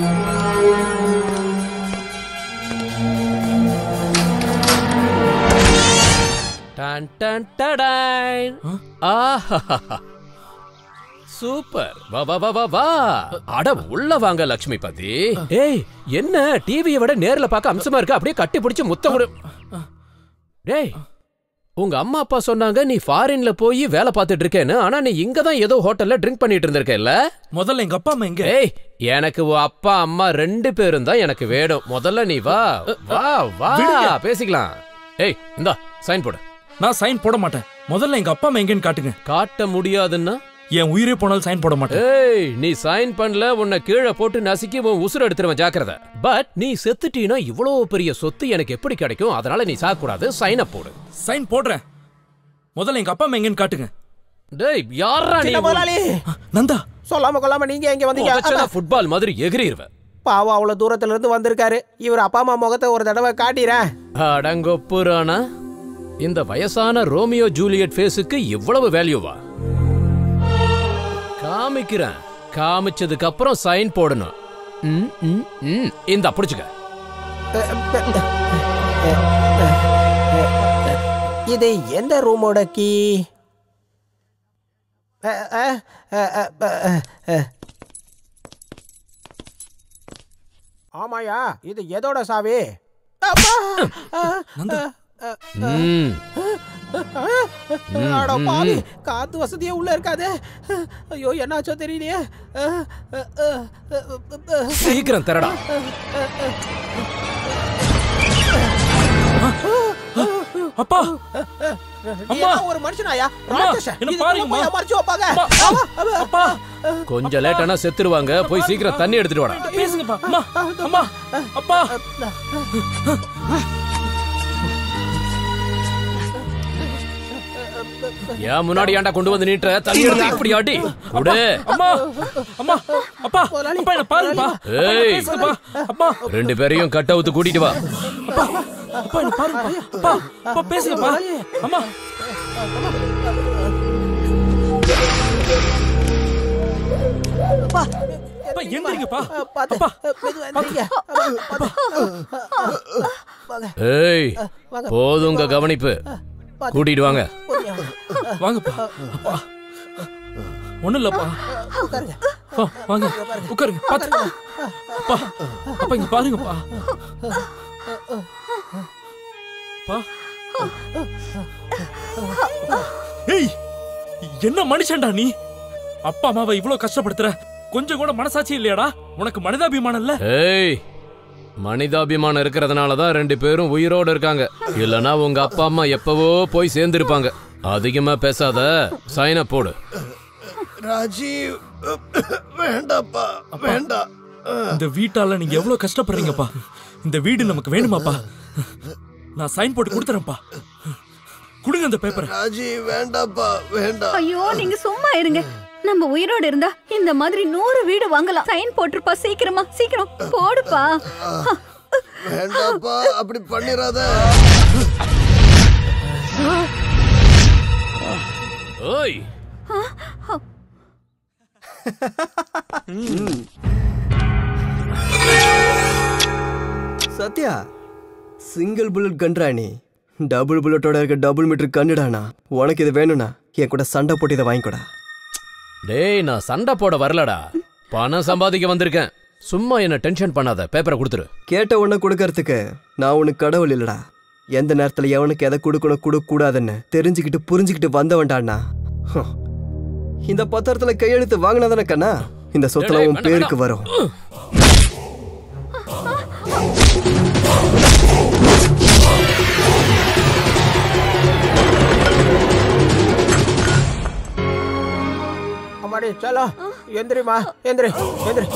டன் டன் டடாய். ஆஹாஹாஹா. சூப்பர் வா வா வா வா வா அட உள்ள வாங்க லக்ஷ்மி பதி ஏய் என்ன டிவியை விட நேர்ல பார்க்க அம்சமா இருக்கு அப்படியே கட்டி பிடிச்சு முத்தம் கொடு டேய் உங்க அம்மா அப்பா சொன்னாங்க நீ ஃபாரின்ல போய் வேலை பார்த்துட்டு இருக்கேன்னு ஆனா நீ இங்க தான் ஏதோ ஹோட்டல்ல ட்ரிங்க் பண்ணிட்டு இருந்திருக்கல
முதல்ல எங்க அப்பா அம்மா எங்க
ஏய் எனக்கு உன் அப்பா அம்மா ரெண்டு பேரும் தான் எனக்கு வேணும் முதல்ல நீ வா வா வா
விடுங்க.
பேசிக்கலாம் ஏய் இந்தா சைன் போடு
நான் சைன் போட மாட்டேன் முதல்ல எங்க அப்பா அம்மா எங்கன்னு காட்டுங்க
காட்ட முடியாதுன்னா
என் உயிரே போனாலும் சைன் போட மாட்டேன்
ஏய் நீ சைன் பண்ணல உன்னை கீழே போட்டு நசுக்கி உன் உசுர எடுத்துருவேன் ஜாக்கிரதை பட் நீ செத்துட்டீனா இவ்வளவு பெரிய சொத்து எனக்கு எப்படி கிடைக்கும் அதனால நீ சாக கூடாது சைனை போடு
சைன் போடுறேன் முதல்ல எங்க அப்பா அம்மா எங்கன்னு காட்டுங்க
டேய் யாரா நீ
சின்ன முதலாளி
நந்தா
சொல்லாம கொள்ளாம நீங்க எங்க வந்தீங்க
உதச்சனா ஃபுட்பால் மாதிரி எகிறிடுவேன்
பாவம் அவ்வளவு தூரத்துல இருந்து வந்திருக்காரு இவர் அப்பா அம்மா முகத்தை ஒரு தடவை காட்டிறேன்
அடங்கொப்புரானா இந்த வயசான ரோமியோ ஜூலியட் ஃபேஸுக்கு இவ்வளவு வேல்யூவா காமிக்கிறேன் காமிச்சதுக்கு அப்புறம் சைன் போடணும் ம், ம், ம். இந்தா புடிச்சுக்க
இது எந்த ரூமோட கீ ஆமாயா இது எதோட சாவி அப்பா!
ம்.
அட பாவி காத்து வசதியே உள்ள இருக்காதே ஐயோ என்னாச்சோ தெரியலையே
சீக்கிரம் தரடா
அப்பா
அம்மா ஒரு மனுஷனாயா ராட்சசன்
என்ன
இது
பாருங்கம்மா.
போய் மறைச்சு வைப்பாங்க
அப்பா
கொஞ்சம் லேட்டானா செத்துருவாங்க போய் சீக்கிரம் தண்ணி எடுத்துட்டு வாடா
பேசுங்கப்பா அம்மா அம்மா அப்பா
ஏன் முன்னாடி ஏன்டா கொண்டு வந்து நீட்டுற தண்ணி எடுத்து இப்படி அடி குடு
அம்மா அம்மா அப்பா அப்பா என்ன பாருங்கப்பா
ஏய்
பேசுங்கப்பா அப்பா
ரெண்டு பேரையும் கட் அவுத்து கூட்டிட்டு வா
அப்பா என்ன பாருங்கப்பா அப்பா அப்பா பேசுங்கப்பா அம்மா அப்பா எந்திரிங்கப்பா அப்பா
ஏய் போதுங்க கவனிப்பு கூட்டிட்டு வாங்க
வாங்கப்பா அப்பா ஒண்ணும் இல்லப்பா வா, வாங்க உட்காருங்க பாத்து அப்பா அப்பா இங்க பாருங்கப்பா அப்பா ஏய் என்ன மனுஷன்டா நீ அப்பா அம்மாவை இவ்வளவு கஷ்டப்படுத்துற கொஞ்சம் கூட மனசாட்சி இல்லையாடா உனக்கு மனிதாபிமானம் இல்ல
ஏய் மனிதாபிமானம் இருக்கிறதுனால தான் ரெண்டு பேரும் உயிரோட இருக்காங்க இல்லனா உங்க அப்பா அம்மா எப்பவோ போய் சேர்ந்திருப்பாங்க அதிகமா பேசாத சைன போடு
ராஜீவ் வேண்டாப்பா வேண்டாம்
இந்த வீட்டால நீங்க எவ்வளவு கஷ்டப்படுறீங்கப்பா இந்த வீடு நமக்கு வேணுமாப்பா நான் சைன் போட்டு கொடுத்துறேன்ப்பா கொடுங்க அந்த பேப்பரை
ராஜீவ் வேண்டாப்பா வேண்டாம்
ஐயோ நீங்க சும்மா இருங்க நம்ம உயிரோட இருந்தா இந்த மாதிரி நூறு வீடு வாங்கலாம் சைன் போட்டுருப்பா சீக்கிரமா சீக்கிரம் போடுப்பா
வேண்டாப்பா அப்படி பண்ணிராத
ஓய்
சத்யா சிங்கிள் புல்லட் கன்றாணி டபுள் புல்லட்டோட இருக்க டபுள் மீட்டர் கண்ணுடானா உனக்கு இது வேணும்னா என் கூட சண்டை போட்டு இதை வாங்கிக்கூடா
டேய் நான் சண்டை போட வரலடா பணம் சம்பாதிக்க வந்திருக்கேன் சும்மா என்ன டென்ஷன் பண்ணாத பேப்பரை கொடுத்துரு
கேட்ட உடனே கொடுக்கறதுக்கு நான் உனக்கு கடவுள் இல்லடா எந்த நேரத்துல எவனுக்கு எதை கொடுக்கணும் கொடுக்கூடாதுன்னு தெரிஞ்சுக்கிட்டு புரிஞ்சுக்கிட்டு வந்தவன்டாண்ணா ஹம். இந்த பத்திரத்துல கையெழுத்து வாங்கினதானே கண்ணா இந்த சொத்துல
டேய்,
உன்
வேண்டாம்,
பேருக்கு
வேண்டாம்.
வரும்
அம்மாடி சலோ எந்திரிமா எந்திரி எந்திரி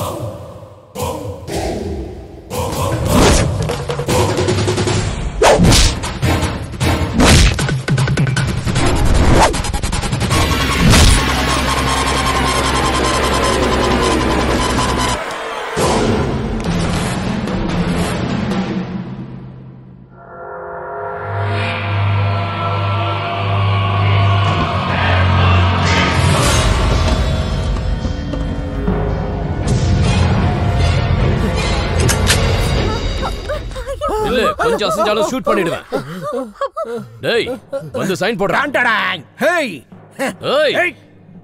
இல்ல கொஞ்சம் அசைஞ்சாலும் ஷூட் பண்ணிடுவேன் டேய் வந்து சைன் போடுறேன்
ஹேய்
ஏய்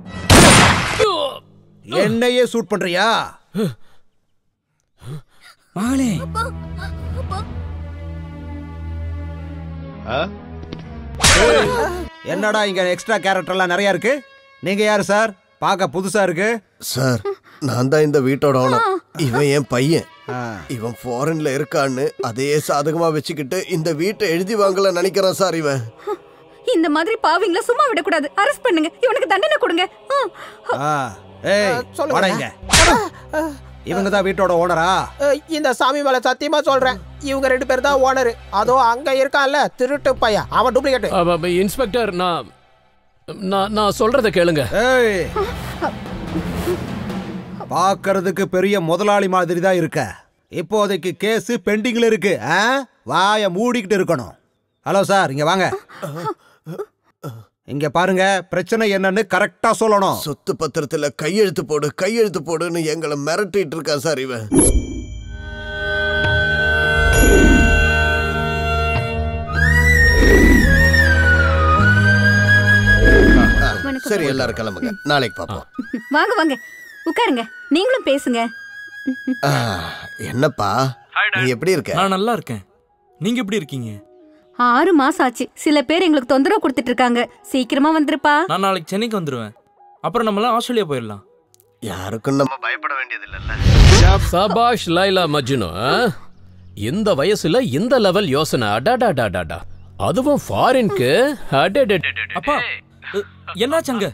என்னையே சூட் பண்றியா
மகளே
என்னடா இங்க எக்ஸ்ட்ரா கேரக்டர்லாம் நிறைய இருக்கு நீங்க யாரு சார் பார்க்க புதுசா இருக்கு
சார் நான் தான் இந்த வீட்டோட ஓனர் இவன் என் பையன் இவன் ஃபாரின்ல இருக்கான்னு அதே சாதகமா வச்சுக்கிட்டு இந்த வீட்டை எழுதி வாங்கல நினைக்கிறான் சார் இவன்
இந்த மாதிரி பாவிங்கள சும்மா விடக்கூடாது அரெஸ்ட் பண்ணுங்க இவனுக்கு தண்டனை கொடுங்க ஆ.
ஆ, ஏய்
சொல்லுங்க.
வாடா இங்க இவங்க தான் வீட்டோட ஓனரா
அஹ், இந்த சாமி மேல சத்தியமா சொல்றேன் இவங்க ரெண்டு பேர் தான் ஓனர் அதோ அங்க இருக்கான்ல திருட்டு பையன் அவன் டூப்ளிகேட்
அப்ப, அப்ப, இன்ஸ்பெக்டர் நான் நான் நான் சொல்றத கேளுங்க
ஏய் பார்க்கறதுக்கு பெரிய முதலாளி மாதிரி தான் இருக்க இப்போதைக்கு கேஸ் பெண்டிங்ல இருக்கு ஆ? வாயை மூடிக்கிட்டு இருக்கணும் ஹலோ சார் இங்க வாங்க இங்க பாருங்க பிரச்சனை என்னன்னு கரெக்டா சொல்லணும்
சொத்து பத்திரத்துல கையெழுத்து போடு கையெழுத்து போடுன்னு எங்களை மிரட்டிட்டு இருக்கான் சார் இவன் சரி எல்லாரும் கிளம்புங்க நாளைக்கு பார்ப்போம்
வாங்க வாங்க உட்காருங்க நீங்களும் பேசுங்க
ஆ, என்னப்பா நீ எப்படி இருக்க
நான் நல்லா இருக்கேன் நீங்க எப்படி இருக்கீங்க
ஆறு மாசம் ஆச்சு சில பேர் எங்களுக்கு தொந்தரவு கொடுத்துட்டு இருக்காங்க சீக்கிரமா வந்துருப்பா
நான் நாளைக்கு சென்னைக்கு வந்துருவேன் அப்புறம் நம்மளாம் ஆஸ்திரேலியா போயிடலாம்
யாருக்கும் நம்ம பயப்பட வேண்டியது இல்ல
சபாஷ் லைலா மஜ்னு ஆ? இந்த வயசுல இந்த லெவல் யோசனை அடாடாடாடாடா அதுவும் ஃபாரின்க்கு
அப்பா என்னாச்சங்க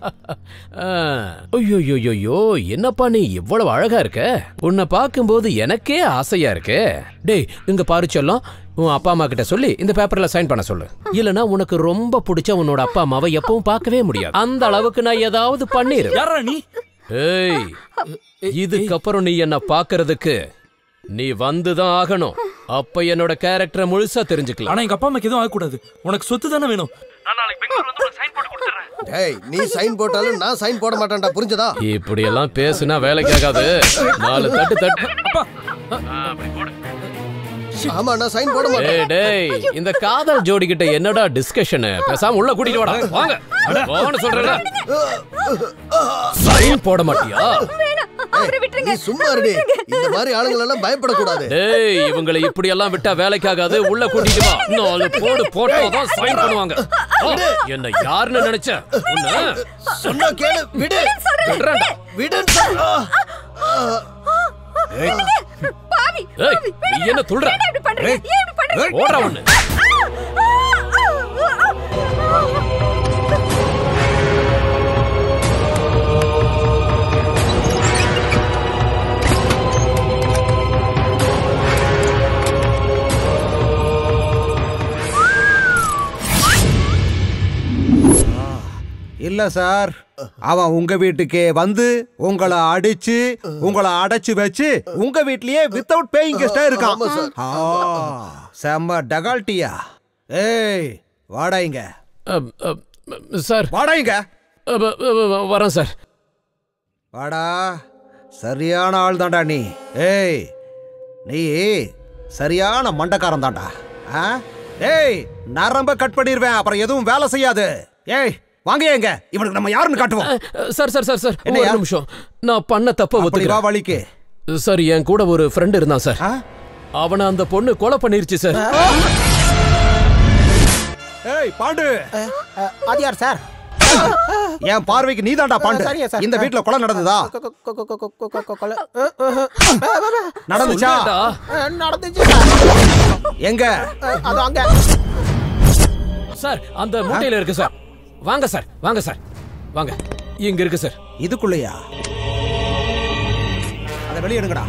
ஐயோயோயோ என்னப்பா நீ இவ்வளவு அழகா இருக்க உன்னை பார்க்கும்போது எனக்கே ஆசையா இருக்கு டேய் இங்க பாரு செல்லம் உன் அப்பா அம்மா கிட்ட சொல்லி இந்த பேப்பர்ல சைன் பண்ண சொல்லு இல்லனா உனக்கு ரொம்ப பிடிச்ச உன்னோட அப்பா அம்மாவை எப்பவும் பார்க்கவே முடியாது அந்த அளவுக்கு நான் ஏதாவது பண்ணிரு
யாரா நீ
ஏய் இதுக்கப்புறம் நீ என்ன பார்க்கிறதுக்கு நீ வந்துதான் ஆகணும் அப்ப என்னோட கேரக்டரை முழுசா தெரிஞ்சுக்கலாம்
ஆனா எங்க அப்பா அம்மாக்கு எதுவும் ஆகக்கூடாது உனக்கு சொத்து தானே வேணும்
டேய் நீ சைன் போட்டாலும் நான் சைன் போட மாட்டேன்டா புரிஞ்சதா
இப்படி எல்லாம் பேசுனா வேலைக்கு ஆகாது நாலு தட்டு தட்டு
ஆமா நான் சைன் போட மாட்டேன்
டேய் டேய் இந்த காதல் ஜோடி கிட்ட என்னடா டிஸ்கஷன் பேசாம உள்ள கூட்டிட்டு வாடா வாங்க வான்னு சொல்றேன்ல சைன் போட மாட்டியா
நீ சும்மா இருடி இந்த மாதிரி ஆளுங்கள எல்லாம் பயப்படக்கூடாது
டேய் இவங்களை இப்படி எல்லாம் விட்டா வேலைக்கு ஆகாது உள்ள கூட்டிட்டு வா நாலு போடு போட்டாதான் சைன் பண்ணுவாங்க ஆ, என்ன யாருன்னு நினைச்ச உன்னை
சொன்னா கேளு விடு
விடுறேன்டா.
விடுன்னு சொல். ஆ. ஏய்,
பாவி
ஏய் நீ என்ன துள்ற
ஏன் இப்படி பண்றீங்க ஏன் இப்படி பண்றீங்க
ஓடுறா ஒண்ணு
இல்ல சார் அவன் உங்க வீட்டுக்கே வந்து உங்களை அடிச்சு உங்களை அடைச்சு வச்சு உங்க வீட்லயே வித்தவுட் பேயிங் கெஸ்டா இருக்கான் ஆ, செம்ம டகால்ட்டியா ஏய் வாடா இங்க
சார்
வாடா இங்க
வரேன் சார்
வாடா சரியான ஆள் தான்டா நீ ஏய் நீ சரியான மண்டக்காரன் தான்டா ஆ? ஏய் நரம்ப கட் பண்ணிடுவேன் அப்புறம் எதுவும் வேலை செய்யாது ஏய் வாங்க எங்க இவனுக்கு நம்ம யாருன்னு காட்டுவோம்
சார் சார் சார் சார் ஒரு
என்னய்யா?
நிமிஷம் நான் பண்ண தப்ப
அப்படி வா
ஒத்துக்கிறேன்
வழிக்கு
சார் என் கூட ஒரு ஃப்ரெண்ட் இருந்தான் சார் அவனை அந்த பொண்ணு கொலை பண்ணிருச்சு சார்
ஏய் பாண்டு
அது யார் சார்
என் பார்வைக்கு நீதான்டா பாண்டு
சரியா சார்.
இந்த வீட்ல கொலை நடந்ததா நடந்துச்சா
சொல்லுடா.
நடந்துச்சு
எங்க
அது அங்க
சார் அந்த மூட்டையில இருக்கு சார் வாங்க சார் வாங்க சார் வாங்க இங்க இருக்கு சார்
இதுக்குள்ளயா அத வெளிய எடுங்கடா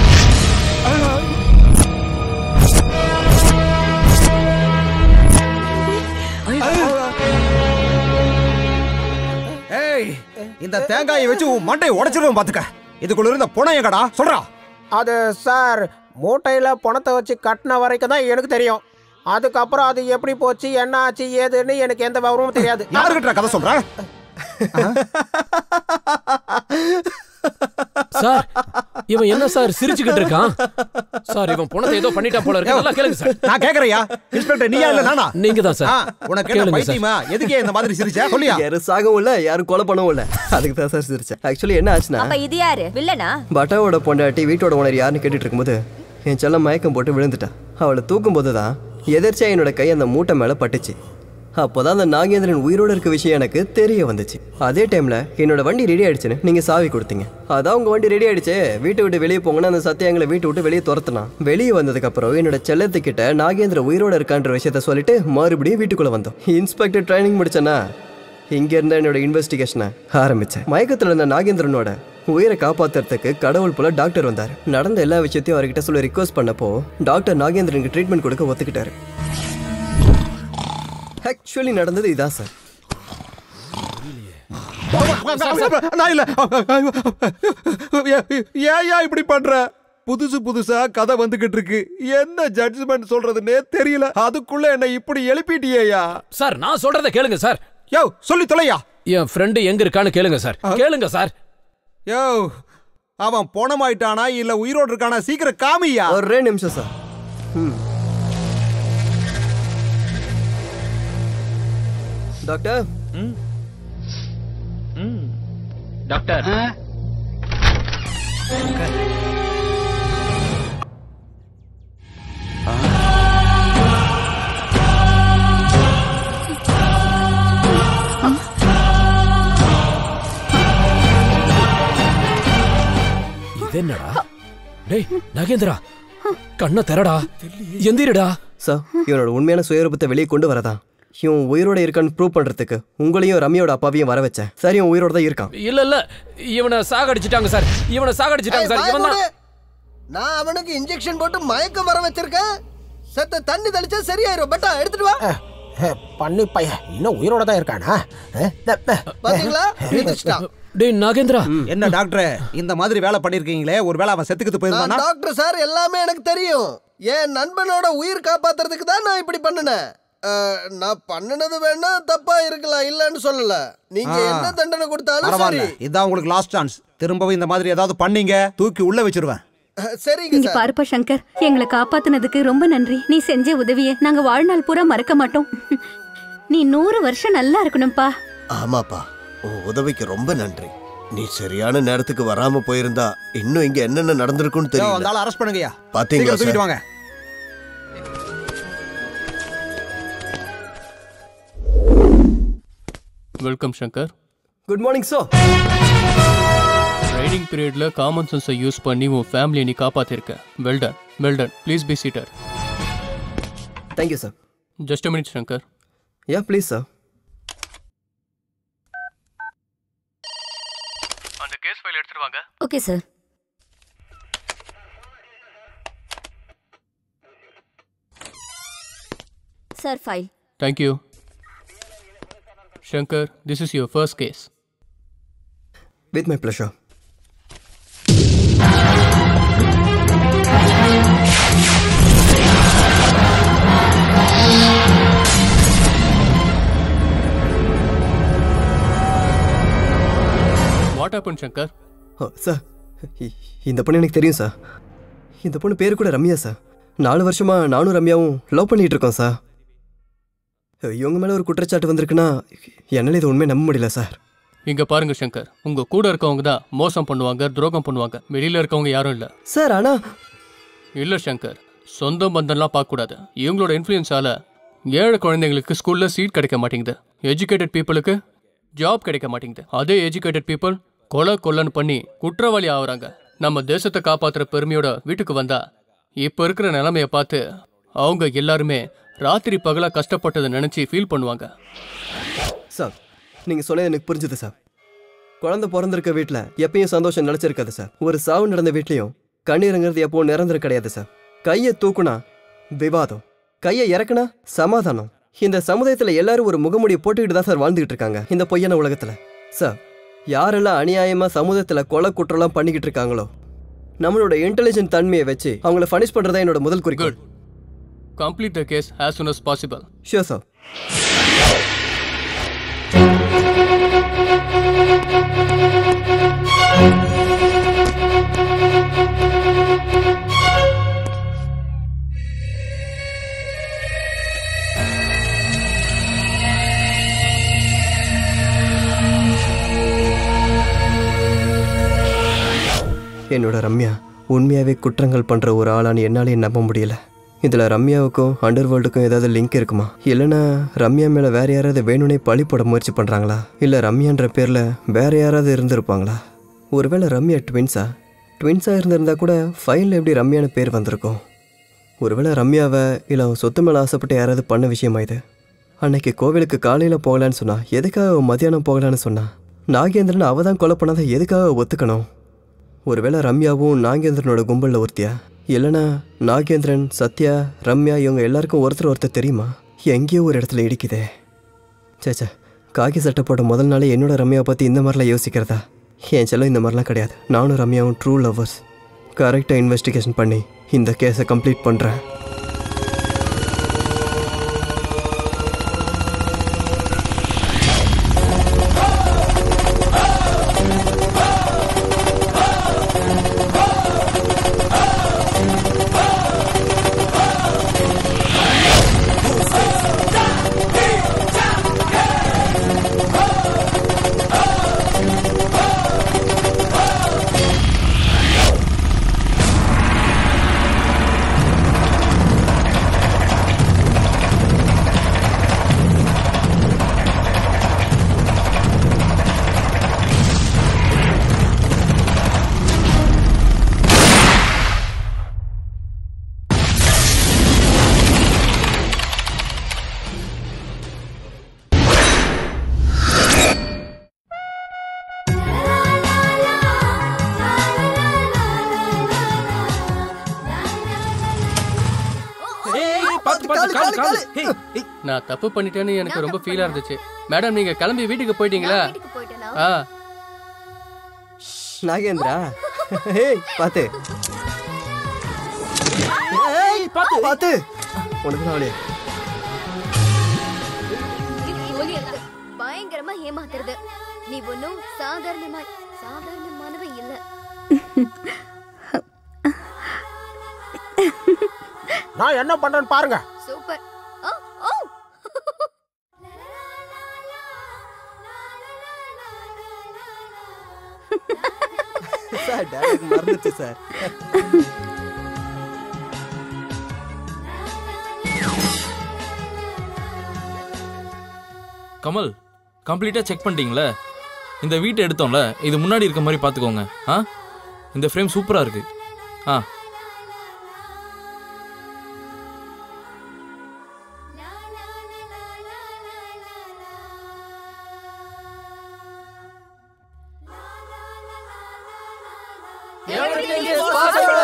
ஏய் இந்த தேங்காயை வச்சு உன் மண்டையை உடைச்சிருவேன் பாத்துக்க இதுக்குள்ள இருந்த புணம் எங்கடா சொல்றா
அது சார் மூட்டையில பணத்தை வச்சு கட்டின வரைக்கும் தான் எனக்கு தெரியும் அதுக்கப்புறம் அது எப்படி போச்சு என்ன ஆச்சு ஏதுன்னு எனக்கு எந்த விவரமும் தெரியாது
யாருக்கிட்ட கதை சொல்ற
சார் இவன் என்ன சார் சிரிச்சுக்கிட்டு இருக்கான் சார் இவன் பணத்தை ஏதோ பண்ணிட்டான் போல இருக்கு நல்லா கேளுங்க சார்
நான் கேக்குறையா இன்ஸ்பெக்டர் நீயா இல்ல நானா
நீங்க தான் சார்
ஆ, உனக்கு என்ன
கேளுங்க சார்.
பைத்தியமா எதுக்கே இந்த மாதிரி சிரிச்ச சொல்லியா
யாரும் சாகவும் இல்ல யாரும் கொலை பண்ணவும் இல்ல அதுக்கு தான் சார் சிரிச்சேன் ஆக்சுவலி என்ன ஆச்சுன்னா
அப்ப இது யாரு வில்லனா
பட்டாவோட பொண்டாட்டி வீட்டோட ஓனர் யாருன்னு கேட்டுட்டு இருக்கும்போது என் செல்லம் மயக்கம் போட்டு விழுந்துட்டா அவளை தூக்கும்போது தான் எதிர்ச்சியா என்னோட கை அந்த மூட்டை மேல பட்டுச்சு அப்போதான் அந்த நாகேந்திரன் உயிரோட இருக்க விஷயம் எனக்கு தெரிய வந்துச்சு அதே டைம்ல என்னோட வண்டி ரெடி ஆயிடுச்சுன்னு நீங்க சாவி கொடுத்தீங்க அதான் உங்க வண்டி ரெடி ஆயிடுச்சு வீட்டை விட்டு வெளியே போங்கன்னு அந்த சத்தியா எங்களை வீட்டை விட்டு வெளியே துரத்துனான் வெளியே வந்ததுக்கு அப்புறம் என்னோட செல்லத்துக்கிட்ட நாகேந்திர உயிரோட இருக்கான்ற விஷயத்த சொல்லிட்டு மறுபடியும் வீட்டுக்குள்ள வந்தோம் இன்ஸ்பெக்டர் ட்ரைனிங் முடிச்சேன்னா இங்க இருந்த என்னோட இன்வெஸ்டிகேஷனை ஆரம்பிச்சேன் மயக்கத்துல இருந்த நாகேந்திரனோட உயிரை காப்பாத்துறதுக்கு கடவுள் போல டாக்டர் வந்தார் நடந்த எல்லா விஷயத்தையும் அவர்கிட்ட சொல்லி ரிக்வஸ்ட் பண்ணப்போ டாக்டர் நாகேந்திரனுக்கு ட்ரீட்மெண்ட் கொடுக்க ஒத்துக்கிட்டாரு ஆக்சுவலி நடந்தது இதான் சார்
நான் இல்ல ஏயா இப்படி பண்ற புதுசு புதுசா கதை வந்துகிட்டு இருக்கு என்ன ஜட்ஜ்மெண்ட் சொல்றதுன்னே தெரியல அதுக்குள்ள என்ன இப்படி எழுப்பிட்டியா
சார் நான் சொல்றத கேளுங்க சார்
யோ சொல்லி தொலையா
என் ஃப்ரெண்டு எங்க இருக்கான்னு கேளுங்க சார் கேளுங்க சார்
யோ அவன் போனமாயிட்டானா இல்ல உயிரோடு இருக்கானா சீக்கிரம் காமியா
ஒரே நிமிஷம் சார் ம் டாக்டர்
டாக்டர்
இது என்னடா டேய் நகேந்திரா கண்ணை திறடா எந்திரடா
சார் இவனோட உண்மையான சுயரூபத்தை வெளியே கொண்டு வரதான் இவன் உயிரோட இருக்கான்னு ப்ரூவ் பண்றதுக்கு உங்களையும் ரம்யாவோட அப்பாவையும் வர வச்சேன் சரி இவன் உயிரோட தான் இருக்கான்
இல்ல இல்ல இவனை சாகடிச்சிட்டாங்க சார் இவனை சாகடிச்சிட்டாங்க சார் இவன் தான்
நான் அவனுக்கு இன்ஜெக்ஷன் போட்டு மயக்கம் வர வச்சிருக்கேன் செத்த தண்ணி தெளிச்சா சரியாயிரும் பட்டா எடுத்துட்டு வா
பண்ணி பையன் இன்னும் உயிரோட தான் இருக்கானா
பாத்தீங்களா எந்திரிச்சிட்டான்.
டேய் நாகேந்திரா
என்ன டாக்டர் இந்த மாதிரி வேலை பண்ணிருக்கீங்களே ஒருவேளை அவன் செத்துக்கிட்டு
நான்
போயிருந்தானா
டாக்டர் சார் எல்லாமே எனக்கு தெரியும் என் நண்பனோட உயிர் காப்பாத்துறதுக்கு தான் நான் இப்படி பண்ணினேன் அஹ், நான் பண்ணினது வேணா தப்பா இருக்கலாம் இல்லன்னு சொல்லல நீங்க
ஆ.
என்ன தண்டனை கொடுத்தாலும் சரி
பரவாயில்ல இதான் உங்களுக்கு லாஸ்ட் சான்ஸ் திரும்பவும் இந்த மாதிரி ஏதாவது பண்ணீங்க தூக்கி உள்ள வச்சிருவேன்
அஹ், சரிங்க
இங்க
சார்
பாருப்பா சங்கர் எங்களை காப்பாத்துனதுக்கு ரொம்ப நன்றி நீ செஞ்ச உதவியை நாங்க வாழ்நாள் பூரா மறக்க மாட்டோம் நீ நூறு வருஷம் நல்லா இருக்கணும்ப்பா
ஆமாப்பா உன் உதவிக்கு ரொம்ப நன்றி நீ சரியான நேரத்துக்கு வராம போயிருந்தா இன்னும் இங்க என்னென்ன நடந்திருக்கும்னு
யோ, அந்த
தெரியல
ஆளை அரெஸ்ட் பண்ணுங்கயா
பாத்தீங்களா
சீக்கிரம் தூக்கிட்டு
சார்?
வாங்க
welcome Shankar
good morning sir
training பீரியட்ல காமன் சென்ஸை யூஸ் பண்ணி உன் ஃபேமிலியை நீ காப்பாத்திருக்க well done well done please be seated
thank you sir
just minute Shankar
yeah please sir
அந்த கேஸ் ஃபைல் எடுத்துட்டு வாங்க
okay sir
sir file
thank you Shankar this is your first case
with my pleasure
what happen Shankar
oh sir இ- இந்த பொண்ணு எனக்கு தெரியும் sir இந்த பொண்ணு பேர் கூட ரம்யா சார் நாலு வருஷமா நானும் ரம்யாவும் லவ் பண்ணிட்டு இருக்கோம் சார் இவங்க மேலே ஒரு குற்றச்சாட்டு வந்திருக்குன்னா என்னால் இதை உண்மையை நம்ப முடியல சார்
இங்க பாருங்க சங்கர் உங்க கூட இருக்கவங்க தான் மோசம் பண்ணுவாங்க துரோகம் பண்ணுவாங்க வெளியில இருக்கவங்க யாரும் இல்ல
சார் ஆனால்
இல்ல சங்கர் சொந்த பந்தம்லாம் பார்க்க கூடாது இவங்களோட இன்ஃப்ளூயன்ஸால ஏழை குழந்தைங்களுக்கு ஸ்கூல்ல சீட் கிடைக்க மாட்டேங்குது எஜுகேட்டட் பீப்புளுக்கு ஜாப் கிடைக்க மாட்டேங்குது அதே எஜுகேட்டட் பீப்புள் கொலை கொல்லன்னு பண்ணி குற்றவாளி ஆகுறாங்க நம்ம தேசத்தை காப்பாத்துற பெருமையோட வீட்டுக்கு வந்தா இப்ப இருக்கிற நிலைமைய பார்த்து அவங்க எல்லாருமே ராத்திரி பகலா கஷ்டப்பட்டதை நினைச்சு ஃபீல் பண்ணுவாங்க
சார் நீங்கள் சொன்னது எனக்கு புரிஞ்சுது சார் குழந்தை பிறந்திருக்க வீட்டில் எப்பயும் சந்தோஷம் நினச்சிருக்காது சார் ஒரு சாவு நடந்த வீட்லேயும் கண்ணீருங்கிறது எப்பவும் நிரந்தரம் கிடையாது சார் கையை தூக்குனா விவாதம் கையை இறக்குனா சமாதானம் இந்த சமுதாயத்தில் எல்லாரும் ஒரு முகமுடியை போட்டுக்கிட்டு தான் சார் வாழ்ந்துகிட்டு இருக்காங்க இந்த பொய்யான உலகத்தில் சார் யாரெல்லாம் அநியாயமாக சமுதாயத்தில் கொலை குற்றம்லாம் பண்ணிக்கிட்டு இருக்காங்களோ நம்மளோட இன்டெலிஜென்ட் தன்மையை வச்சு அவங்கள ஃபனிஷ் பண்ணுறதா என்னோட முதல் குறிக்கோள்
complete the case as soon as possible
sure sir என்னோட ரம்யா உண்மையாகவே குற்றங்கள் பண்ணுற ஒரு ஆளான்னு என்னாலே நம்ப முடியல இதில் ரம்யாவுக்கும் அண்டர் வேர்ல்டுக்கும் ஏதாவது லிங்க் இருக்குமா இல்லைன்னா ரம்யா மேலே வேற யாராவது வேணும்னே பழி போட முயற்சி பண்ணுறாங்களா இல்லை ரம்யான்ற பேரில் வேற யாராவது இருந்திருப்பாங்களா ஒருவேளை ரம்யா ட்வின்ஸா ட்வின்ஸாக இருந்திருந்தா கூட ஃபைலில் எப்படி ரம்யான்னு பேர் வந்திருக்கும் ஒருவேளை ரம்யாவை இல்லை அவன் சொத்து மேலே ஆசைப்பட்டு யாராவது பண்ண விஷயமா இது அன்னைக்கு கோவிலுக்கு காலையில் போகலான்னு சொன்னா எதுக்காக அவ மத்தியானம் போகலான்னு சொன்னா நாகேந்திரன் அவ தான் கொலை பண்ணாத எதுக்காக ஒத்துக்கணும் ஒருவேளை ரம்யாவும் நாகேந்திரனோட கும்பலில் ஒருத்தியா இல்லைனா நாகேந்திரன் சத்யா ரம்யா இவங்க எல்லாருக்கும் ஒருத்தர் ஒருத்தர் தெரியுமா எங்கேயோ ஒரு இடத்துல இடிக்குதே சேச்சே காக்கி சட்டை போட்ட முதல் நாளே என்னோட ரம்யாவை பற்றி இந்த மாதிரிலாம் யோசிக்கிறதா என் செல்லம் இந்த மாதிரிலாம் கிடையாது நானும் ரம்யாவும் ட்ரூ லவ்வர்ஸ் கரெக்டாக இன்வெஸ்டிகேஷன் பண்ணி இந்த கேஸை கம்ப்ளீட் பண்ணுறேன்
நான் தப்பு பண்ணிட்டேன்னு எனக்கு ரொம்ப ஃபீலா இருந்துச்சு மேடம் நீங்க கிளம்பி வீட்டுக்கு போயிட்டீங்களா ஆ
நாகேந்திரா ஏய் பாத்து ஏய் பாத்து பாத்து உனக்கு தான் அவளே
பயங்கரமா ஏமாத்துறது நீ ஒன்னும் சாதாரணமா சாதாரணமானவ இல்ல
நான் என்ன பண்றேன்னு பாருங்க
super oh oh
sir direct மறந்துச்சு சார்
கமல் கம்ப்ளீட்டாக செக் பண்ணிட்டீங்களே இந்த வீட்டை எடுத்தோம்ல இது முன்னாடி இருக்க மாதிரி பார்த்துக்கோங்க ஆ இந்த ஃப்ரேம் சூப்பராக இருக்கு ஆ
Everything is possible.